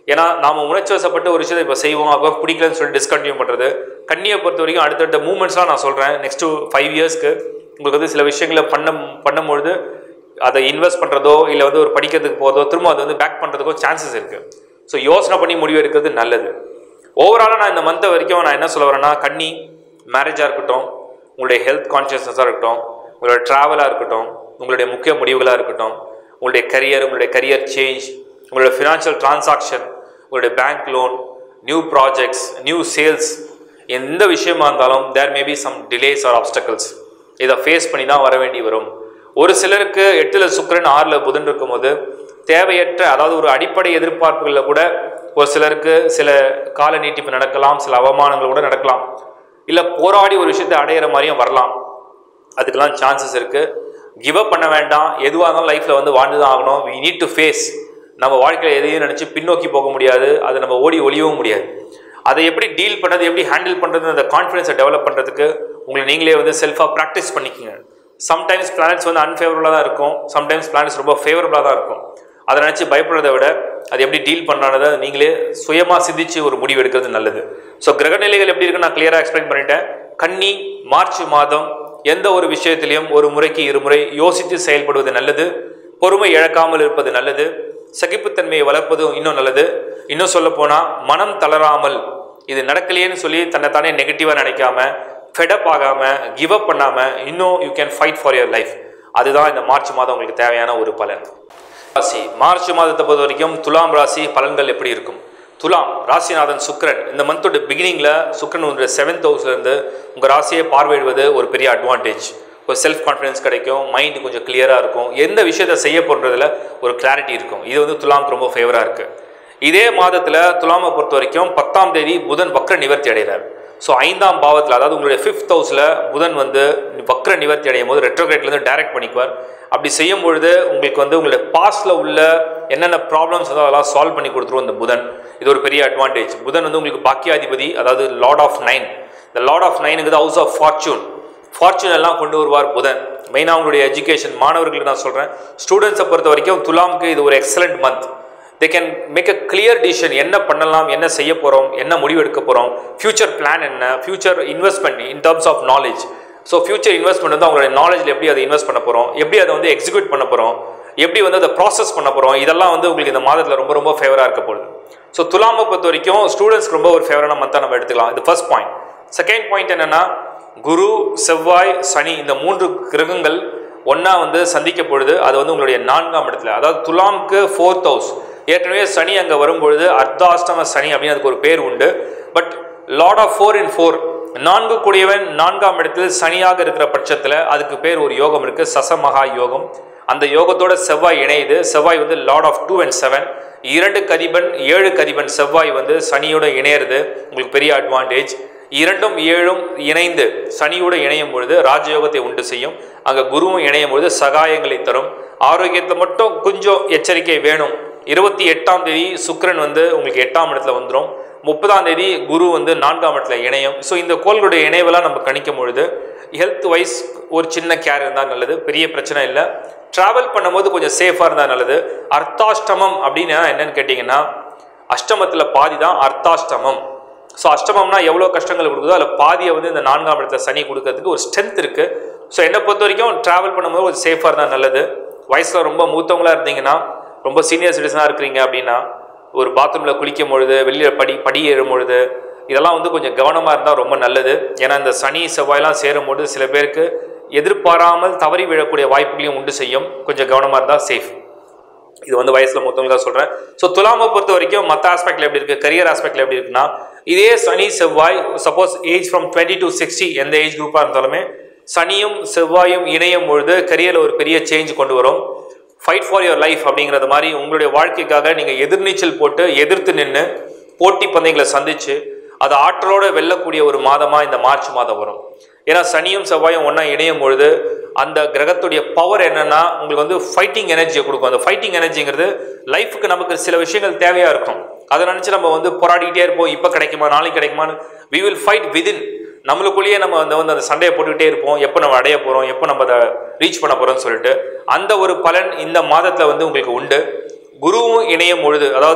ஏன்னா நாம உணர்ச்சி வசப்பட்டு ஒரு விஷயத்தை இப்போ செய்வோம் அப்போ பிடிக்கலன்னு சொல்லி டிஸ்கண்டினியூ பண்ணுறது கண்ணியை பொறுத்த வரைக்கும் அடுத்தடுத்த மூமெண்ட்ஸ்லாம் நான் சொல்கிறேன் நெக்ஸ்ட் ஃபைவ் இயர்ஸ்க்கு உங்களுக்கு வந்து சில விஷயங்களை பண்ண பண்ணும்பொழுது அதை இன்வெஸ்ட் பண்ணுறதோ இல்லை வந்து ஒரு படிக்கிறதுக்கு போகிறதோ திரும்ப அதை வந்து பேக் பண்ணுறதுக்கோ சான்சஸ் இருக்குது ஸோ யோசனை பண்ணி முடிவு எடுக்கிறது நல்லது ஓவராலாக நான் இந்த மந்த்தை வரைக்கும் நான் என்ன சொல்ல வரேன்னா கண்ணி மேரேஜாக இருக்கட்டும் உங்களுடைய ஹெல்த் கான்ஷியஸ்னஸாக இருக்கட்டும் உங்களுடைய ட்ராவலாக இருக்கட்டும் உங்களுடைய முக்கிய முடிவுகளாக இருக்கட்டும் உங்களுடைய கரியர் உங்களுடைய கரியர் சேஞ்ச் உங்களுடைய ஃபினான்ஷியல் டிரான்சாக்ஷன் உங்களுடைய bank loan new projects new sales எந்த விஷயமா இருந்தாலும் there maybe some delays or obstacles இதை ஃபேஸ் பண்ணி தான் வர வேண்டி வரும் ஒரு சிலருக்கு எட்டில் சுக்கிரன் ஆறில் புதன் இருக்கும்போது தேவையற்ற அதாவது ஒரு அடிப்படை எதிர்பார்ப்புகளில் கூட ஒரு சிலருக்கு சில கால நீட்டிப்பு நடக்கலாம் சில அவமானங்கள் கூட நடக்கலாம் இல்லை போராடி ஒரு விஷயத்தை அடையிற மாதிரியும் வரலாம் அதுக்கெல்லாம் சான்சஸ் இருக்குது கிவ் அப் பண்ண வேண்டாம் எதுவாக இருந்தாலும் லைஃப்பில் வந்து வாழ்ந்து தான் ஆகணும் வி நீட் டு ஃபேஸ் நம்ம வாழ்க்கையில் எதையும் நினச்சி பின்னோக்கி போக முடியாது அதை நம்ம ஓடி ஒளியவும் முடியாது அதை எப்படி டீல் பண்ணுறது எப்படி ஹேண்டில் பண்ணுறது அந்த கான்ஃபிடன்ஸை டெவலப் பண்ணுறதுக்கு உங்களை நீங்களே வந்து செல்ஃபாக ப்ராக்டிஸ் பண்ணிக்கோங்க சம்டைம்ஸ் பிளானட்ஸ் வந்து அன்ஃபேவரபுளாக தான் இருக்கும் சம்டைம்ஸ் பிளானட்ஸ் ரொம்ப ஃபேவரபுளாக தான் இருக்கும் அதை நினச்சி பயப்படுறதை விட அது எப்படி டீல் பண்ணுறதை நீங்களே சுயமாக சிந்திச்சு ஒரு முடிவு எடுக்கிறது நல்லது ஸோ கிரகநிலைகள் எப்படி இருக்குன்னு நான் கிளியராக எக்ஸ்பிளைன் பண்ணிட்டேன் கன்னி மார்ச் மாதம் எந்த ஒரு விஷயத்திலையும் ஒரு முறைக்கு இருமுறை யோசித்து செயல்படுவது நல்லது பொறுமை இழக்காமல் இருப்பது நல்லது சகிப்புத்தன்மையை வளர்ப்பது இன்னும் நல்லது இன்னும் சொல்ல போனால் மனம் தளராமல் இது நடக்கலையேன்னு சொல்லி தன்னைத்தானே நெகட்டிவாக நினைக்காம ஃபெடப் ஆகாமல் கிவ் அப் பண்ணாமல் இன்னும் you can fight for your life அதுதான் இந்த மார்ச் மாதம் உங்களுக்கு தேவையான ஒரு பலன் ராசி மார்ச் மாதத்தை பொறுத்த வரைக்கும் துலாம் ராசி பலன்கள் எப்படி இருக்கும் துலாம் ராசிநாதன் சுக்கிரன் இந்த மந்தோட பிகினிங்கில் சுக்கிரன் உங்களுடைய செவன்த் ஹவுஸ்லேருந்து உங்கள் ராசியை பார்வையிடுவது ஒரு பெரிய அட்வான்டேஜ் ஒரு செல்ஃப் கான்ஃபிடன்ஸ் கிடைக்கும் மைண்டு கொஞ்சம் கிளியராக இருக்கும் எந்த விஷயத்தை செய்ய போன்றதுல ஒரு கிளாரிட்டி இருக்கும் இது வந்து துலாமுக்கு ரொம்ப ஃபேவராக இருக்குது இதே மாதத்தில் துலாமை பொறுத்த வரைக்கும் பத்தாம் தேதி புதன் வக்ர நிவர்த்தி அடைகிறார் ஸோ ஐந்தாம் பாவத்தில் அதாவது உங்களுடைய ஃபிஃப்த் ஹவுஸில் புதன் வந்து வக்ர நிவர்த்தி அடையும் போது ரெட்ரோகிரேட்லேருந்து டைரக்ட் பண்ணிக்குவார் அப்படி செய்யும் பொழுது உங்களுக்கு வந்து உங்களுடைய பாஸ்டில் உள்ள என்னென்ன ப்ராப்ளம்ஸ் அதோ அதெல்லாம் சால்வ் பண்ணி கொடுத்துரும் இந்த புதன் இது ஒரு பெரிய அட்வான்டேஜ் புதன் வந்து உங்களுக்கு பாக்கியாதிபதி அதாவது லார்ட் ஆஃப் நைன் இந்த லார்ட் ஆஃப் நைனுங்கிறது ஹவுஸ் ஆஃப் ஃபார்ச்சூன் ஃபார்ச்சூன் எல்லாம் கொண்டு வருவார் புதன் மெயினாக உங்களுடைய எஜுகேஷன் மாணவர்களுக்கு நான் சொல்கிறேன் ஸ்டூடெண்ட்ஸை பொறுத்த வரைக்கும் துலாமுக்கு இது ஒரு excellent month they can make a clear decision என்ன பண்ணலாம் என்ன செய்ய போகிறோம் என்ன முடிவு எடுக்க போகிறோம் ஃபியூச்சர் பிளான் என்ன future investment in terms of knowledge so future investment வந்து அவங்களுடைய நாலேஜில் எப்படி அதை இன்வெஸ்ட் பண்ண போகிறோம் எப்படி அதை வந்து எக்ஸிக்யூட் பண்ண போகிறோம் எப்படி வந்து அதை ப்ராசஸ் பண்ண போகிறோம் இதெல்லாம் வந்து உங்களுக்கு இந்த மாதத்தில் ரொம்ப ரொம்ப ஃபேவராக இருக்க போகுது ஸோ துலாமை பொறுத்த வரைக்கும் ஸ்டூடெண்ட்ஸ்க்கு ரொம்ப ஒரு ஃபேவரான மந்தாக நம்ம எடுத்துக்கலாம் இது ஃபர்ஸ்ட் பாயிண்ட் செகண்ட் பாயிண்ட் என்னென்னா குரு செவ்வாய் சனி இந்த மூன்று கிரகங்கள் ஒன்றா வந்து சந்திக்க பொழுது அது வந்து உங்களுடைய நான்காம் இடத்துல அதாவது துலாம்க்கு ஃபோர்த் ஹவுஸ் ஏற்கனவே சனி அங்கே வரும்பொழுது அர்த்தாஷ்டம சனி அப்படின்னு அதுக்கு ஒரு பேர் உண்டு but lord of four in four நான்கு கூடியவன் நான்காம் இடத்தில் சனியாக இருக்கிற பட்சத்தில் அதுக்கு பேர் ஒரு யோகம் இருக்குது சசமகா யோகம் அந்த யோகத்தோட செவ்வாய் இணையுது செவ்வாய் வந்து lord of two and seven இரண்டு கதிபன் ஏழு கதிபன் செவ்வாய் வந்து சனியோட இணையிறது உங்களுக்கு பெரிய அட்வான்டேஜ் இரண்டும் ஏழும் இணைந்து சனியோடு இணையும் பொழுது ராஜயோகத்தை உண்டு செய்யும் அங்கே குருவும் இணையும் பொழுது சகாயங்களை தரும் ஆரோக்கியத்தில் மட்டும் கொஞ்சம் எச்சரிக்கை வேணும் இருபத்தி எட்டாம் தேதி சுக்கிரன் வந்து உங்களுக்கு எட்டாம் இடத்துல வந்துடும் முப்பதாம் தேதி குரு வந்து நான்காம் இடத்துல இணையும் ஸோ இந்த கோள்களுடைய இணைவெல்லாம் நம்ம கணிக்கும் பொழுது ஹெல்த் வைஸ் ஒரு சின்ன கேர் இருந்தால் நல்லது பெரிய பிரச்சனை இல்லை ட்ராவல் பண்ணும்போது கொஞ்சம் சேஃபாக இருந்தால் நல்லது அர்த்தாஷ்டமம் அப்படின்னா என்னன்னு கேட்டிங்கன்னா அஷ்டமத்தில் பாதி தான் அர்த்தாஷ்டமம் ஸோ அஷ்டமம்னா எவ்வளோ கஷ்டங்கள் கொடுக்குதோ அதில் பாதியை வந்து இந்த நான்காம் இடத்துல சனி கொடுக்கறதுக்கு ஒரு ஸ்ட்ரென்த் இருக்குது ஸோ என்னை பொறுத்த வரைக்கும் ட்ராவல் பண்ணும்போது கொஞ்சம் சேஃபாக இருந்தால் நல்லது வயசில் ரொம்ப மூத்தவங்களா இருந்தீங்கன்னா ரொம்ப சீனியர் சிட்டிசனாக இருக்கிறீங்க அப்படின்னா ஒரு பாத்ரூமில் குளிக்கும் பொழுது வெளியில் படி படி ஏறும் பொழுது இதெல்லாம் வந்து கொஞ்சம் கவனமாக இருந்தால் ரொம்ப நல்லது ஏன்னா இந்த சனி செவ்வாயெல்லாம் சேரும்பொழுது சில பேருக்கு எதிர்பாராமல் தவறி விழக்கூடிய வாய்ப்புகளையும் உண்டு செய்யும் கொஞ்சம் கவனமாக இருந்தால் சேஃப் இது வந்து வயசில் மூத்தவங்களுக்காக சொல்கிறேன் ஸோ துலாமை பொறுத்த வரைக்கும் மற்ற ஆஸ்பெக்டில் எப்படி இருக்குது கரியர் ஆஸ்பெக்டில் எப்படி இருக்குன்னா இதே சனி செவ்வாய் suppose age from twenty to sixty எந்த ஏஜ் குரூப்பாக இருந்தாலுமே சனியும் செவ்வாயும் இணையும் பொழுது கரியரில் ஒரு பெரிய சேஞ்ச் கொண்டு வரும் ஃபைட் ஃபார் யுவர் லைஃப் அப்படிங்கிறது மாதிரி உங்களுடைய வாழ்க்கைக்காக நீங்கள் எதிர்நீச்சல் போட்டு எதிர்த்து நின்று போட்டி பந்தயங்களை சந்தித்து அதை ஆற்றலோடு வெல்லக்கூடிய ஒரு மாதமாக இந்த மார்ச் மாதம் வரும் ஏன்னா சனியும் செவ்வாயும் ஒன்றா இணையும் பொழுது அந்த கிரகத்துடைய பவர் என்னன்னா உங்களுக்கு வந்து ஃபைட்டிங் எனர்ஜியை கொடுக்கும் அந்த ஃபைட்டிங் எனர்ஜிங்கிறது லைஃபுக்கு நமக்கு சில விஷயங்கள் தேவையாக இருக்கும் அதை நினச்சி நம்ம வந்து போராடிக்கிட்டே இருப்போம் இப்போ கிடைக்குமா நாளைக்கு கிடைக்குமான்னு வி வில் ஃபைட் விதின் நம்மளுக்குள்ளேயே நம்ம வந்து வந்து அந்த சண்டையை போட்டுக்கிட்டே இருப்போம் எப்போ நம்ம அடைய போகிறோம் எப்போ நம்ம அதை ரீச் பண்ண போகிறோம்னு சொல்லிட்டு அந்த ஒரு பலன் இந்த மாதத்தில் வந்து உங்களுக்கு உண்டு குருவும் இணையும் பொழுது அதாவது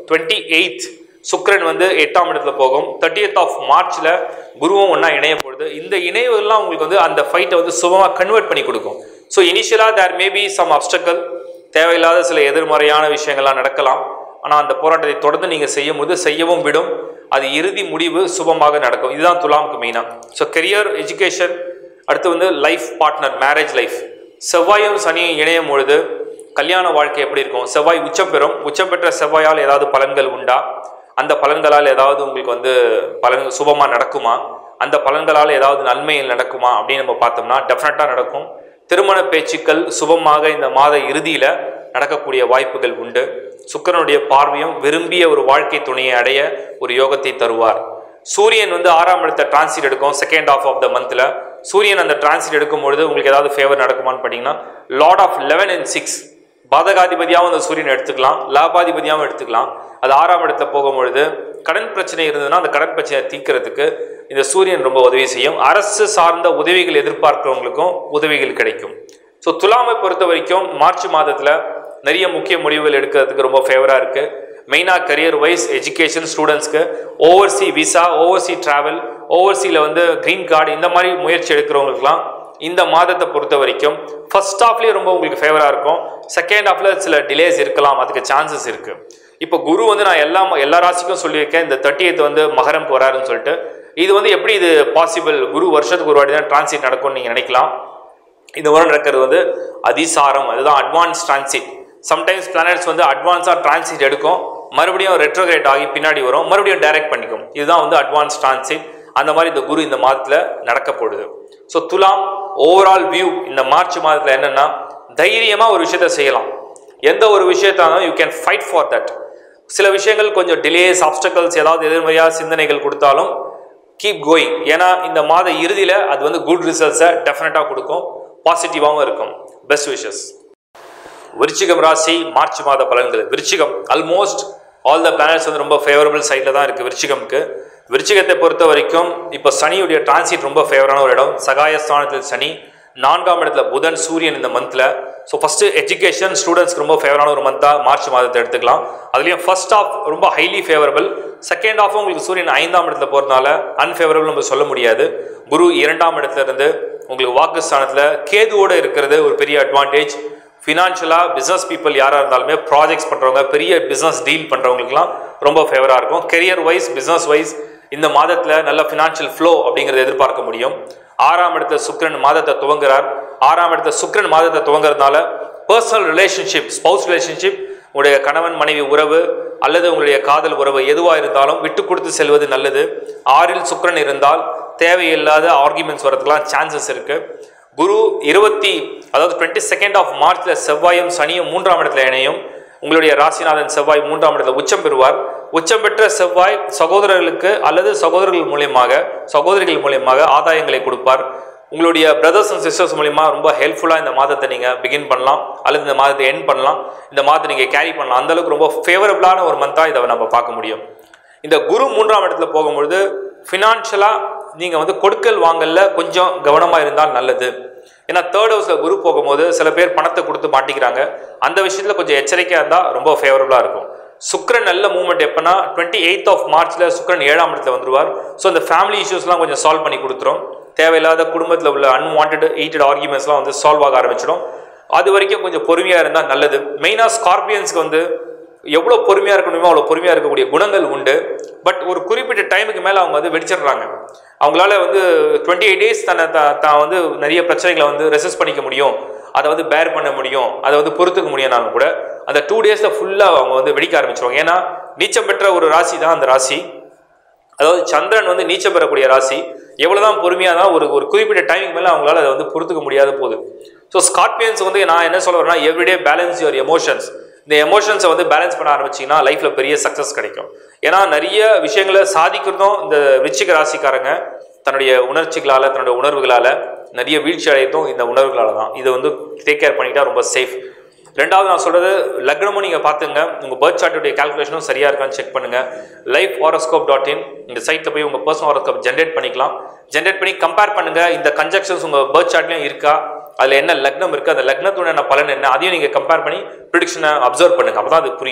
டுவெண்ட்டி எயித் சுக்கிரன் வந்து எட்டாம் இடத்துல போகும் தேர்ட்டியத் ஆஃப் மார்ச்ல குருவும் ஒன்றா இணைய போகுது இந்த இணைவுலாம் உங்களுக்கு வந்து அந்த ஃபைட்டை வந்து சுபமாக கன்வெர்ட் பண்ணி கொடுக்கும் ஸோ இனிஷியலாக தேர் மேபி சம் அப்டக்கல் தேவையில்லாத சில எதிர்மறையான விஷயங்கள்லாம் நடக்கலாம் ஆனால் அந்த போராட்டத்தை தொடர்ந்து நீங்கள் செய்யும் போது செய்யவும் விடும் அது இறுதி முடிவு சுபமாக நடக்கும் இதுதான் துலாமுக்கு மெயினாக ஸோ கெரியர் எஜுகேஷன் அடுத்து வந்து லைஃப் பார்ட்னர் மேரேஜ் லைஃப் செவ்வாயும் சனியும் இணையும் பொழுது கல்யாண வாழ்க்கை எப்படி இருக்கும் செவ்வாய் உச்சம் பெறும் உச்சம் பெற்ற செவ்வாயால் ஏதாவது பலன்கள் உண்டா அந்த பலன்களால் ஏதாவது உங்களுக்கு வந்து பலன் சுபமாக நடக்குமா அந்த பலன்களால் ஏதாவது நன்மைகள் நடக்குமா அப்படின்னு நம்ம பார்த்தோம்னா டெஃபினட்டாக நடக்கும் திருமண பேச்சுக்கள் சுபமாக இந்த மாத இறுதியில் நடக்கக்கூடிய வாய்ப்புகள் உண்டு சுக்கிரனுடைய பார்வையும் விரும்பிய ஒரு வாழ்க்கை துணையை அடைய ஒரு யோகத்தை தருவார் சூரியன் வந்து ஆறாம் இடத்த டிரான்சிட் எடுக்கும் செகண்ட் ஆஃப் ஆஃப் த மந்த்தில் சூரியன் அந்த டிரான்சிட் எடுக்கும் பொழுது உங்களுக்கு ஏதாவது ஃபேவர் நடக்குமான்னு பார்த்தீங்கன்னா lord of eleven and six பாதகாதிபதியாகவும் அந்த சூரியன் எடுத்துக்கலாம் லாபாதிபதியாகவும் எடுத்துக்கலாம் அது ஆறாம் இடத்துல போகும்பொழுது கடன் பிரச்சனை இருந்ததுன்னா அந்த கடன் பிரச்சனையை தீர்க்கிறதுக்கு இந்த சூரியன் ரொம்ப உதவி செய்யும் அரசு சார்ந்த உதவிகள் எதிர்பார்க்கிறவங்களுக்கும் உதவிகள் கிடைக்கும் ஸோ துலாமை பொறுத்த வரைக்கும் மார்ச் மாதத்தில் நிறைய முக்கிய முடிவுகள் எடுக்கிறதுக்கு ரொம்ப ஃபேவராக இருக்குது மெயினாக கரியர் வைஸ் எஜுகேஷன் ஸ்டூடெண்ட்ஸ்க்கு ஓவர்சி விசா ஓவர்சி ட்ராவல் ஓவர்சியில் வந்து க்ரீன் கார்டு இந்த மாதிரி முயற்சி எடுக்கிறவங்களுக்குலாம் இந்த மாதத்தை பொறுத்த வரைக்கும் ஃபர்ஸ்ட் ஹாஃப்லேயே ரொம்ப உங்களுக்கு ஃபேவராக இருக்கும் செகண்ட் ஹாஃப்ல சில டிலேஸ் இருக்கலாம் அதுக்கு சான்சஸ் இருக்குது இப்போ குரு வந்து நான் எல்லா எல்லா ராசிக்கும் சொல்லியிருக்கேன் இந்த தேர்ட்டி வந்து மகரம்க்கு வராருன்னு சொல்லிட்டு இது வந்து எப்படி இது பாசிபிள் குரு வருஷத்துக்கு ஒரு வாட்டி தான் டிரான்சிட் நடக்கும்னு நீங்கள் நினைக்கலாம் இந்த முறை நடக்கிறது வந்து அதிசாரம் அதுதான் அட்வான்ஸ் டிரான்சிட் சம்டைம்ஸ் பிளானட்ஸ் வந்து அட்வான்ஸாக டிரான்சிட் எடுக்கும் மறுபடியும் ரெட்ரோகிரேட் ஆகி பின்னாடி வரும் மறுபடியும் டைரக்ட் பண்ணிக்கும் இதுதான் வந்து அட்வான்ஸ் டிரான்சிட் அந்த மாதிரி இந்த குரு இந்த மாதத்தில் நடக்க போடுது ஸோ துலாம் ஓவரால் வியூ இந்த மார்ச் மாதத்தில் என்னென்னா தைரியமாக ஒரு விஷயத்த செய்யலாம் எந்த ஒரு விஷயத்தாலும் you can fight for that சில விஷயங்கள் கொஞ்சம் டிலேஸ் ஆப்ஸ்டக்கல்ஸ் ஏதாவது எதிர்மறையாக சிந்தனைகள் கொடுத்தாலும் கீப் கோயிங் ஏன்னா இந்த மாத இறுதியில் அது வந்து குட் ரிசல்ட்ஸை டெஃபினட்டாக கொடுக்கும் பாசிட்டிவாகவும் இருக்கும் பெஸ்ட் விஷஸ் விருச்சிகம் ராசி மார்ச் மாத பலன்கள் விருச்சிகம் ஆல்மோஸ்ட் ஆல் த பிளானட்ஸ் வந்து ரொம்ப ஃபேவரபிள் சைடில் தான் இருக்குது விருச்சிகம்க்கு விருச்சிகத்தை பொறுத்த வரைக்கும் இப்போ சனியுடைய டிரான்சிட் ரொம்ப ஃபேவரான ஒரு இடம் சகாயஸ்தானத்தில் சனி நான்காம் இடத்துல புதன் சூரியன் இந்த மந்தில் ஸோ ஃபஸ்ட்டு எஜுகேஷன் ஸ்டூடெண்ட்ஸ்க்கு ரொம்ப ஃபேவரான ஒரு மந்தாக மார்ச் மாதத்தை எடுத்துக்கலாம் அதுலேயும் ஃபர்ஸ்ட் ஆஃப் ரொம்ப ஹைலி ஃபேவரபிள் செகண்ட் ஆஃப் உங்களுக்கு சூரியன் ஐந்தாம் இடத்துல போகிறதுனால அன்ஃபேவரபிள் நம்ம சொல்ல முடியாது குரு இரண்டாம் இடத்துல இருந்து உங்களுக்கு வாக்குஸ்தானத்தில் கேதுவோடு இருக்கிறது ஒரு பெரிய அட்வான்டேஜ் ஃபினான்ஷியலாக பிஸ்னஸ் பீப்புள் யாராக இருந்தாலுமே ப்ராஜெக்ட்ஸ் பண்ணுறவங்க பெரிய பிஸ்னஸ் டீல் பண்ணுறவங்களுக்குலாம் ரொம்ப ஃபேவராக இருக்கும் கெரியர் வைஸ் பிஸ்னஸ் வைஸ் இந்த மாதத்தில் நல்ல ஃபினான்ஷியல் ஃப்ளோ அப்படிங்கிறத எதிர்பார்க்க முடியும் ஆறாம் இடத்துல சுக்கிரன் மாதத்தை துவங்குறார் ஆறாம் இடத்துல சுக்கிரன் மாதத்தை துவங்குறதுனால பர்சனல் ரிலேஷன்ஷிப் ஸ்பௌஸ் ரிலேஷன்ஷிப் உங்களுடைய கணவன் மனைவி உறவு அல்லது உங்களுடைய காதல் உறவு எதுவாக இருந்தாலும் விட்டு கொடுத்து செல்வது நல்லது ஆறில் சுக்கிரன் இருந்தால் தேவையில்லாத ஆர்குமெண்ட்ஸ் வரதுக்கெலாம் சான்சஸ் இருக்குது குரு இருபத்தி அதாவது டுவெண்ட்டி செகண்ட் ஆஃப் மார்ச்ல செவ்வாயும் சனியும் மூன்றாம் இடத்துல இணையும் உங்களுடைய ராசிநாதன் செவ்வாய் மூன்றாம் இடத்துல உச்சம் பெறுவார் உச்சம் பெற்ற செவ்வாய் சகோதரர்களுக்கு அல்லது சகோதரர்கள் மூலியமாக சகோதரிகள் மூலியமாக ஆதாயங்களை கொடுப்பார் உங்களுடைய பிரதர்ஸ் அண்ட் சிஸ்டர்ஸ் மூலியமா ரொம்ப ஹெல்ப்ஃபுல்லாக இந்த மாதத்தை நீங்கள் பிகின் பண்ணலாம் அல்லது இந்த மாதத்தை எண்ட் பண்ணலாம் இந்த மாதத்தை நீங்கள் கேரி பண்ணலாம் அந்த அளவுக்கு ரொம்ப ஃபேவரபிளான ஒரு மந்தாக இதை நம்ம பார்க்க முடியும் இந்த குரு மூன்றாம் இடத்துல போகும்பொழுது ஃபினான்ஷியலாக நீங்கள் வந்து கொடுக்கல் வாங்கல்ல கொஞ்சம் கவனமாக இருந்தால் நல்லது ஏன்னா தேர்ட் ஹவுஸில் குரு போகும்போது சில பேர் பணத்தை கொடுத்து மாட்டிக்கிறாங்க அந்த விஷயத்தில் கொஞ்சம் எச்சரிக்கையாக இருந்தால் ரொம்ப ஃபேவரபுளாக இருக்கும் சுக்ரன் நல்ல மூவ்மெண்ட் எப்போனா டுவெண்ட்டி எயித் ஆஃப் மார்ச்சில் சுக்ரன் ஏழாம் இடத்துல வந்துருவார் ஸோ இந்த ஃபேமிலி இஷ்யூஸ்லாம் கொஞ்சம் சால்வ் பண்ணி கொடுத்துரும் தேவையில்லாத குடும்பத்தில் உள்ள அன்வான்ட் ஹீட்டட் ஆர்குமெண்ட்ஸ்லாம் வந்து சால்வ் ஆக ஆரம்பிச்சிடும் அது வரைக்கும் கொஞ்சம் பொறுமையாக இருந்தால் நல்லது மெயினாக ஸ்கார்பியன்ஸ்க்கு வந்து எவ்வளோ பொறுமையாக இருக்கணுமோ அவ்வளோ பொறுமையாக இருக்கக்கூடிய குணங்கள் உண்டு பட் ஒரு குறிப்பிட்ட டைமுக்கு மேலே அவங்க வந்து வெடிச்சிடுறாங்க அவங்களால வந்து டுவெண்ட்டி எயிட் டேஸ் தன்னை த- தான் வந்து நிறைய பிரச்சனைகளை வந்து ரெசிஸ்ட் பண்ணிக்க முடியும் அதை வந்து பேர் பண்ண முடியும் அதை வந்து பொறுத்துக்க முடியும்னாலும் கூட அந்த டூ டேஸில் ஃபுல்லாக அவங்க வந்து வெடிக்க ஆரம்பிச்சிருவாங்க ஏன்னா நீச்சம் பெற்ற ஒரு ராசி தான் அந்த ராசி அதாவது சந்திரன் வந்து நீச்சம் பெறக்கூடிய ராசி எவ்வளவுதான் பொறுமையாக தான் ஒரு ஒரு குறிப்பிட்ட டைமிங் மேலே அவங்களால அதை வந்து பொறுத்துக்க முடியாத போகுது ஸோ ஸ்கார்பியன்ஸ் வந்து நான் என்ன சொல்ல வரேன்னா எவ்ரிடே பேலன்ஸ் யுவர் எமோஷன்ஸ் இந்த எமோஷன்ஸை வந்து பேலன்ஸ் பண்ண ஆரம்பிச்சிங்கன்னா லைஃப்பில் பெரிய சக்ஸஸ் கிடைக்கும் ஏன்னா நிறைய விஷயங்களை சாதிக்கிறதும் இந்த விருச்சிக ராசிக்காரங்க தன்னுடைய உணர்ச்சிகளால் தன்னுடைய உணர்வுகளால் நிறைய வீழ்ச்சி அடையதும் இந்த உணர்வுகளால் தான் இதை வந்து டேக் கேர் பண்ணிக்கிட்டா ரொம்ப சேஃப் ரெண்டாவது நான் சொல்றது லக்னமும் நீங்கள் பார்த்துங்க உங்கள் பர்த் சார்ட்டுடைய கால்குலேஷனும் சரியாக இருக்கான்னு செக் பண்ணுங்க லைஃப் ஹாரோஸ்கோப் டாட் இன் இந்த சைட்டில் போய் உங்கள் பர்சனல் ஹாரோஸ்கோப் ஜென்ரேட் பண்ணிக்கலாம் ஜென்ரேட் பண்ணி கம்பேர் பண்ணுங்க இந்த கன்ஜெக்ஷன்ஸ் உங்கள் பர்த் சார்ட்லையும் இருக்கா அதில் என்ன லக்னம் இருக்குது அந்த லக்னத்துடன் பலன் என்ன அதையும் நீங்கள் கம்பேர் பண்ணி ப்ரிடிக்ஷனை அப்சர்வ் பண்ணுங்க அப்போ தான் அது புரியும்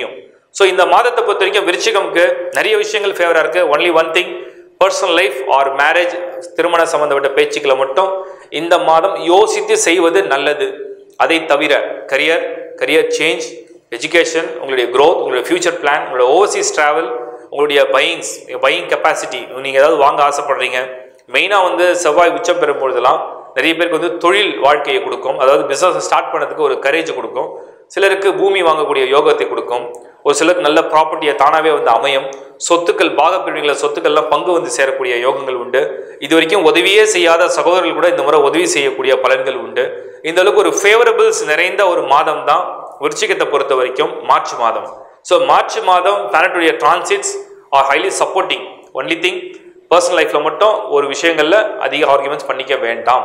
ஸோ இந்த மாதத்தை பொறுத்த வரைக்கும் விருச்சிகம்க்கு நிறைய விஷயங்கள் ஃபேவராக இருக்குது only one thing personal life or marriage திருமண சம்பந்தப்பட்ட பேச்சுக்களை மட்டும் இந்த மாதம் யோசித்து செய்வது நல்லது அதை தவிர கரியர் கரியர் சேஞ்ச் எஜுகேஷன் உங்களுடைய growth உங்களுடைய ஃபியூச்சர் பிளான் உங்களுடைய ஓவர்சீஸ் ட்ராவல் உங்களுடைய பையிங்ஸ் பையிங் கெப்பாசிட்டி நீங்கள் ஏதாவது வாங்க ஆசைப்படுறீங்க மெயினாக வந்து செவ்வாய் உச்சம் பெறும்பொழுதெல்லாம் நிறைய பேருக்கு வந்து தொழில் வாழ்க்கையை கொடுக்கும் அதாவது பிஸ்னஸ் ஸ்டார்ட் பண்ணதுக்கு ஒரு கரேஜ் கொடுக்கும் சிலருக்கு பூமி வாங்கக்கூடிய யோகத்தை கொடுக்கும் ஒரு சிலருக்கு நல்ல ப்ராப்பர்ட்டியை தானாகவே வந்து அமையும் சொத்துக்கள் பாகப்பிரிவுகளை சொத்துக்கள்லாம் பங்கு வந்து சேரக்கூடிய யோகங்கள் உண்டு இது வரைக்கும் உதவியே செய்யாத சகோதரர்கள் கூட இந்த முறை உதவி செய்யக்கூடிய பலன்கள் உண்டு இந்த அளவுக்கு ஒரு ஃபேவரபிள்ஸ் நிறைந்த ஒரு மாதம் தான் விருச்சிகத்தை பொறுத்த வரைக்கும் மார்ச் மாதம் ஸோ மார்ச் மாதம் பிளானட்டுடைய transits are highly supporting only thing personal லைஃப்பில் மட்டும் ஒரு விஷயங்களில் அதிக ஆர்குமெண்ட்ஸ் பண்ணிக்க வேண்டாம்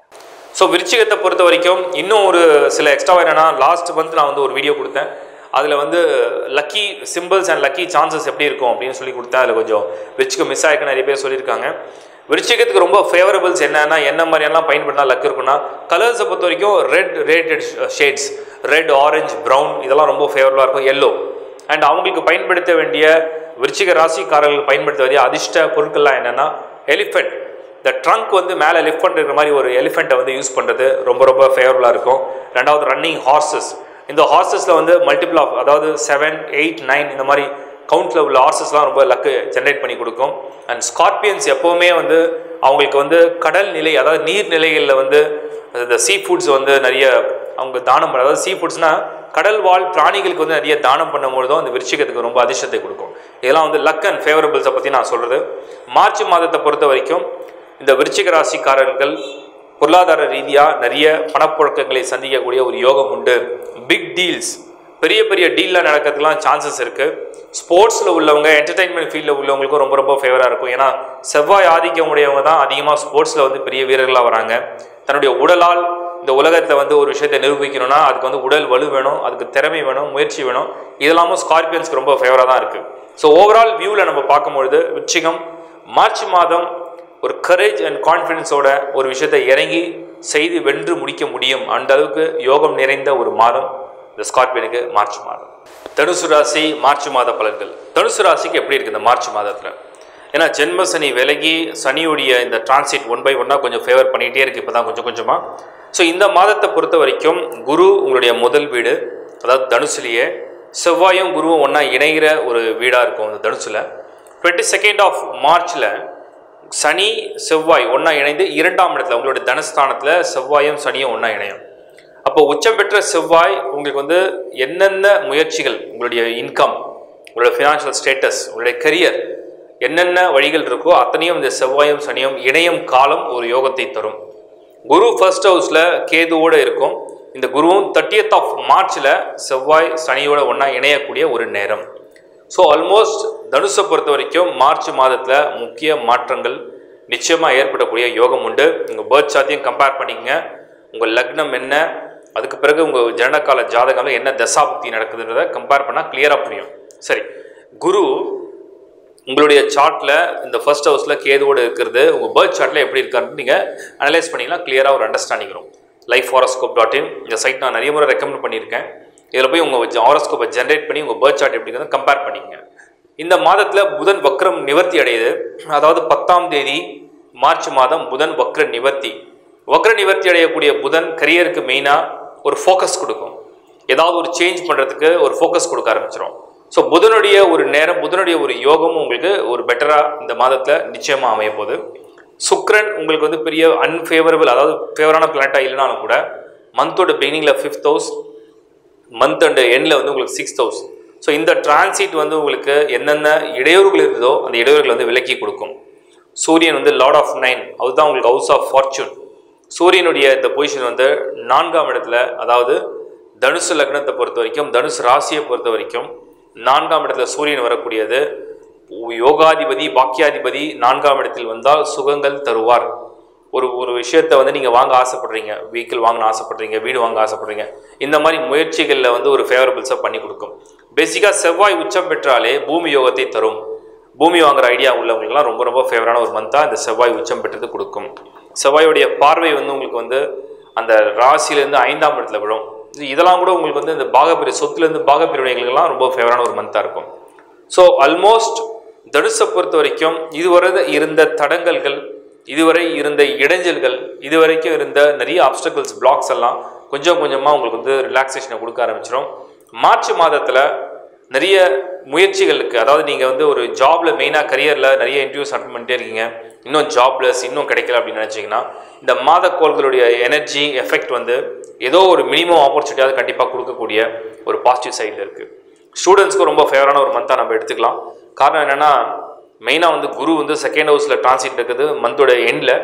ஸோ விருச்சிகத்தை பொறுத்த வரைக்கும் இன்னும் ஒரு சில எக்ஸ்ட்ரா என்னன்னா லாஸ்ட் மந்த் நான் வந்து ஒரு வீடியோ கொடுத்தேன் அதில் வந்து lucky symbols and lucky chances எப்படி இருக்கும் அப்படின்னு சொல்லி கொடுத்தேன் அதில் கொஞ்சம் விருச்சிகம் மிஸ் ஆகிருக்கு நிறைய பேர் சொல்லியிருக்காங்க விருச்சிகத்துக்கு ரொம்ப ஃபேவரபிள்ஸ் என்னன்னா என்ன மாதிரியெல்லாம் பயன்படுத்தினா லக் இருக்குன்னா கலர்ஸை பொறுத்த வரைக்கும் red related shades red orange brown இதெல்லாம் ரொம்ப ஃபேவரபுளாக இருக்கும் எல்லோ அண்ட் அவங்களுக்கு பயன்படுத்த வேண்டிய விருச்சிக ராசிக்காரர்கள் பயன்படுத்த வேண்டிய அதிர்ஷ்ட பொருட்கள்லாம் என்னென்னா எலிஃபெண்ட் இந்த ட்ரங்க் வந்து மேலே லிஃப்ட் பண்ணுற மாதிரி ஒரு எலிஃபெண்ட்டை வந்து யூஸ் பண்ணுறது ரொம்ப ரொம்ப ஃபேவரபுளாக இருக்கும் ரெண்டாவது ரன்னிங் ஹார்சஸ் இந்த ஹார்சஸில் வந்து மல்டிபிள் ஆஃப் அதாவது செவன் எயிட் நைன் இந்த மாதிரி கவுண்டில் உள்ள ஹார்சஸ்லாம் ரொம்ப லக்கு ஜென்ரேட் பண்ணி கொடுக்கும் அண்ட் ஸ்கார்பியன்ஸ் எப்போவுமே வந்து அவங்களுக்கு வந்து கடல் நிலை அதாவது நீர்நிலைகளில் வந்து இந்த சீ ஃபுட்ஸ் வந்து நிறைய அவங்க தானம் பண்ண அதாவது சீ ஃபுட்ஸ்னால் கடல் வாழ் பிராணிகளுக்கு வந்து நிறைய தானம் பண்ணும்பொழுதும் அந்த விருச்சிகத்துக்கு ரொம்ப அதிர்ஷ்டத்தை கொடுக்கும் இதெல்லாம் வந்து லக் அண்ட் ஃபேவரபிள்ஸை பற்றி நான் சொல்கிறது மார்ச் மாதத்தை பொறுத்த வரைக்கும் இந்த விருச்சிக ராசிக்காரர்கள் பொருளாதார ரீதியாக நிறைய பணப்புழக்கங்களை சந்திக்கக்கூடிய ஒரு யோகம் உண்டு பிக் டீல்ஸ் பெரிய பெரிய டீல்லாம் நடக்கிறதுக்குலாம் சான்சஸ் இருக்குது ஸ்போர்ட்ஸில் உள்ளவங்க என்டர்டைன்மெண்ட் ஃபீல்டில் உள்ளவங்களுக்கும் ரொம்ப ரொம்ப ஃபேவராக இருக்கும் ஏன்னா செவ்வாய் ஆதிக்கம் உடையவங்க தான் அதிகமாக ஸ்போர்ட்ஸில் வந்து பெரிய வீரர்களாக வராங்க தன்னுடைய உடலால் இந்த உலகத்தில் வந்து ஒரு விஷயத்தை நிரூபிக்கணும்னா அதுக்கு வந்து உடல் வலு வேணும் அதுக்கு திறமை வேணும் முயற்சி வேணும் இதெல்லாமும் ஸ்கார்பியன்ஸ்க்கு ரொம்ப ஃபேவராக தான் இருக்குது ஸோ ஓவரால் வியூவில் நம்ம பார்க்கும்பொழுது விச்சிகம் மார்ச் மாதம் ஒரு கரேஜ் அண்ட் கான்ஃபிடென்ஸோட ஒரு விஷயத்தை இறங்கி செய்து வென்று முடிக்க முடியும் அந்த அளவுக்கு யோகம் நிறைந்த ஒரு மாதம் இந்த ஸ்கார்பியனுக்கு மார்ச் மாதம் தனுசு ராசி மார்ச் மாத பலன்கள் தனுசு ராசிக்கு எப்படி இருக்குது இந்த மார்ச் மாதத்தில் ஏன்னா ஜென்ம சனி விலகி சனியுடைய இந்த டிரான்சிட் ஒன் பை ஒன்னாக கொஞ்சம் ஃபேவர் பண்ணிகிட்டே இருக்குது இப்போ தான் கொஞ்சம் கொஞ்சமாக ஸோ இந்த மாதத்தை பொறுத்த வரைக்கும் குரு உங்களுடைய முதல் வீடு அதாவது தனுசுலேயே செவ்வாயும் குருவும் ஒன்றா இணைகிற ஒரு வீடாக இருக்கும் இந்த தனுசில் டுவெண்ட்டி செகண்ட் ஆஃப் மார்ச்சில் சனி செவ்வாய் ஒன்றா இணைந்து இரண்டாம் இடத்துல உங்களுடைய தனஸ்தானத்தில் செவ்வாயும் சனியும் ஒன்றா இணையும் அப்போ உச்சம் பெற்ற செவ்வாய் உங்களுக்கு வந்து என்னென்ன முயற்சிகள் உங்களுடைய இன்கம் உங்களுடைய ஃபினான்ஷியல் ஸ்டேட்டஸ் உங்களுடைய கரியர் என்னென்ன வழிகள் இருக்கோ அத்தனையும் இந்த செவ்வாயும் சனியும் இணையும் காலம் ஒரு யோகத்தை தரும் குரு ஃபர்ஸ்ட் ஹவுஸில் கேதுவோடு இருக்கும் இந்த குருவும் தேர்ட்டியத் ஆஃப் மார்ச்சில் செவ்வாய் சனியோட ஒன்றா இணையக்கூடிய ஒரு நேரம் ஸோ ஆல்மோஸ்ட் தனுஷை பொறுத்த வரைக்கும் மார்ச் மாதத்தில் முக்கிய மாற்றங்கள் நிச்சயமாக ஏற்படக்கூடிய யோகம் உண்டு உங்கள் பேர்த் சார்த்தையும் கம்பேர் பண்ணிக்கங்க உங்கள் லக்னம் என்ன அதுக்கு பிறகு உங்கள் ஜனனகால ஜாதகம்ல என்ன தசாபுக்தி நடக்குதுன்றதை கம்பேர் பண்ணால் கிளியராக புரியும் சரி குரு உங்களுடைய சார்ட்டில் இந்த ஃபர்ஸ்ட் ஹவுஸில் கேதுவோடு இருக்கிறது உங்கள் பேர்த் சார்ட்டில் எப்படி இருக்காருன்னு நீங்கள் அனலைஸ் பண்ணிங்கன்னா கிளியராக ஒரு அண்டர்ஸ்டாண்டிங் வரும் லைஃப் ஹாரோஸ்கோப் டாட் இன் இந்த சைட் நான் நிறைய முறை ரெக்கமெண்ட் பண்ணியிருக்கேன் இதில் போய் உங்கள் ஹாரோஸ்கோப்பை ஜென்ரேட் பண்ணி உங்கள் பேர்த் சார்ட் எப்படி இருக்குதுன்னு கம்பேர் பண்ணிக்கங்க இந்த மாதத்தில் புதன் வக்ரம் நிவர்த்தி அடையுது அதாவது பத்தாம் தேதி மார்ச் மாதம் புதன் வக்ர நிவர்த்தி வக்ர நிவர்த்தி அடையக்கூடிய புதன் கரியருக்கு மெயினாக ஒரு ஃபோக்கஸ் கொடுக்கும் ஏதாவது ஒரு சேஞ்ச் பண்ணுறதுக்கு ஒரு ஃபோக்கஸ் கொடுக்க ஆரம்பிச்சிடும் ஸோ புதனுடைய ஒரு நேரம் புதனுடைய ஒரு யோகமும் உங்களுக்கு ஒரு பெட்டராக இந்த மாதத்தில் நிச்சயமாக அமைய போகுது சுக்ரன் உங்களுக்கு வந்து பெரிய அன்ஃபேவரபிள் அதாவது ஃபேவரான பிளானட்டாக இல்லைனாலும் கூட மந்தோட பிகினிங்கில் ஃபிஃப்த் ஹவுஸ் மந்த் அண்ட் எண்டில் வந்து உங்களுக்கு சிக்ஸ்த் ஹவுஸ் ஸோ இந்த டிரான்சிட் வந்து உங்களுக்கு என்னென்ன இடையூறுகள் இருந்ததோ அந்த இடையூறுகள் வந்து விலக்கி கொடுக்கும் சூரியன் வந்து லார்ட் ஆஃப் நைன் அதுதான் உங்களுக்கு ஹவுஸ் ஆஃப் ஃபார்ச்சூன் சூரியனுடைய இந்த பொசிஷன் வந்து நான்காம் இடத்துல அதாவது தனுசு லக்னத்தை பொறுத்த வரைக்கும் தனுசு ராசியை பொறுத்த வரைக்கும் நான்காம் இடத்துல சூரியன் வரக்கூடியது யோகாதிபதி பாக்கியாதிபதி நான்காம் இடத்தில் வந்தால் சுகங்கள் தருவார் ஒரு ஒரு விஷயத்தை வந்து நீங்கள் வாங்க ஆசைப்படுறீங்க வெஹிக்கிள் வாங்கணும் ஆசைப்படுறீங்க வீடு வாங்க ஆசைப்படுறீங்க இந்த மாதிரி முயற்சிகளில் வந்து ஒரு ஃபேவரபிள்ஸை பண்ணி கொடுக்கும் பேசிக்காக செவ்வாய் உச்சம் பெற்றாலே பூமி யோகத்தை தரும் பூமி வாங்குற ஐடியா உள்ளவங்களுக்குலாம் ரொம்ப ரொம்ப ஃபேவரான ஒரு மந்தாக இந்த செவ்வாய் உச்சம் பெற்றது கொடுக்கும் செவ்வாயுடைய பார்வை வந்து உங்களுக்கு வந்து அந்த ராசியிலேருந்து ஐந்தாம் இடத்துல விழும் இது இதெல்லாம் கூட உங்களுக்கு வந்து இந்த பாகப்பிரி சொத்துலேருந்து பாகப்பிரிவினைகளுக்கெல்லாம் ரொம்ப ஃபேவரான ஒரு மந்தாக இருக்கும் ஸோ ஆல்மோஸ்ட் தனுசை பொறுத்த வரைக்கும் இதுவரை இருந்த தடங்கல்கள் இதுவரை இருந்த இடைஞ்சல்கள் இதுவரைக்கும் இருந்த நிறைய ஆப்ஸ்டக்கிள்ஸ் பிளாக்ஸ் எல்லாம் கொஞ்சம் கொஞ்சமாக உங்களுக்கு வந்து ரிலாக்ஸேஷனை கொடுக்க ஆரம்பிச்சிடும் மார்ச் மாதத்தில் நிறைய முயற்சிகளுக்கு அதாவது நீங்கள் வந்து ஒரு ஜாபில் மெயினாக கரியரில் நிறைய இன்டர்வியூஸ் அட்டன் பண்ணிட்டே இருக்கீங்க இன்னும் ஜாப்லெஸ் இன்னும் கிடைக்கல அப்படின்னு நினச்சிங்கன்னா இந்த மாத கோள்களுடைய எனர்ஜி எஃபெக்ட் வந்து ஏதோ ஒரு மினிமம் ஆப்பர்ச்சுனிட்டியாவது கண்டிப்பாக கொடுக்கக்கூடிய ஒரு பாசிட்டிவ் சைடில் இருக்குது ஸ்டூடெண்ட்ஸ்க்கு ரொம்ப ஃபேவரான ஒரு மந்தாக நம்ம எடுத்துக்கலாம் காரணம் என்னென்னா மெயினாக வந்து குரு வந்து செகண்ட் ஹவுஸில் டிரான்சிட் இருக்குது மந்தோட எண்டில்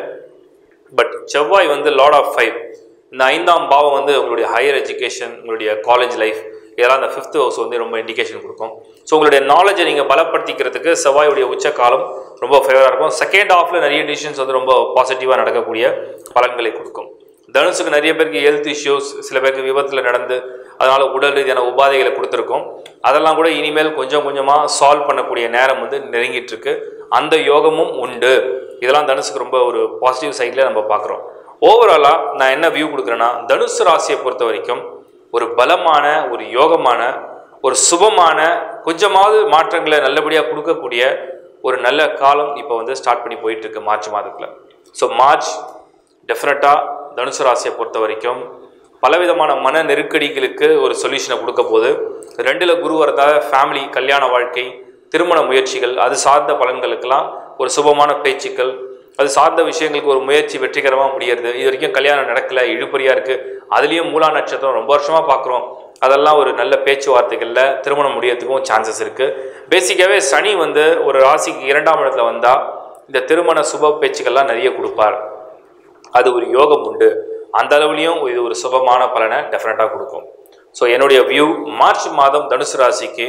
பட் செவ்வாய் வந்து லார்ட் ஆஃப் ஃபைவ் இந்த ஐந்தாம் பாவம் வந்து உங்களுடைய ஹையர் எஜுகேஷன் உங்களுடைய காலேஜ் லைஃப் இதெல்லாம் அந்த ஃபிஃப்த் ஹவுஸ் வந்து ரொம்ப இண்டிகேஷன் கொடுக்கும் ஸோ உங்களுடைய நாலேஜை நீங்கள் பலப்படுத்திக்கிறதுக்கு செவ்வாயுடைய உச்ச காலம் ரொம்ப ஃபேவராக இருக்கும் செகண்ட் ஹாஃபில் நிறைய டிசிஷன்ஸ் வந்து ரொம்ப பாசிட்டிவாக நடக்கக்கூடிய பலன்களை கொடுக்கும் தனுஷுக்கு நிறைய பேருக்கு ஹெல்த் இஷ்யூஸ் சில பேருக்கு விபத்தில் நடந்து அதனால் உடல் ரீதியான உபாதைகளை கொடுத்துருக்கோம் அதெல்லாம் கூட இனிமேல் கொஞ்சம் கொஞ்சமாக சால்வ் பண்ணக்கூடிய நேரம் வந்து நெருங்கிட்டு இருக்கு அந்த யோகமும் உண்டு இதெல்லாம் தனுஷுக்கு ரொம்ப ஒரு பாசிட்டிவ் சைடில் நம்ம பார்க்குறோம் ஓவராலாக நான் என்ன வியூ கொடுக்குறேன்னா தனுசு ராசியை பொறுத்த வரைக்கும் ஒரு பலமான ஒரு யோகமான ஒரு சுபமான கொஞ்சமாவது மாற்றங்களை நல்லபடியாக கொடுக்கக்கூடிய ஒரு நல்ல காலம் இப்போ வந்து ஸ்டார்ட் பண்ணி போயிட்டு இருக்கு மார்ச் மாதத்தில் ஸோ மார்ச் டெஃபினட்டாக தனுசு ராசியை பொறுத்த வரைக்கும் பலவிதமான மன நெருக்கடிகளுக்கு ஒரு சொல்யூஷனை கொடுக்க போது ரெண்டில் குரு வரதால ஃபேமிலி கல்யாண வாழ்க்கை திருமண முயற்சிகள் அது சார்ந்த பலன்களுக்கெல்லாம் ஒரு சுபமான பேச்சுக்கள் அது சார்ந்த விஷயங்களுக்கு ஒரு முயற்சி வெற்றிகரமாக முடியறது இது வரைக்கும் கல்யாணம் நடக்கல இழுபறியாக இருக்குது அதுலேயும் மூலா நட்சத்திரம் ரொம்ப வருஷமாக பார்க்குறோம் அதெல்லாம் ஒரு நல்ல பேச்சுவார்த்தைகளில் திருமணம் முடியறதுக்கும் சான்சஸ் இருக்குது பேசிக்காகவே சனி வந்து ஒரு ராசிக்கு இரண்டாம் இடத்துல வந்தால் இந்த திருமண சுப பேச்சுக்கள்லாம் நிறைய கொடுப்பார் அது ஒரு யோகம் உண்டு அந்த அளவுலையும் இது ஒரு சுபமான பலனை டெஃபினட்டாக கொடுக்கும் ஸோ என்னுடைய வியூ மார்ச் மாதம் தனுசு ராசிக்கு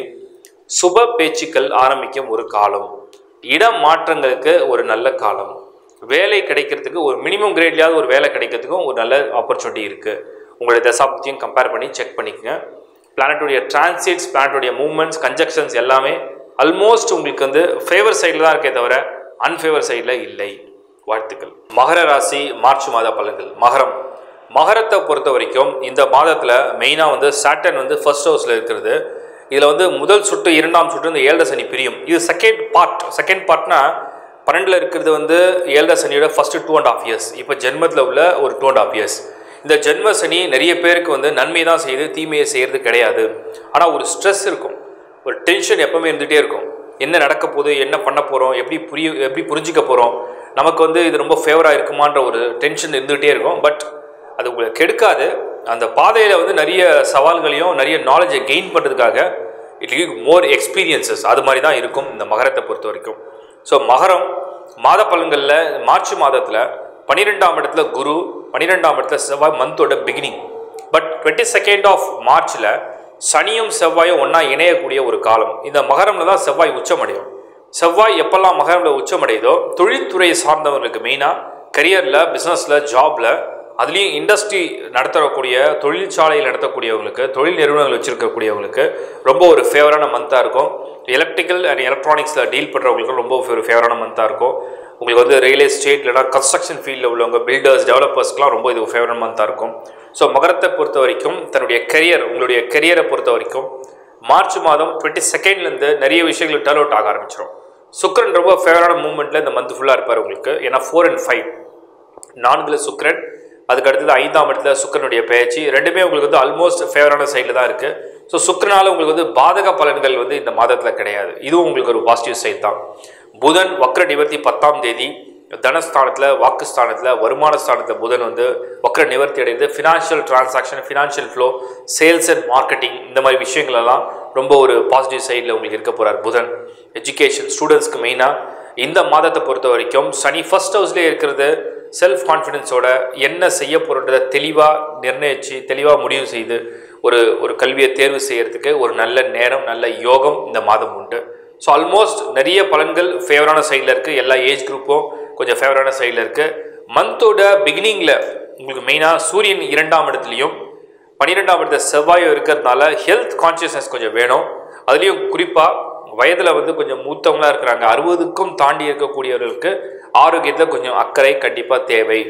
சுப பேச்சுக்கள் ஆரம்பிக்கும் ஒரு காலம் இடம் மாற்றங்களுக்கு ஒரு நல்ல காலம் வேலை கிடைக்கிறதுக்கு ஒரு மினிமம் கிரேட்லையாவது ஒரு வேலை கிடைக்கிறதுக்கும் ஒரு நல்ல ஆப்பர்ச்சுனிட்டி இருக்குது உங்களுடைய தசாப்தியும் கம்பேர் பண்ணி செக் பண்ணிக்கோங்க பிளானட்டுடைய டிரான்சிட்ஸ் பிளானட்டுடைய மூவ்மெண்ட்ஸ் கன்ஜெக்ஷன்ஸ் எல்லாமே ஆல்மோஸ்ட் உங்களுக்கு வந்து ஃபேவர் சைடில் தான் இருக்கே தவிர அன்ஃபேவர் சைடில் இல்லை வாழ்த்துக்கள் மகர ராசி மார்ச் மாத பலன்கள் மகரம் மகரத்தை பொறுத்த வரைக்கும் இந்த மாதத்தில் மெயினாக வந்து சாட்டன் வந்து ஃபர்ஸ்ட் ஹவுஸில் இருக்கிறது இதில் வந்து முதல் சுட்டு இரண்டாம் சுட்டு இந்த ஏழரை சனி பிரியும் இது செகண்ட் பார்ட் செகண்ட் பார்ட்னா பன்னெண்டில் இருக்கிறது வந்து ஏழரை சனியோட first two and half years இப்போ ஜென்மத்தில் உள்ள ஒரு டூ அண்ட் ஆஃப் இயர்ஸ் இந்த ஜென்ம சனி நிறைய பேருக்கு வந்து நன்மை தான் செய்யுது தீமையை செய்கிறது கிடையாது ஆனால் ஒரு ஸ்ட்ரெஸ் இருக்கும் ஒரு டென்ஷன் எப்பவுமே இருந்துகிட்டே இருக்கும் என்ன நடக்க போகுது என்ன பண்ண போகிறோம் எப்படி புரிய எப்படி புரிஞ்சிக்க போகிறோம் நமக்கு வந்து இது ரொம்ப ஃபேவராக இருக்குமான்ற ஒரு டென்ஷன் இருந்துகிட்டே இருக்கும் பட் அது உங்களை கெடுக்காது அந்த பாதையில் வந்து நிறைய சவால்களையும் நிறைய நாலேஜை கெயின் பண்ணுறதுக்காக இட் கிவ் மோர் எக்ஸ்பீரியன்சஸ் அது மாதிரி தான் இருக்கும் இந்த மகரத்தை பொறுத்த வரைக்கும் ஸோ மகரம் மாத பலன்களில் மார்ச் மாதத்தில் பன்னிரெண்டாம் இடத்துல குரு பன்னிரெண்டாம் இடத்துல செவ்வாய் மந்தோட beginning but twenty second of மார்ச்சில் சனியும் செவ்வாயும் ஒன்றா இணையக்கூடிய ஒரு காலம் இந்த மகரம்ல தான் செவ்வாய் உச்சமடையும் செவ்வாய் எப்பெல்லாம் மகரம்ல உச்சமடையுதோ தொழில்துறையை சார்ந்தவங்களுக்கு மெயினாக கரியரில் பிஸ்னஸில் ஜாபில் அதுலேயும் இண்டஸ்ட்ரி நடத்தக்கூடிய தொழிற்சாலையில் நடத்தக்கூடியவங்களுக்கு தொழில் நிறுவனங்கள் வச்சுருக்கக்கூடியவங்களுக்கு ரொம்ப ஒரு ஃபேவரான மந்தாக இருக்கும் எலக்ட்ரிக்கல் அண்ட் எலக்ட்ரானிக்ஸில் டீல் பண்ணுறவங்களுக்கு ரொம்ப ஒரு ஃபேவரான மந்தாக இருக்கும் உங்களுக்கு வந்து ரியல் எஸ்டேட் இல்லைனா கன்ஸ்ட்ரக்ஷன் ஃபீல்டில் உள்ளவங்க பில்டர்ஸ் டெவலப்பர்ஸ்க்குலாம் ரொம்ப இது ஃபேவரட் மந்தாக இருக்கும் ஸோ மகரத்தை பொறுத்த வரைக்கும் தன்னுடைய கரியர் உங்களுடைய கரியரை பொறுத்த வரைக்கும் மார்ச் மாதம் டுவெண்ட்டி செகண்ட்லேருந்து நிறைய விஷயங்கள் டர்ன் அவுட் ஆக ஆரம்பிச்சிடும் சுக்கரன் ரொம்ப ஃபேவரான மூமெண்ட்டில் இந்த மந்த் ஃபுல்லாக இருப்பார் உங்களுக்கு ஏன்னா ஃபோர் அண்ட் ஃபைவ் நான்கில் சுக்கரன் அதுக்கு அடுத்தது ஐந்தாம் இடத்துல சுக்கரனுடைய பயிற்சி ரெண்டுமே உங்களுக்கு வந்து ஆல்மோஸ்ட் ஃபேவரான சைடில் தான் இருக்குது ஸோ சுக்கரனால உங்களுக்கு வந்து பாதக பலன்கள் வந்து இந்த மாதத்தில் கிடையாது இதுவும் உங்களுக்கு ஒரு பாசிட்டிவ் சைடு தான் புதன் வக்ர நிவர்த்தி பத்தாம் தேதி தனஸ்தானத்தில் வாக்குஸ்தானத்தில் வருமான ஸ்தானத்தில் புதன் வந்து வக்ர நிவர்த்தி அடைந்து financial transaction financial flow sales and marketing இந்த மாதிரி விஷயங்கள் எல்லாம் ரொம்ப ஒரு பாசிட்டிவ் சைடில் உங்களுக்கு இருக்க போகிறார் புதன் எஜுகேஷன் ஸ்டூடெண்ட்ஸ்க்கு மெயினாக இந்த மாதத்தை பொறுத்த வரைக்கும் சனி ஃபர்ஸ்ட் ஹவுஸ்லேயே இருக்கிறது செல்ஃப் கான்ஃபிடென்ஸோட என்ன செய்ய போகிறன்றதை தெளிவாக நிர்ணயித்து தெளிவாக முடிவு செய்து ஒரு ஒரு கல்வியை தேர்வு செய்யறதுக்கு ஒரு நல்ல நேரம் நல்ல யோகம் இந்த மாதம் உண்டு ஸோ ஆல்மோஸ்ட் நிறைய பலன்கள் ஃபேவரான சைடில் இருக்குது எல்லா ஏஜ் குரூப்பும் கொஞ்சம் ஃபேவரான சைடில் இருக்குது மந்தோட பிகினிங்கில் உங்களுக்கு மெயினாக சூரியன் இரண்டாம் இடத்துலையும் பன்னிரெண்டாம் இடத்துல செவ்வாயும் இருக்கிறதுனால ஹெல்த் கான்சியஸ்னஸ் கொஞ்சம் வேணும் அதுலேயும் குறிப்பாக வயதில் வந்து கொஞ்சம் மூத்தவங்களா இருக்கிறாங்க அறுபதுக்கும் தாண்டி இருக்கக்கூடியவர்களுக்கு ஆரோக்கியத்தில் கொஞ்சம் அக்கறை கண்டிப்பாக தேவை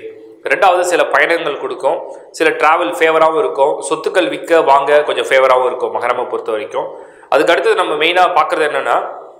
ரெண்டாவது சில பயணங்கள் கொடுக்கும் சில டிராவல் ஃபேவராகவும் இருக்கும் சொத்துக்கள் விற்க வாங்க கொஞ்சம் ஃபேவராகவும் இருக்கும் மகரமை பொறுத்த வரைக்கும் அதுக்கு அடுத்தது நம்ம மெயினாக பார்க்குறது என்னென்னா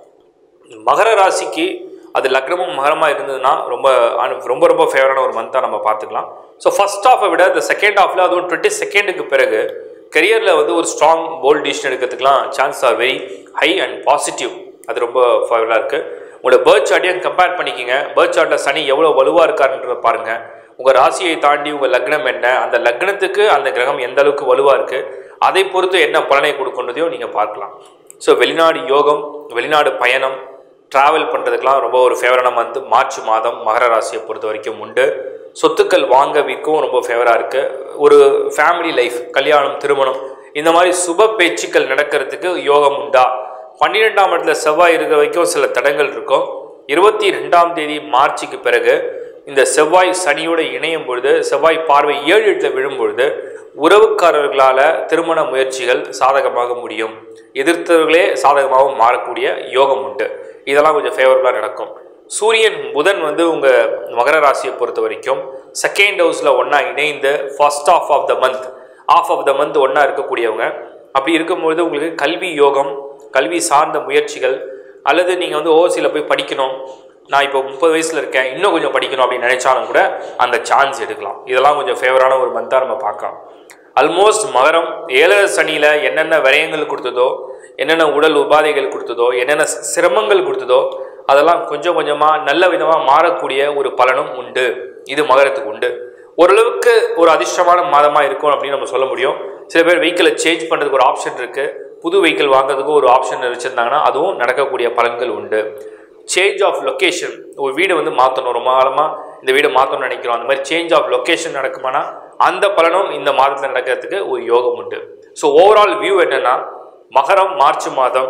மகர ராசிக்கு அது லக்னமும் மகரமாக இருந்ததுன்னா ரொம்ப அனு- ரொம்ப ரொம்ப ஃபேவரான ஒரு மந்தாக நம்ம பார்த்துக்கலாம் ஸோ ஃபர்ஸ்ட் ஹாஃபை விட இந்த செகண்ட் ஹாஃபில் அதுவும் டுவெண்ட்டி செகண்டுக்கு பிறகு கெரியரில் வந்து ஒரு ஸ்ட்ராங் போல்ட் டிசிஷன் எடுக்கிறதுக்குலாம் chance are very high and positive அது ரொம்ப ஃபேவராக இருக்குது உங்களோட பேர்த் சார்ட்டையும் கம்பேர் பண்ணிக்கோங்க பேர்த் சார்ட்டில் சனி எவ்வளோ வலுவாக இருக்காருன்றத பாருங்கள் உங்கள் ராசியை தாண்டி உங்கள் லக்னம் என்ன அந்த லக்னத்துக்கு அந்த கிரகம் எந்த அளவுக்கு வலுவாக இருக்குது அதை பொறுத்து என்ன பலனை கொடுக்குன்றதையும் நீங்கள் பார்க்கலாம் ஸோ வெளிநாடு யோகம் வெளிநாடு பயணம் ட்ராவல் பண்ணுறதுக்கெலாம் ரொம்ப ஒரு ஃபேவரான மந்த் மார்ச் மாதம் மகர ராசியை பொறுத்த வரைக்கும் உண்டு சொத்துக்கள் வாங்க விற்கவும் ரொம்ப ஃபேவராக இருக்குது ஒரு ஃபேமிலி லைஃப் கல்யாணம் திருமணம் இந்த மாதிரி சுப பேச்சுக்கள் நடக்கிறதுக்கு யோகம் உண்டா பன்னிரெண்டாம் இடத்துல செவ்வாய் இருக்கிற வரைக்கும் சில தடங்கள் இருக்கும் இருபத்தி ரெண்டாம் தேதி மார்ச்சுக்கு பிறகு இந்த செவ்வாய் சனியோடு இணையும் பொழுது செவ்வாய் பார்வை ஏழு இடத்துல விழும் பொழுது உறவுக்காரர்களால் திருமண முயற்சிகள் சாதகமாக முடியும் எதிர்த்தவர்களே சாதகமாகவும் மாறக்கூடிய யோகம் உண்டு இதெல்லாம் கொஞ்சம் ஃபேவரபுளாக நடக்கும் சூரியன் புதன் வந்து உங்கள் மகர ராசியை பொறுத்த வரைக்கும் செகண்ட் ஹவுஸில் ஒன்றா இணைந்து first half of the month half of the month ஒன்றா இருக்கக்கூடியவங்க அப்படி இருக்கும்பொழுது உங்களுக்கு கல்வி யோகம் கல்வி சார்ந்த முயற்சிகள் அல்லது நீங்கள் வந்து ஓசியில் போய் படிக்கணும் நான் இப்போ முப்பது வயசில் இருக்கேன் இன்னும் கொஞ்சம் படிக்கணும் அப்படின்னு நினைச்சாலும் கூட அந்த சான்ஸ் எடுக்கலாம் இதெல்லாம் கொஞ்சம் ஃபேவரான ஒரு மந்தாக நம்ம பார்க்கலாம் ஆல்மோஸ்ட் மகரம் ஏழரை சனியில் என்னென்ன விரயங்கள் கொடுத்ததோ என்னென்ன உடல் உபாதைகள் கொடுத்ததோ என்னென்ன சிரமங்கள் கொடுத்ததோ அதெல்லாம் கொஞ்சம் கொஞ்சமாக நல்ல விதமாக மாறக்கூடிய ஒரு பலனும் உண்டு இது மகரத்துக்கு உண்டு ஓரளவுக்கு ஒரு அதிர்ஷ்டமான மாதமாக இருக்கும் அப்படின்னு நம்ம சொல்ல முடியும் சில பேர் வெஹிக்கிளை சேஞ்ச் பண்ணுறதுக்கு ஒரு ஆப்ஷன் இருக்குது புது வெஹிக்கிள் வாங்குறதுக்கு ஒரு ஆப்ஷன் வச்சுருந்தாங்கன்னா அதுவும் நடக்கக்கூடிய பலன்கள் உண்டு சேஞ்ச் ஆஃப் லொக்கேஷன் ஒரு வீடு வந்து மாற்றணும் ரொம்ப காலமாக இந்த வீடை மாற்றணும்னு நினைக்கிறோம் அந்த மாதிரி சேஞ்ச் ஆஃப் லொக்கேஷன் நடக்குமானா அந்த பலனும் இந்த மாதத்தில் நடக்கிறதுக்கு ஒரு யோகம் உண்டு ஸோ ஓவரால் வியூ என்னென்னா மகரம் மார்ச் மாதம்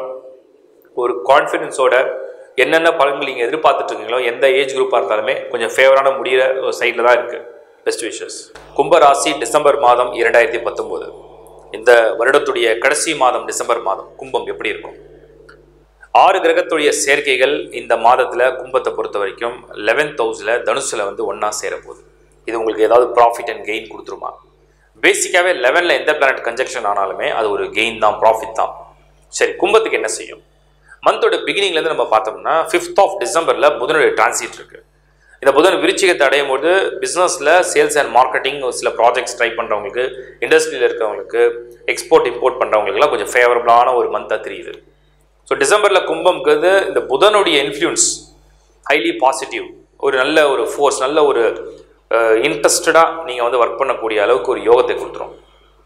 ஒரு கான்ஃபிடென்ஸோட என்னென்ன பலன்கள் நீங்கள் எதிர்பார்த்துட்டு இருக்கீங்களோ எந்த ஏஜ் குரூப்பாக இருந்தாலுமே கொஞ்சம் ஃபேவரான முடிகிற ஒரு சைடில் தான் இருக்குது பெஸ்ட் விஷஸ் கும்பராசி டிசம்பர் மாதம் இரண்டாயிரத்தி பத்தொம்போது இந்த வருடத்துடைய கடைசி மாதம் டிசம்பர் மாதம் கும்பம் எப்படி இருக்கும் ஆறு கிரகத்துடைய சேர்க்கைகள் இந்த மாதத்தில் கும்பத்தை பொறுத்த வரைக்கும் லெவன்த் ஹவுஸில் தனுசில் வந்து ஒன்றா சேரப்போகுது இது உங்களுக்கு ஏதாவது ப்ராஃபிட் அண்ட் கெயின் கொடுத்துருமா பேசிக்காகவே லெவனில் எந்த பிளானட் கன்ஜெக்ஷன் ஆனாலுமே அது ஒரு கெயின் தான் ப்ராஃபிட் தான் சரி கும்பத்துக்கு என்ன செய்யும் மந்தோட பிகினிங்லேருந்து நம்ம பார்த்தோம்னா ஃபிஃப்த் ஆஃப் டிசம்பரில் புதனுடைய டிரான்சிட் இருக்கு இந்த புதன் விருச்சிகத்தை அடையும் போது பிஸ்னஸில் சேல்ஸ் அண்ட் மார்க்கெட்டிங் ஒரு சில ப்ராஜெக்ட்ஸ் ட்ரை பண்ணுறவங்களுக்கு இண்டஸ்ட்ரியில் இருக்கவங்களுக்கு எக்ஸ்போர்ட் இம்போர்ட் பண்ணுறவங்களுக்குலாம் கொஞ்சம் ஃபேவரபுளான ஒரு மந்தாக தெரியுது ஸோ டிசம்பரில் கும்பம்ங்கிறது இந்த புதனுடைய இன்ஃப்ளூயன்ஸ் ஹைலி பாசிட்டிவ் ஒரு நல்ல ஒரு ஃபோர்ஸ் நல்ல ஒரு இன்ட்ரெஸ்டடாக நீங்கள் வந்து ஒர்க் பண்ணக்கூடிய அளவுக்கு ஒரு யோகத்தை கொடுத்துரும்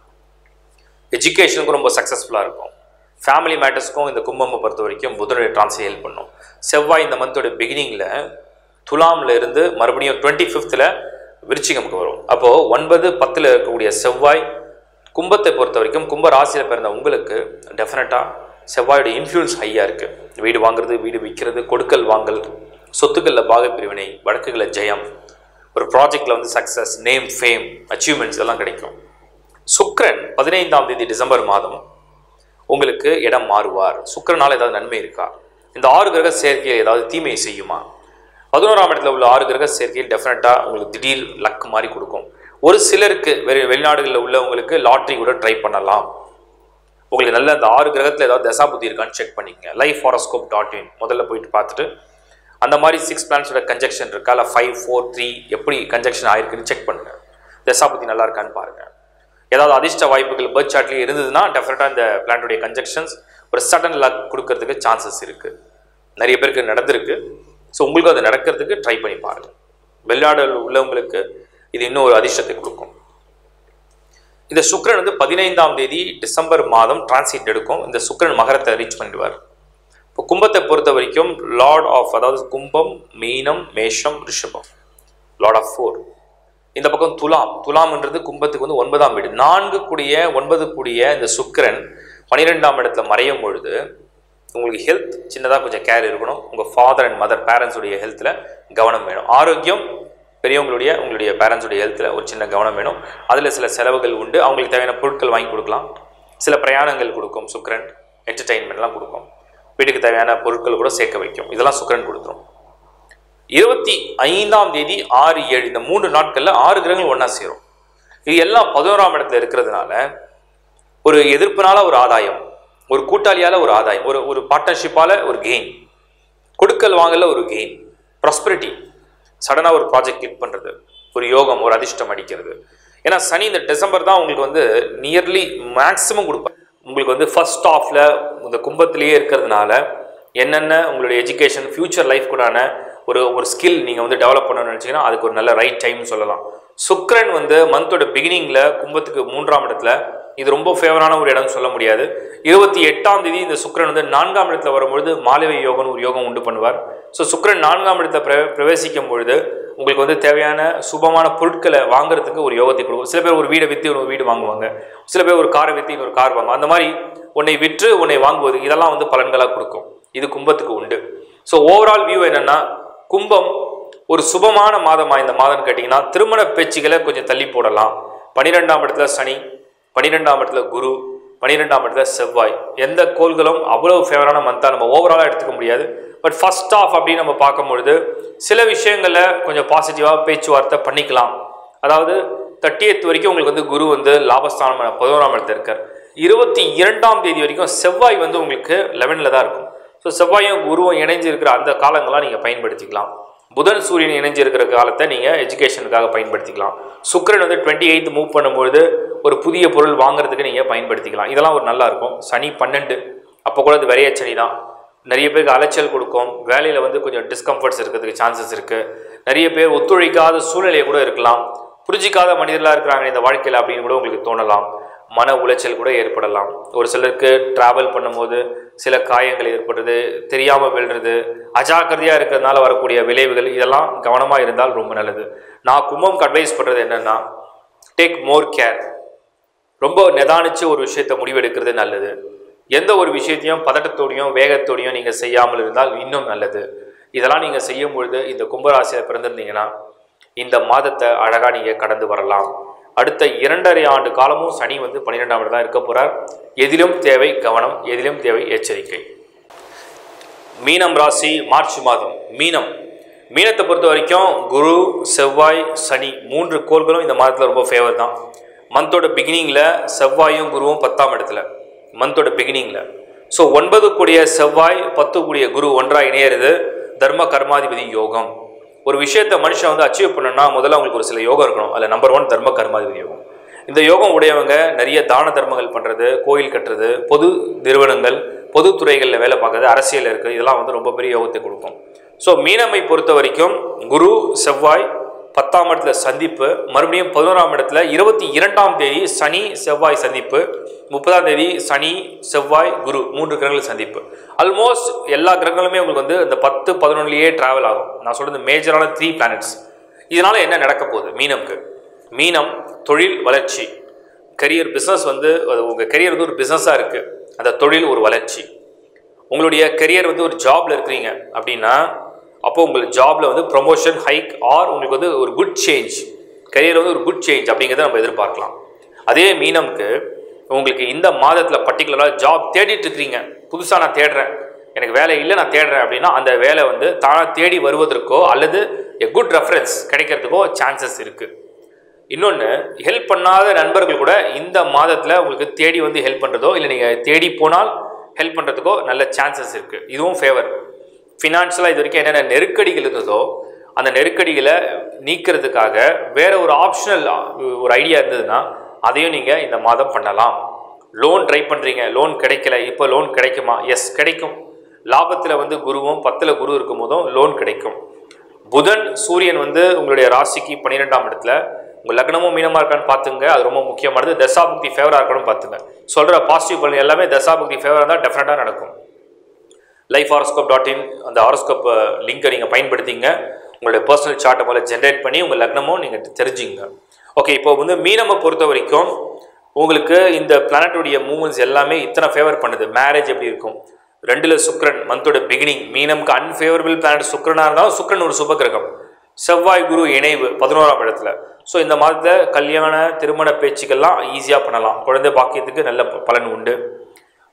எஜுகேஷனுக்கும் ரொம்ப சக்ஸஸ்ஃபுல்லாக இருக்கும் ஃபேமிலி மேட்டர்ஸ்க்கும் இந்த கும்பமை பொறுத்த வரைக்கும் புதனுடைய டிரான்ஸை ஹெல்ப் பண்ணும் செவ்வாய் இந்த மந்தோட பிகினிங்கில் துலாமில் இருந்து மறுபடியும் டுவெண்ட்டி ஃபிஃப்த்தில் விருச்சிகமுக்கு வரும் அப்போது ஒன்பது பத்தில் இருக்கக்கூடிய செவ்வாய் கும்பத்தை பொறுத்த வரைக்கும் கும்ப ராசியில் பிறந்த உங்களுக்கு டெஃபினட்டாக செவ்வாயோட இன்ஃப்ளூயன்ஸ் ஹையாக இருக்குது வீடு வாங்குறது வீடு விற்கிறது கொடுக்கல் வாங்கல் சொத்துக்களில் பாக பிரிவினை வழக்குகளில் ஜெயம் ஒரு ப்ராஜெக்டில் வந்து சக்ஸஸ் நேம் ஃபேம் அச்சீவ்மெண்ட்ஸ் எல்லாம் கிடைக்கும் சுக்ரன் பதினைந்தாம் தேதி டிசம்பர் மாதம் உங்களுக்கு இடம் மாறுவார் சுக்கிரனால ஏதாவது நன்மை இருக்கா இந்த ஆறு கிரக சேர்க்கையில் ஏதாவது தீமையை செய்யுமா பதினோராம் இடத்துல உள்ள ஆறு கிரக சேர்க்கையில் டெஃபினட்டாக உங்களுக்கு திடீர் லக் மாதிரி கொடுக்கும் ஒரு சிலருக்கு வெளி வெளிநாடுகளில் உள்ளவங்களுக்கு லாட்ரி கூட ட்ரை பண்ணலாம் உங்களுக்கு நல்ல அந்த ஆறு கிரகத்தில் ஏதாவது தசா புத்தி இருக்கான்னு செக் பண்ணிக்கங்க லைஃப் ஹாரோஸ்கோப் டாட் இன் முதல்ல போயிட்டு பார்த்துட்டு அந்த மாதிரி சிக்ஸ் பிளான்ஸோட கன்ஜெக்ஷன் இருக்கா இல்லை ஃபைவ் ஃபோர் த்ரீ எப்படி கன்ஜெக்ஷன் ஆயிருக்குன்னு செக் பண்ணுங்க தசா புத்தி நல்லா இருக்கான்னு பாருங்க ஏதாவது அதிர்ஷ்ட வாய்ப்புகள் பேர்த் சார்ட்லேயே இருந்ததுன்னா டெஃபினட்டாக இந்த பிளான்ட்டுடைய கன்ஜெக்ஷன்ஸ் ஒரு சடன் லக் கொடுக்கறதுக்கு சான்சஸ் இருக்குது நிறைய பேருக்கு நடந்திருக்கு ஸோ உங்களுக்கு அது நடக்கிறதுக்கு ட்ரை பண்ணி பாருங்கள் வெளிநாடு உள்ளவங்களுக்கு இது இன்னும் ஒரு அதிர்ஷ்டத்தை கொடுக்கும் இந்த சுக்கிரன் வந்து பதினைந்தாம் தேதி டிசம்பர் மாதம் டிரான்சிட் எடுக்கும் இந்த சுக்கிரன் மகரத்தை ரீச் பண்ணிடுவார் இப்போ கும்பத்தை பொறுத்த வரைக்கும் லார்ட் ஆஃப் அதாவது கும்பம் மீனம் மேஷம் ரிஷபம் லார்ட் ஆஃப் ஃபோர் இந்த பக்கம் துலாம் துலாம்ன்றது கும்பத்துக்கு வந்து ஒன்பதாம் வீடு நான்கு கூடிய ஒன்பது கூடிய இந்த சுக்கிரன் பன்னிரெண்டாம் இடத்துல மறையும் பொழுது உங்களுக்கு ஹெல்த் சின்னதாக கொஞ்சம் கேர் இருக்கணும் உங்கள் ஃபாதர் அண்ட் மதர் பேரண்ட்ஸுடைய ஹெல்த்தில் கவனம் வேணும் ஆரோக்கியம் பெரியவங்களுடைய உங்களுடைய பேரண்ட்ஸுடைய ஹெல்த்தில் ஒரு சின்ன கவனம் வேணும் அதில் சில செலவுகள் உண்டு அவங்களுக்கு தேவையான பொருட்கள் வாங்கி கொடுக்கலாம் சில பிரயாணங்கள் கொடுக்கும் சுக்கிரன் என்டர்டெயின்மெண்ட்லாம் கொடுக்கும் வீட்டுக்கு தேவையான பொருட்கள் கூட சேர்க்க வைக்கும் இதெல்லாம் சுக்கிரன் கொடுத்துரும் இருபத்தி ஐந்தாம் தேதி ஆறு ஏழு இந்த மூன்று நாட்கள்ல ஆறு கிரகங்கள் ஒண்ணா சேரும் இது எல்லாம் பதினோராம் இடத்துல இருக்கிறதுனால ஒரு எதிர்ப்பினால ஒரு ஆதாயம் ஒரு கூட்டாளியால ஒரு ஆதாயம் ஒரு ஒரு பார்ட்னர்ஷிப்பால ஒரு கெயின் கொடுக்கல் வாங்கல ஒரு கெயின் ப்ராஸ்பரிட்டி சடனாக ஒரு ப்ராஜெக்ட் கிளிக் பண்ணுறது ஒரு யோகம் ஒரு அதிர்ஷ்டம் அடிக்கிறது ஏன்னா சனி இந்த டிசம்பர் தான் உங்களுக்கு வந்து நியர்லி மேக்ஸிமம் கொடுப்பார் உங்களுக்கு வந்து ஃபர்ஸ்ட் ஆஃப்ல இந்த கும்பத்திலேயே இருக்கிறதுனால என்னென்ன உங்களுடைய எஜுகேஷன் ஃபியூச்சர் லைஃப் கூடான ஒரு ஒரு ஸ்கில் நீங்கள் வந்து டெவலப் பண்ணணும்னு நினச்சிங்கன்னா அதுக்கு ஒரு நல்ல ரைட் டைம்னு சொல்லலாம் சுக்கிரன் வந்து மந்தோட பிகினிங்கில் கும்பத்துக்கு மூன்றாம் இடத்துல இது ரொம்ப ஃபேவரான ஒரு இடம்னு சொல்ல முடியாது இருபத்தி எட்டாம் தேதி இந்த சுக்கிரன் வந்து நான்காம் இடத்துல வரும்பொழுது மாலவை யோகம்னு ஒரு யோகம் உண்டு பண்ணுவார் ஸோ சுக்கிரன் நான்காம் இடத்துல பிர பிரவேசிக்கும் பொழுது உங்களுக்கு வந்து தேவையான சுபமான பொருட்களை வாங்குறதுக்கு ஒரு யோகத்தை கொடுக்கும் சில பேர் ஒரு வீடை விற்று ஒரு வீடு வாங்குவாங்க சில பேர் ஒரு காரை விற்று இன்னொரு கார் வாங்குவாங்க அந்த மாதிரி உன்னை விற்று உன்னை வாங்குவது இதெல்லாம் வந்து பலன்களாக கொடுக்கும் இது கும்பத்துக்கு உண்டு ஸோ ஓவரால் வியூ என்னன்னா கும்பம் ஒரு சுபமான மாதமா இந்த மாதம் கேட்டிங்கன்னா திருமண பேச்சுகளை கொஞ்சம் தள்ளி போடலாம் பன்னிரெண்டாம் இடத்துல சனி பன்னிரெண்டாம் இடத்துல குரு பன்னிரெண்டாம் இடத்துல செவ்வாய் எந்த கோள்களும் அவ்வளவு ஃபேவரான மந்தாக நம்ம ஓவராலாக எடுத்துக்க முடியாது பட் ஃபர்ஸ்ட் ஆஃப் அப்படின்னு நம்ம பார்க்கும்பொழுது சில விஷயங்களில் கொஞ்சம் பாசிட்டிவாக பேச்சுவார்த்தை பண்ணிக்கலாம் அதாவது தேர்ட்டியத் வரைக்கும் உங்களுக்கு வந்து குரு வந்து லாபஸ்தானம் பதினோராம் இடத்துல இருக்கார் இருபத்தி இரண்டாம் தேதி வரைக்கும் செவ்வாய் வந்து உங்களுக்கு லெவனில் தான் இருக்கும் ஸோ செவ்வாயும் குருவும் இணைஞ்சு இருக்கிற அந்த காலங்களாக நீங்கள் பயன்படுத்திக்கலாம் புதன் சூரியன் இணைஞ்சு இருக்கிற காலத்தை நீங்கள் எஜுகேஷனுக்காக பயன்படுத்திக்கலாம் சுக்கிரன் வந்து டுவெண்ட்டி எயித் மூவ் பண்ணும்பொழுது ஒரு புதிய பொருள் வாங்குறதுக்கு நீங்கள் பயன்படுத்திக்கலாம் இதெல்லாம் ஒரு நல்லா இருக்கும் சனி பன்னெண்டு அப்போ கூட அது விரைய சனி தான் நிறைய பேருக்கு அலைச்சல் கொடுக்கும் வேலையில் வந்து கொஞ்சம் டிஸ்கம்ஃபர்ட்ஸ் இருக்கிறதுக்கு சான்சஸ் இருக்குது நிறைய பேர் ஒத்துழைக்காத சூழ்நிலையை கூட இருக்கலாம் புரிஞ்சிக்காத மனிதர்களாக இருக்கிறாங்க இந்த வாழ்க்கையில் அப்படின்னு கூட உங்களுக்கு தோணலாம் மன உளைச்சல் கூட ஏற்படலாம் ஒரு சிலருக்கு ட்ராவல் பண்ணும்போது சில காயங்கள் ஏற்படுறது தெரியாமல் விழுறது அஜாக்கிரதையாக இருக்கிறதுனால வரக்கூடிய விளைவுகள் இதெல்லாம் கவனமாக இருந்தால் ரொம்ப நல்லது நான் கும்பம்க்கு அட்வைஸ் பண்ணுறது என்னென்னா டேக் மோர் கேர் ரொம்ப நிதானிச்சு ஒரு விஷயத்தை முடிவெடுக்கிறது நல்லது எந்த ஒரு விஷயத்தையும் பதட்டத்தோடையும் வேகத்தோடையும் நீங்கள் செய்யாமல் இருந்தால் இன்னும் நல்லது இதெல்லாம் நீங்கள் செய்யும் பொழுது இந்த கும்பராசியில் பிறந்திருந்தீங்கன்னா இந்த மாதத்தை அழகாக நீங்கள் கடந்து வரலாம் அடுத்த இரண்டரை ஆண்டு காலமும் சனி வந்து பன்னிரெண்டாம் இடம் தான் இருக்க போகிறார் எதிலும் தேவை கவனம் எதிலும் தேவை எச்சரிக்கை மீனம் ராசி மார்ச் மாதம் மீனம் மீனத்தை பொறுத்த வரைக்கும் குரு செவ்வாய் சனி மூன்று கோள்களும் இந்த மாதத்தில் ரொம்ப ஃபேவர் தான் மந்தோட பிகினிங்கில் செவ்வாயும் குருவும் பத்தாம் இடத்துல மந்தோட பிகினிங்கில் ஸோ ஒன்பது கூடிய செவ்வாய் பத்து கூடிய குரு ஒன்றாக இணையிறது தர்ம கர்மாதிபதி யோகம் ஒரு விஷயத்தை மனுஷன் வந்து அச்சீவ் பண்ணணும்னா முதல்ல அவங்களுக்கு ஒரு சில யோகம் இருக்கணும் அதில் நம்பர் ஒன் தர்ம கர்மாதிபதி யோகம் இந்த யோகம் உடையவங்க நிறைய தான தர்மங்கள் பண்ணுறது கோயில் கட்டுறது பொது நிறுவனங்கள் பொது துறைகளில் வேலை பார்க்கறது அரசியல் இருக்குது இதெல்லாம் வந்து ரொம்ப பெரிய யோகத்தை கொடுக்கும் ஸோ மீனமை பொறுத்த வரைக்கும் குரு செவ்வாய் பத்தாம் இடத்துல சந்திப்பு மறுபடியும் பதினோராம் இடத்துல இருபத்தி இரண்டாம் தேதி சனி செவ்வாய் சந்திப்பு முப்பதாம் தேதி சனி செவ்வாய் குரு மூன்று கிரகங்கள் சந்திப்பு ஆல்மோஸ்ட் எல்லா கிரகங்களுமே உங்களுக்கு வந்து இந்த பத்து பதினொன்றுலேயே டிராவல் ஆகும் நான் சொல்றது மேஜரான த்ரீ பிளானட்ஸ் இதனால என்ன நடக்க போகுது மீனம்க்கு மீனம் தொழில் வளர்ச்சி கரியர் பிஸ்னஸ் வந்து அது உங்கள் கரியர் வந்து ஒரு பிஸ்னஸாக இருக்குது அந்த தொழில் ஒரு வளர்ச்சி உங்களுடைய கரியர் வந்து ஒரு ஜாப்ல இருக்கிறீங்க அப்படின்னா அப்போ உங்களுக்கு ஜாப்ல வந்து ப்ரொமோஷன் ஹைக் ஆர் உங்களுக்கு வந்து ஒரு குட் சேஞ்ச் கரியர் வந்து ஒரு குட் சேஞ்ச் அப்படிங்கிறத நம்ம எதிர்பார்க்கலாம் அதே மீனம்க்கு உங்களுக்கு இந்த மாதத்தில் பர்டிகுலராக ஜாப் தேடிட்டு இருக்கிறீங்க புதுசாக நான் தேடுறேன் எனக்கு வேலை இல்லை நான் தேடுறேன் அப்படின்னா அந்த வேலை வந்து தானாக தேடி வருவதற்கோ அல்லது எ குட் ரெஃபரன்ஸ் கிடைக்கிறதுக்கோ சான்சஸ் இருக்குது இன்னொன்று ஹெல்ப் பண்ணாத நண்பர்கள் கூட இந்த மாதத்தில் உங்களுக்கு தேடி வந்து ஹெல்ப் பண்ணுறதோ இல்லை நீங்கள் தேடி போனால் ஹெல்ப் பண்ணுறதுக்கோ நல்ல சான்சஸ் இருக்குது இதுவும் ஃபேவர் ஃபினான்ஷியலாக இது வரைக்கும் என்னென்ன நெருக்கடிகள் இருந்ததோ அந்த நெருக்கடிகளை நீக்கிறதுக்காக வேற ஒரு ஆப்ஷனல் ஒரு ஐடியா இருந்ததுன்னா அதையும் நீங்கள் இந்த மாதம் பண்ணலாம் லோன் ட்ரை பண்ணுறீங்க லோன் கிடைக்கல இப்போ லோன் கிடைக்குமா எஸ் கிடைக்கும் லாபத்தில் வந்து குருவும் பத்தில் குரு இருக்கும் போதும் லோன் கிடைக்கும் புதன் சூரியன் வந்து உங்களுடைய ராசிக்கு பன்னிரெண்டாம் இடத்துல உங்கள் லக்னமும் மீனமாக இருக்கான்னு பார்த்துங்க அது ரொம்ப முக்கியமானது தசாபுக்தி ஃபேவராக இருக்கணும் பார்த்துங்க சொல்கிற பாசிட்டிவ் பலன் எல்லாமே தசாபுக்தி ஃபேவராக இருந்தால் டெஃபினட்டாக நடக்கும் லைஃப் ஹாரோஸ்கோப் டாட் இன் அந்த ஹாரோஸ்கோப் லிங்கை நீங்கள் பயன்படுத்திங்க உங்களுடைய பர்சனல் சார்ட்டை முதல்ல ஜென்ரேட் பண்ணி உங்கள் லக்னமும் நீங்கள் தெரிஞ்சுங்க ஓகே இப்போ வந்து மீனமை பொறுத்த வரைக்கும் உங்களுக்கு இந்த பிளானட்டுடைய மூவ்மெண்ட்ஸ் எல்லாமே இத்தனை ஃபேவர் பண்ணுது மேரேஜ் எப்படி இருக்கும் ரெண்டுல சுக்ரன் மந்தோட பிகினிங் மீனம்க்கு அன்ஃபேவரபிள் பிளானட் சுக்ரனாக இருந்தாலும் சுக்ரன் ஒரு சுபகிரகம் செவ்வாய் குரு இணைவு பதினோராம் இடத்துல ஸோ இந்த மாதத்தில் கல்யாண திருமண பேச்சுக்கள்லாம் ஈஸியாக பண்ணலாம் குழந்தை பாக்கியத்துக்கு நல்ல ப- பலன் உண்டு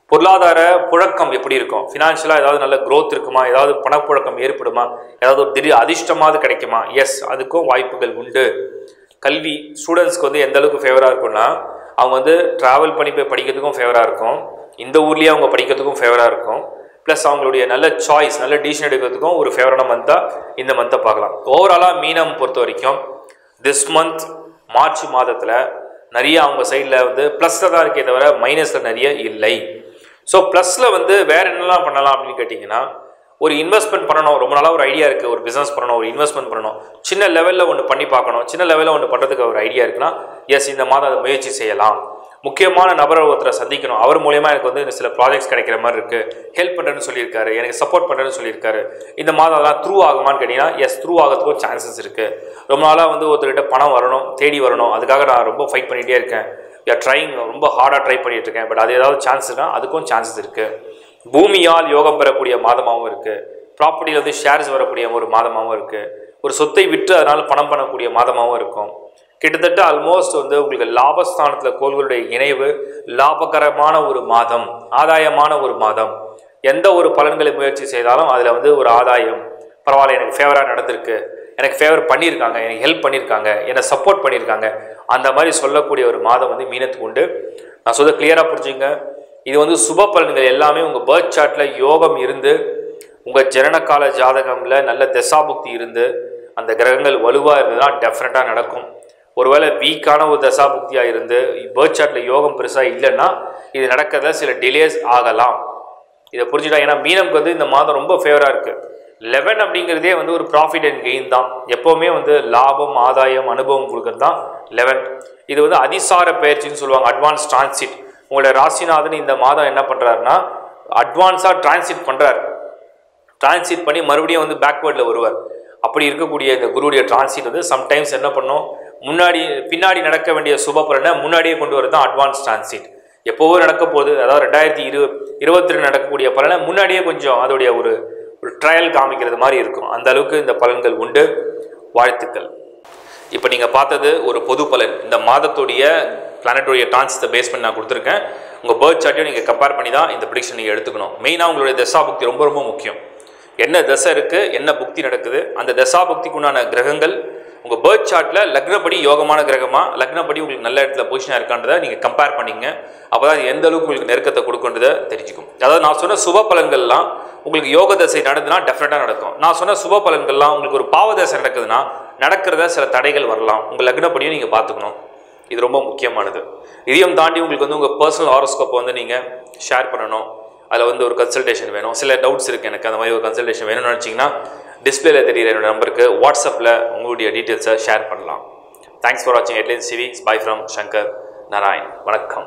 பொருளாதார புழக்கம் எப்படி இருக்கும் ஃபினான்ஷியலாக ஏதாவது நல்ல growth இருக்குமா ஏதாவது பணப்புழக்கம் ஏற்படுமா ஏதாவது ஒரு திடீர் அதிர்ஷ்டமாவது கிடைக்குமா எஸ் அதுக்கும் வாய்ப்புகள் உண்டு கல்வி ஸ்டூடெண்ட்ஸ்க்கு வந்து எந்த அளவுக்கு ஃபேவராக இருக்கும்னா அவங்க வந்து ட்ராவல் பண்ணி போய் படிக்கிறதுக்கும் ஃபேவராக இருக்கும் இந்த ஊர்லேயே அவங்க படிக்கிறதுக்கும் ஃபேவராக இருக்கும் ப்ளஸ் அவங்களுடைய நல்ல சாய்ஸ் நல்ல டிசிஷன் எடுக்கிறதுக்கும் ஒரு ஃபேவரான மந்த்தாக இந்த மந்த்தை பார்க்கலாம் ஓவராலாக மீனம் பொறுத்த வரைக்கும் திஸ் மந்த் மார்ச் மாதத்தில் நிறைய அவங்க சைடில் வந்து ப்ளஸில் தான் இருக்கே தவிர மைனஸில் நிறைய இல்லை ஸோ ப்ளஸில் வந்து வேறு என்னெல்லாம் பண்ணலாம் அப்படின்னு கேட்டிங்கன்னா ஒரு இன்வெஸ்ட்மெண்ட் பண்ணணும் ரொம்ப நாளாக ஒரு ஐடியா இருக்குது ஒரு பிஸ்னஸ் பண்ணணும் ஒரு இன்வெஸ்ட்மெண்ட் பண்ணணும் சின்ன லெவலில் ஒன்று பண்ணி பார்க்கணும் சின்ன லெவலில் ஒன்று பண்ணுறதுக்கு ஒரு ஐடியா இருக்குன்னா எஸ் இந்த மாதம் அதை முயற்சி செய்யலாம் முக்கியமான நபரை ஒருத்தரை சந்திக்கணும் அவர் மூலியமாக எனக்கு வந்து இந்த சில ப்ராஜெக்ட்ஸ் கிடைக்கிற மாதிரி இருக்குது ஹெல்ப் பண்ணுறேன்னு சொல்லியிருக்காரு எனக்கு சப்போர்ட் பண்ணுறேன்னு சொல்லியிருக்காரு இந்த மாதம் அதெல்லாம் த்ரூ ஆகுமான்னு கேட்டிங்கன்னா எஸ் த்ரூ ஆகிறதுக்கும் சான்சஸ் இருக்குது ரொம்ப நாளாக வந்து ஒருத்தர்கிட்ட பணம் வரணும் தேடி வரணும் அதுக்காக நான் ரொம்ப ஃபைட் பண்ணிகிட்டே இருக்கேன் யா ட்ரைங் ரொம்ப ஹார்டாக ட்ரை பண்ணிட்டு இருக்கேன் பட் அது ஏதாவது சான்ஸ்னா அதுக்கும் சான்சஸ் இருக்குது பூமியால் யோகம் பெறக்கூடிய மாதமாகவும் இருக்குது ப்ராப்பர்ட்டியில் வந்து ஷேர்ஸ் வரக்கூடிய ஒரு மாதமாகவும் இருக்குது ஒரு சொத்தை விற்று அதனால் பணம் பண்ணக்கூடிய மாதமாகவும் இருக்கும் கிட்டத்தட்ட ஆல்மோஸ்ட் வந்து உங்களுக்கு லாபஸ்தானத்தில் கோள்களுடைய இணைவு லாபகரமான ஒரு மாதம் ஆதாயமான ஒரு மாதம் எந்த ஒரு பலன்களை முயற்சி செய்தாலும் அதில் வந்து ஒரு ஆதாயம் பரவாயில்ல எனக்கு ஃபேவராக நடந்திருக்கு எனக்கு ஃபேவர் பண்ணியிருக்காங்க எனக்கு ஹெல்ப் பண்ணியிருக்காங்க என்னை சப்போர்ட் பண்ணியிருக்காங்க அந்த மாதிரி சொல்லக்கூடிய ஒரு மாதம் வந்து மீனத்துக்கு உண்டு நான் சொல்ல கிளியராக புரிஞ்சுங்க இது வந்து சுப பலன்கள் எல்லாமே உங்கள் பேர்த் சார்ட்டில் யோகம் இருந்து உங்கள் ஜனனகால ஜாதகமில் நல்ல தசாபுக்தி இருந்து அந்த கிரகங்கள் வலுவாக இருந்ததுன்னா டெஃபினட்டாக நடக்கும் ஒருவேளை வீக்கான ஒரு தசாபுக்தியாக இருந்து பேர்த் சார்ட்டில் யோகம் பெருசாக இல்லைன்னா இது நடக்கிறத சில டிலேஸ் ஆகலாம் இதை புரிஞ்சுட்டா ஏன்னா மீனம்க்கு வந்து இந்த மாதம் ரொம்ப ஃபேவராக இருக்குது லெவன் அப்படிங்கிறதே வந்து ஒரு ப்ராஃபிட் அண்ட் கெயின் தான் எப்போவுமே வந்து லாபம் ஆதாயம் அனுபவம் கொடுக்கறது தான் லெவன் இது வந்து அதிசார பயிற்சின்னு சொல்லுவாங்க அட்வான்ஸ் டிரான்சிட் உங்களோட ராசிநாதன் இந்த மாதம் என்ன பண்ணுறாருன்னா அட்வான்ஸாக டிரான்சிட் பண்ணுறாரு டிரான்சிட் பண்ணி மறுபடியும் வந்து பேக்வேர்டில் வருவார் அப்படி இருக்கக்கூடிய இந்த குருவுடைய டிரான்சிட் வந்து சம்டைம்ஸ் என்ன பண்ணும் முன்னாடி பின்னாடி நடக்க வேண்டிய சுப பலனை முன்னாடியே கொண்டு வரது தான் அட்வான்ஸ் டிரான்சிட் எப்போவோ நடக்க போகுது அதாவது ரெண்டாயிரத்தி இரு இருபத்தி ரெண்டு நடக்கக்கூடிய பலனை முன்னாடியே கொஞ்சம் அதோடைய ஒரு ஒரு ட்ரையல் காமிக்கிறது மாதிரி இருக்கும் அந்த அளவுக்கு இந்த பலன்கள் உண்டு வாழ்த்துக்கள் இப்போ நீங்கள் பார்த்தது ஒரு பொது பலன் இந்த மாதத்துடைய பிளானட்டுடைய டிரான்சிட்டை பேஸ் பண்ணி நான் கொடுத்துருக்கேன் உங்கள் பேர்த் சார்ட்டையும் நீங்கள் கம்பேர் பண்ணி தான் இந்த ப்ரிடிக்ஷன் நீங்கள் எடுத்துக்கணும் மெயினாக உங்களுடைய தசா புக்தி ரொம்ப ரொம்ப முக்கியம் என்ன தசை இருக்குது என்ன புக்தி நடக்குது அந்த தசா புக்திக்கு உண்டான கிரகங்கள் உங்கள் பேர்த் சார்ட்டில் லக்னப்படி யோகமான கிரகமா லக்னப்படி உங்களுக்கு நல்ல இடத்துல பொசிஷனாக இருக்கான்றதை நீங்கள் கம்பேர் பண்ணிங்க அப்போ தான் எந்த அளவுக்கு உங்களுக்கு நெருக்கத்தை கொடுக்குன்றதை தெரிஞ்சுக்கும் அதாவது நான் சொன்ன சுப பலன்கள்லாம் உங்களுக்கு யோக தசை நடந்துன்னா டெஃபினட்டாக நடக்கும் நான் சொன்ன சுப பலன்கள்லாம் உங்களுக்கு ஒரு பாவ தசை நடக்குதுன்னா நடக்கிறத சில தடைகள் வரலாம் உங்கள் லக்னப்படியும் நீங்கள் பார்த்துக்கணும் இது ரொம்ப முக்கியமானது இதையும் தாண்டி உங்களுக்கு வந்து உங்கள் பர்சனல் ஹாரோஸ்கோப்பை வந்து நீங்கள் ஷேர் பண்ணணும் அதில் வந்து ஒரு கன்சல்டேஷன் வேணும் சில டவுட்ஸ் இருக்குது எனக்கு அந்த மாதிரி ஒரு கன்சல்டேஷன் வேணும்னு நினச்சிங்கன்னா டிஸ்பிளேல தெரியுற என்னோட நம்பருக்கு வாட்ஸ்அப்பில் உங்களுடைய டீட்டெயில்ஸை ஷேர் பண்ணலாம் தேங்க்ஸ் ஃபார் வாட்சிங் ஹெட்லைன்ஸ் சிவி பை ஃப்ரம் சங்கர் நாராயண் வணக்கம்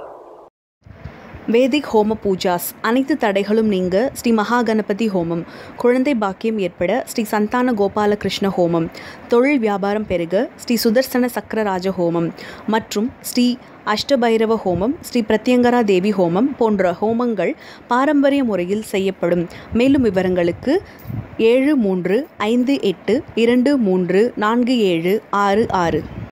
வேதிக் ஹோம பூஜாஸ் அனைத்து தடைகளும் நீங்க ஸ்ரீ மகா கணபதி ஹோமம் குழந்தை பாக்கியம் ஏற்பட ஸ்ரீ சந்தான கோபாலகிருஷ்ண ஹோமம் தொழில் வியாபாரம் பெருக ஸ்ரீ சுதர்சன சக்கரராஜ ஹோமம் மற்றும் ஸ்ரீ அஷ்டபைரவ ஹோமம் ஸ்ரீ பிரத்யங்கரா தேவி ஹோமம் போன்ற ஹோமங்கள் பாரம்பரிய முறையில் செய்யப்படும் மேலும் விவரங்களுக்கு ஏழு மூன்று ஐந்து எட்டு இரண்டு மூன்று நான்கு ஏழு ஆறு ஆறு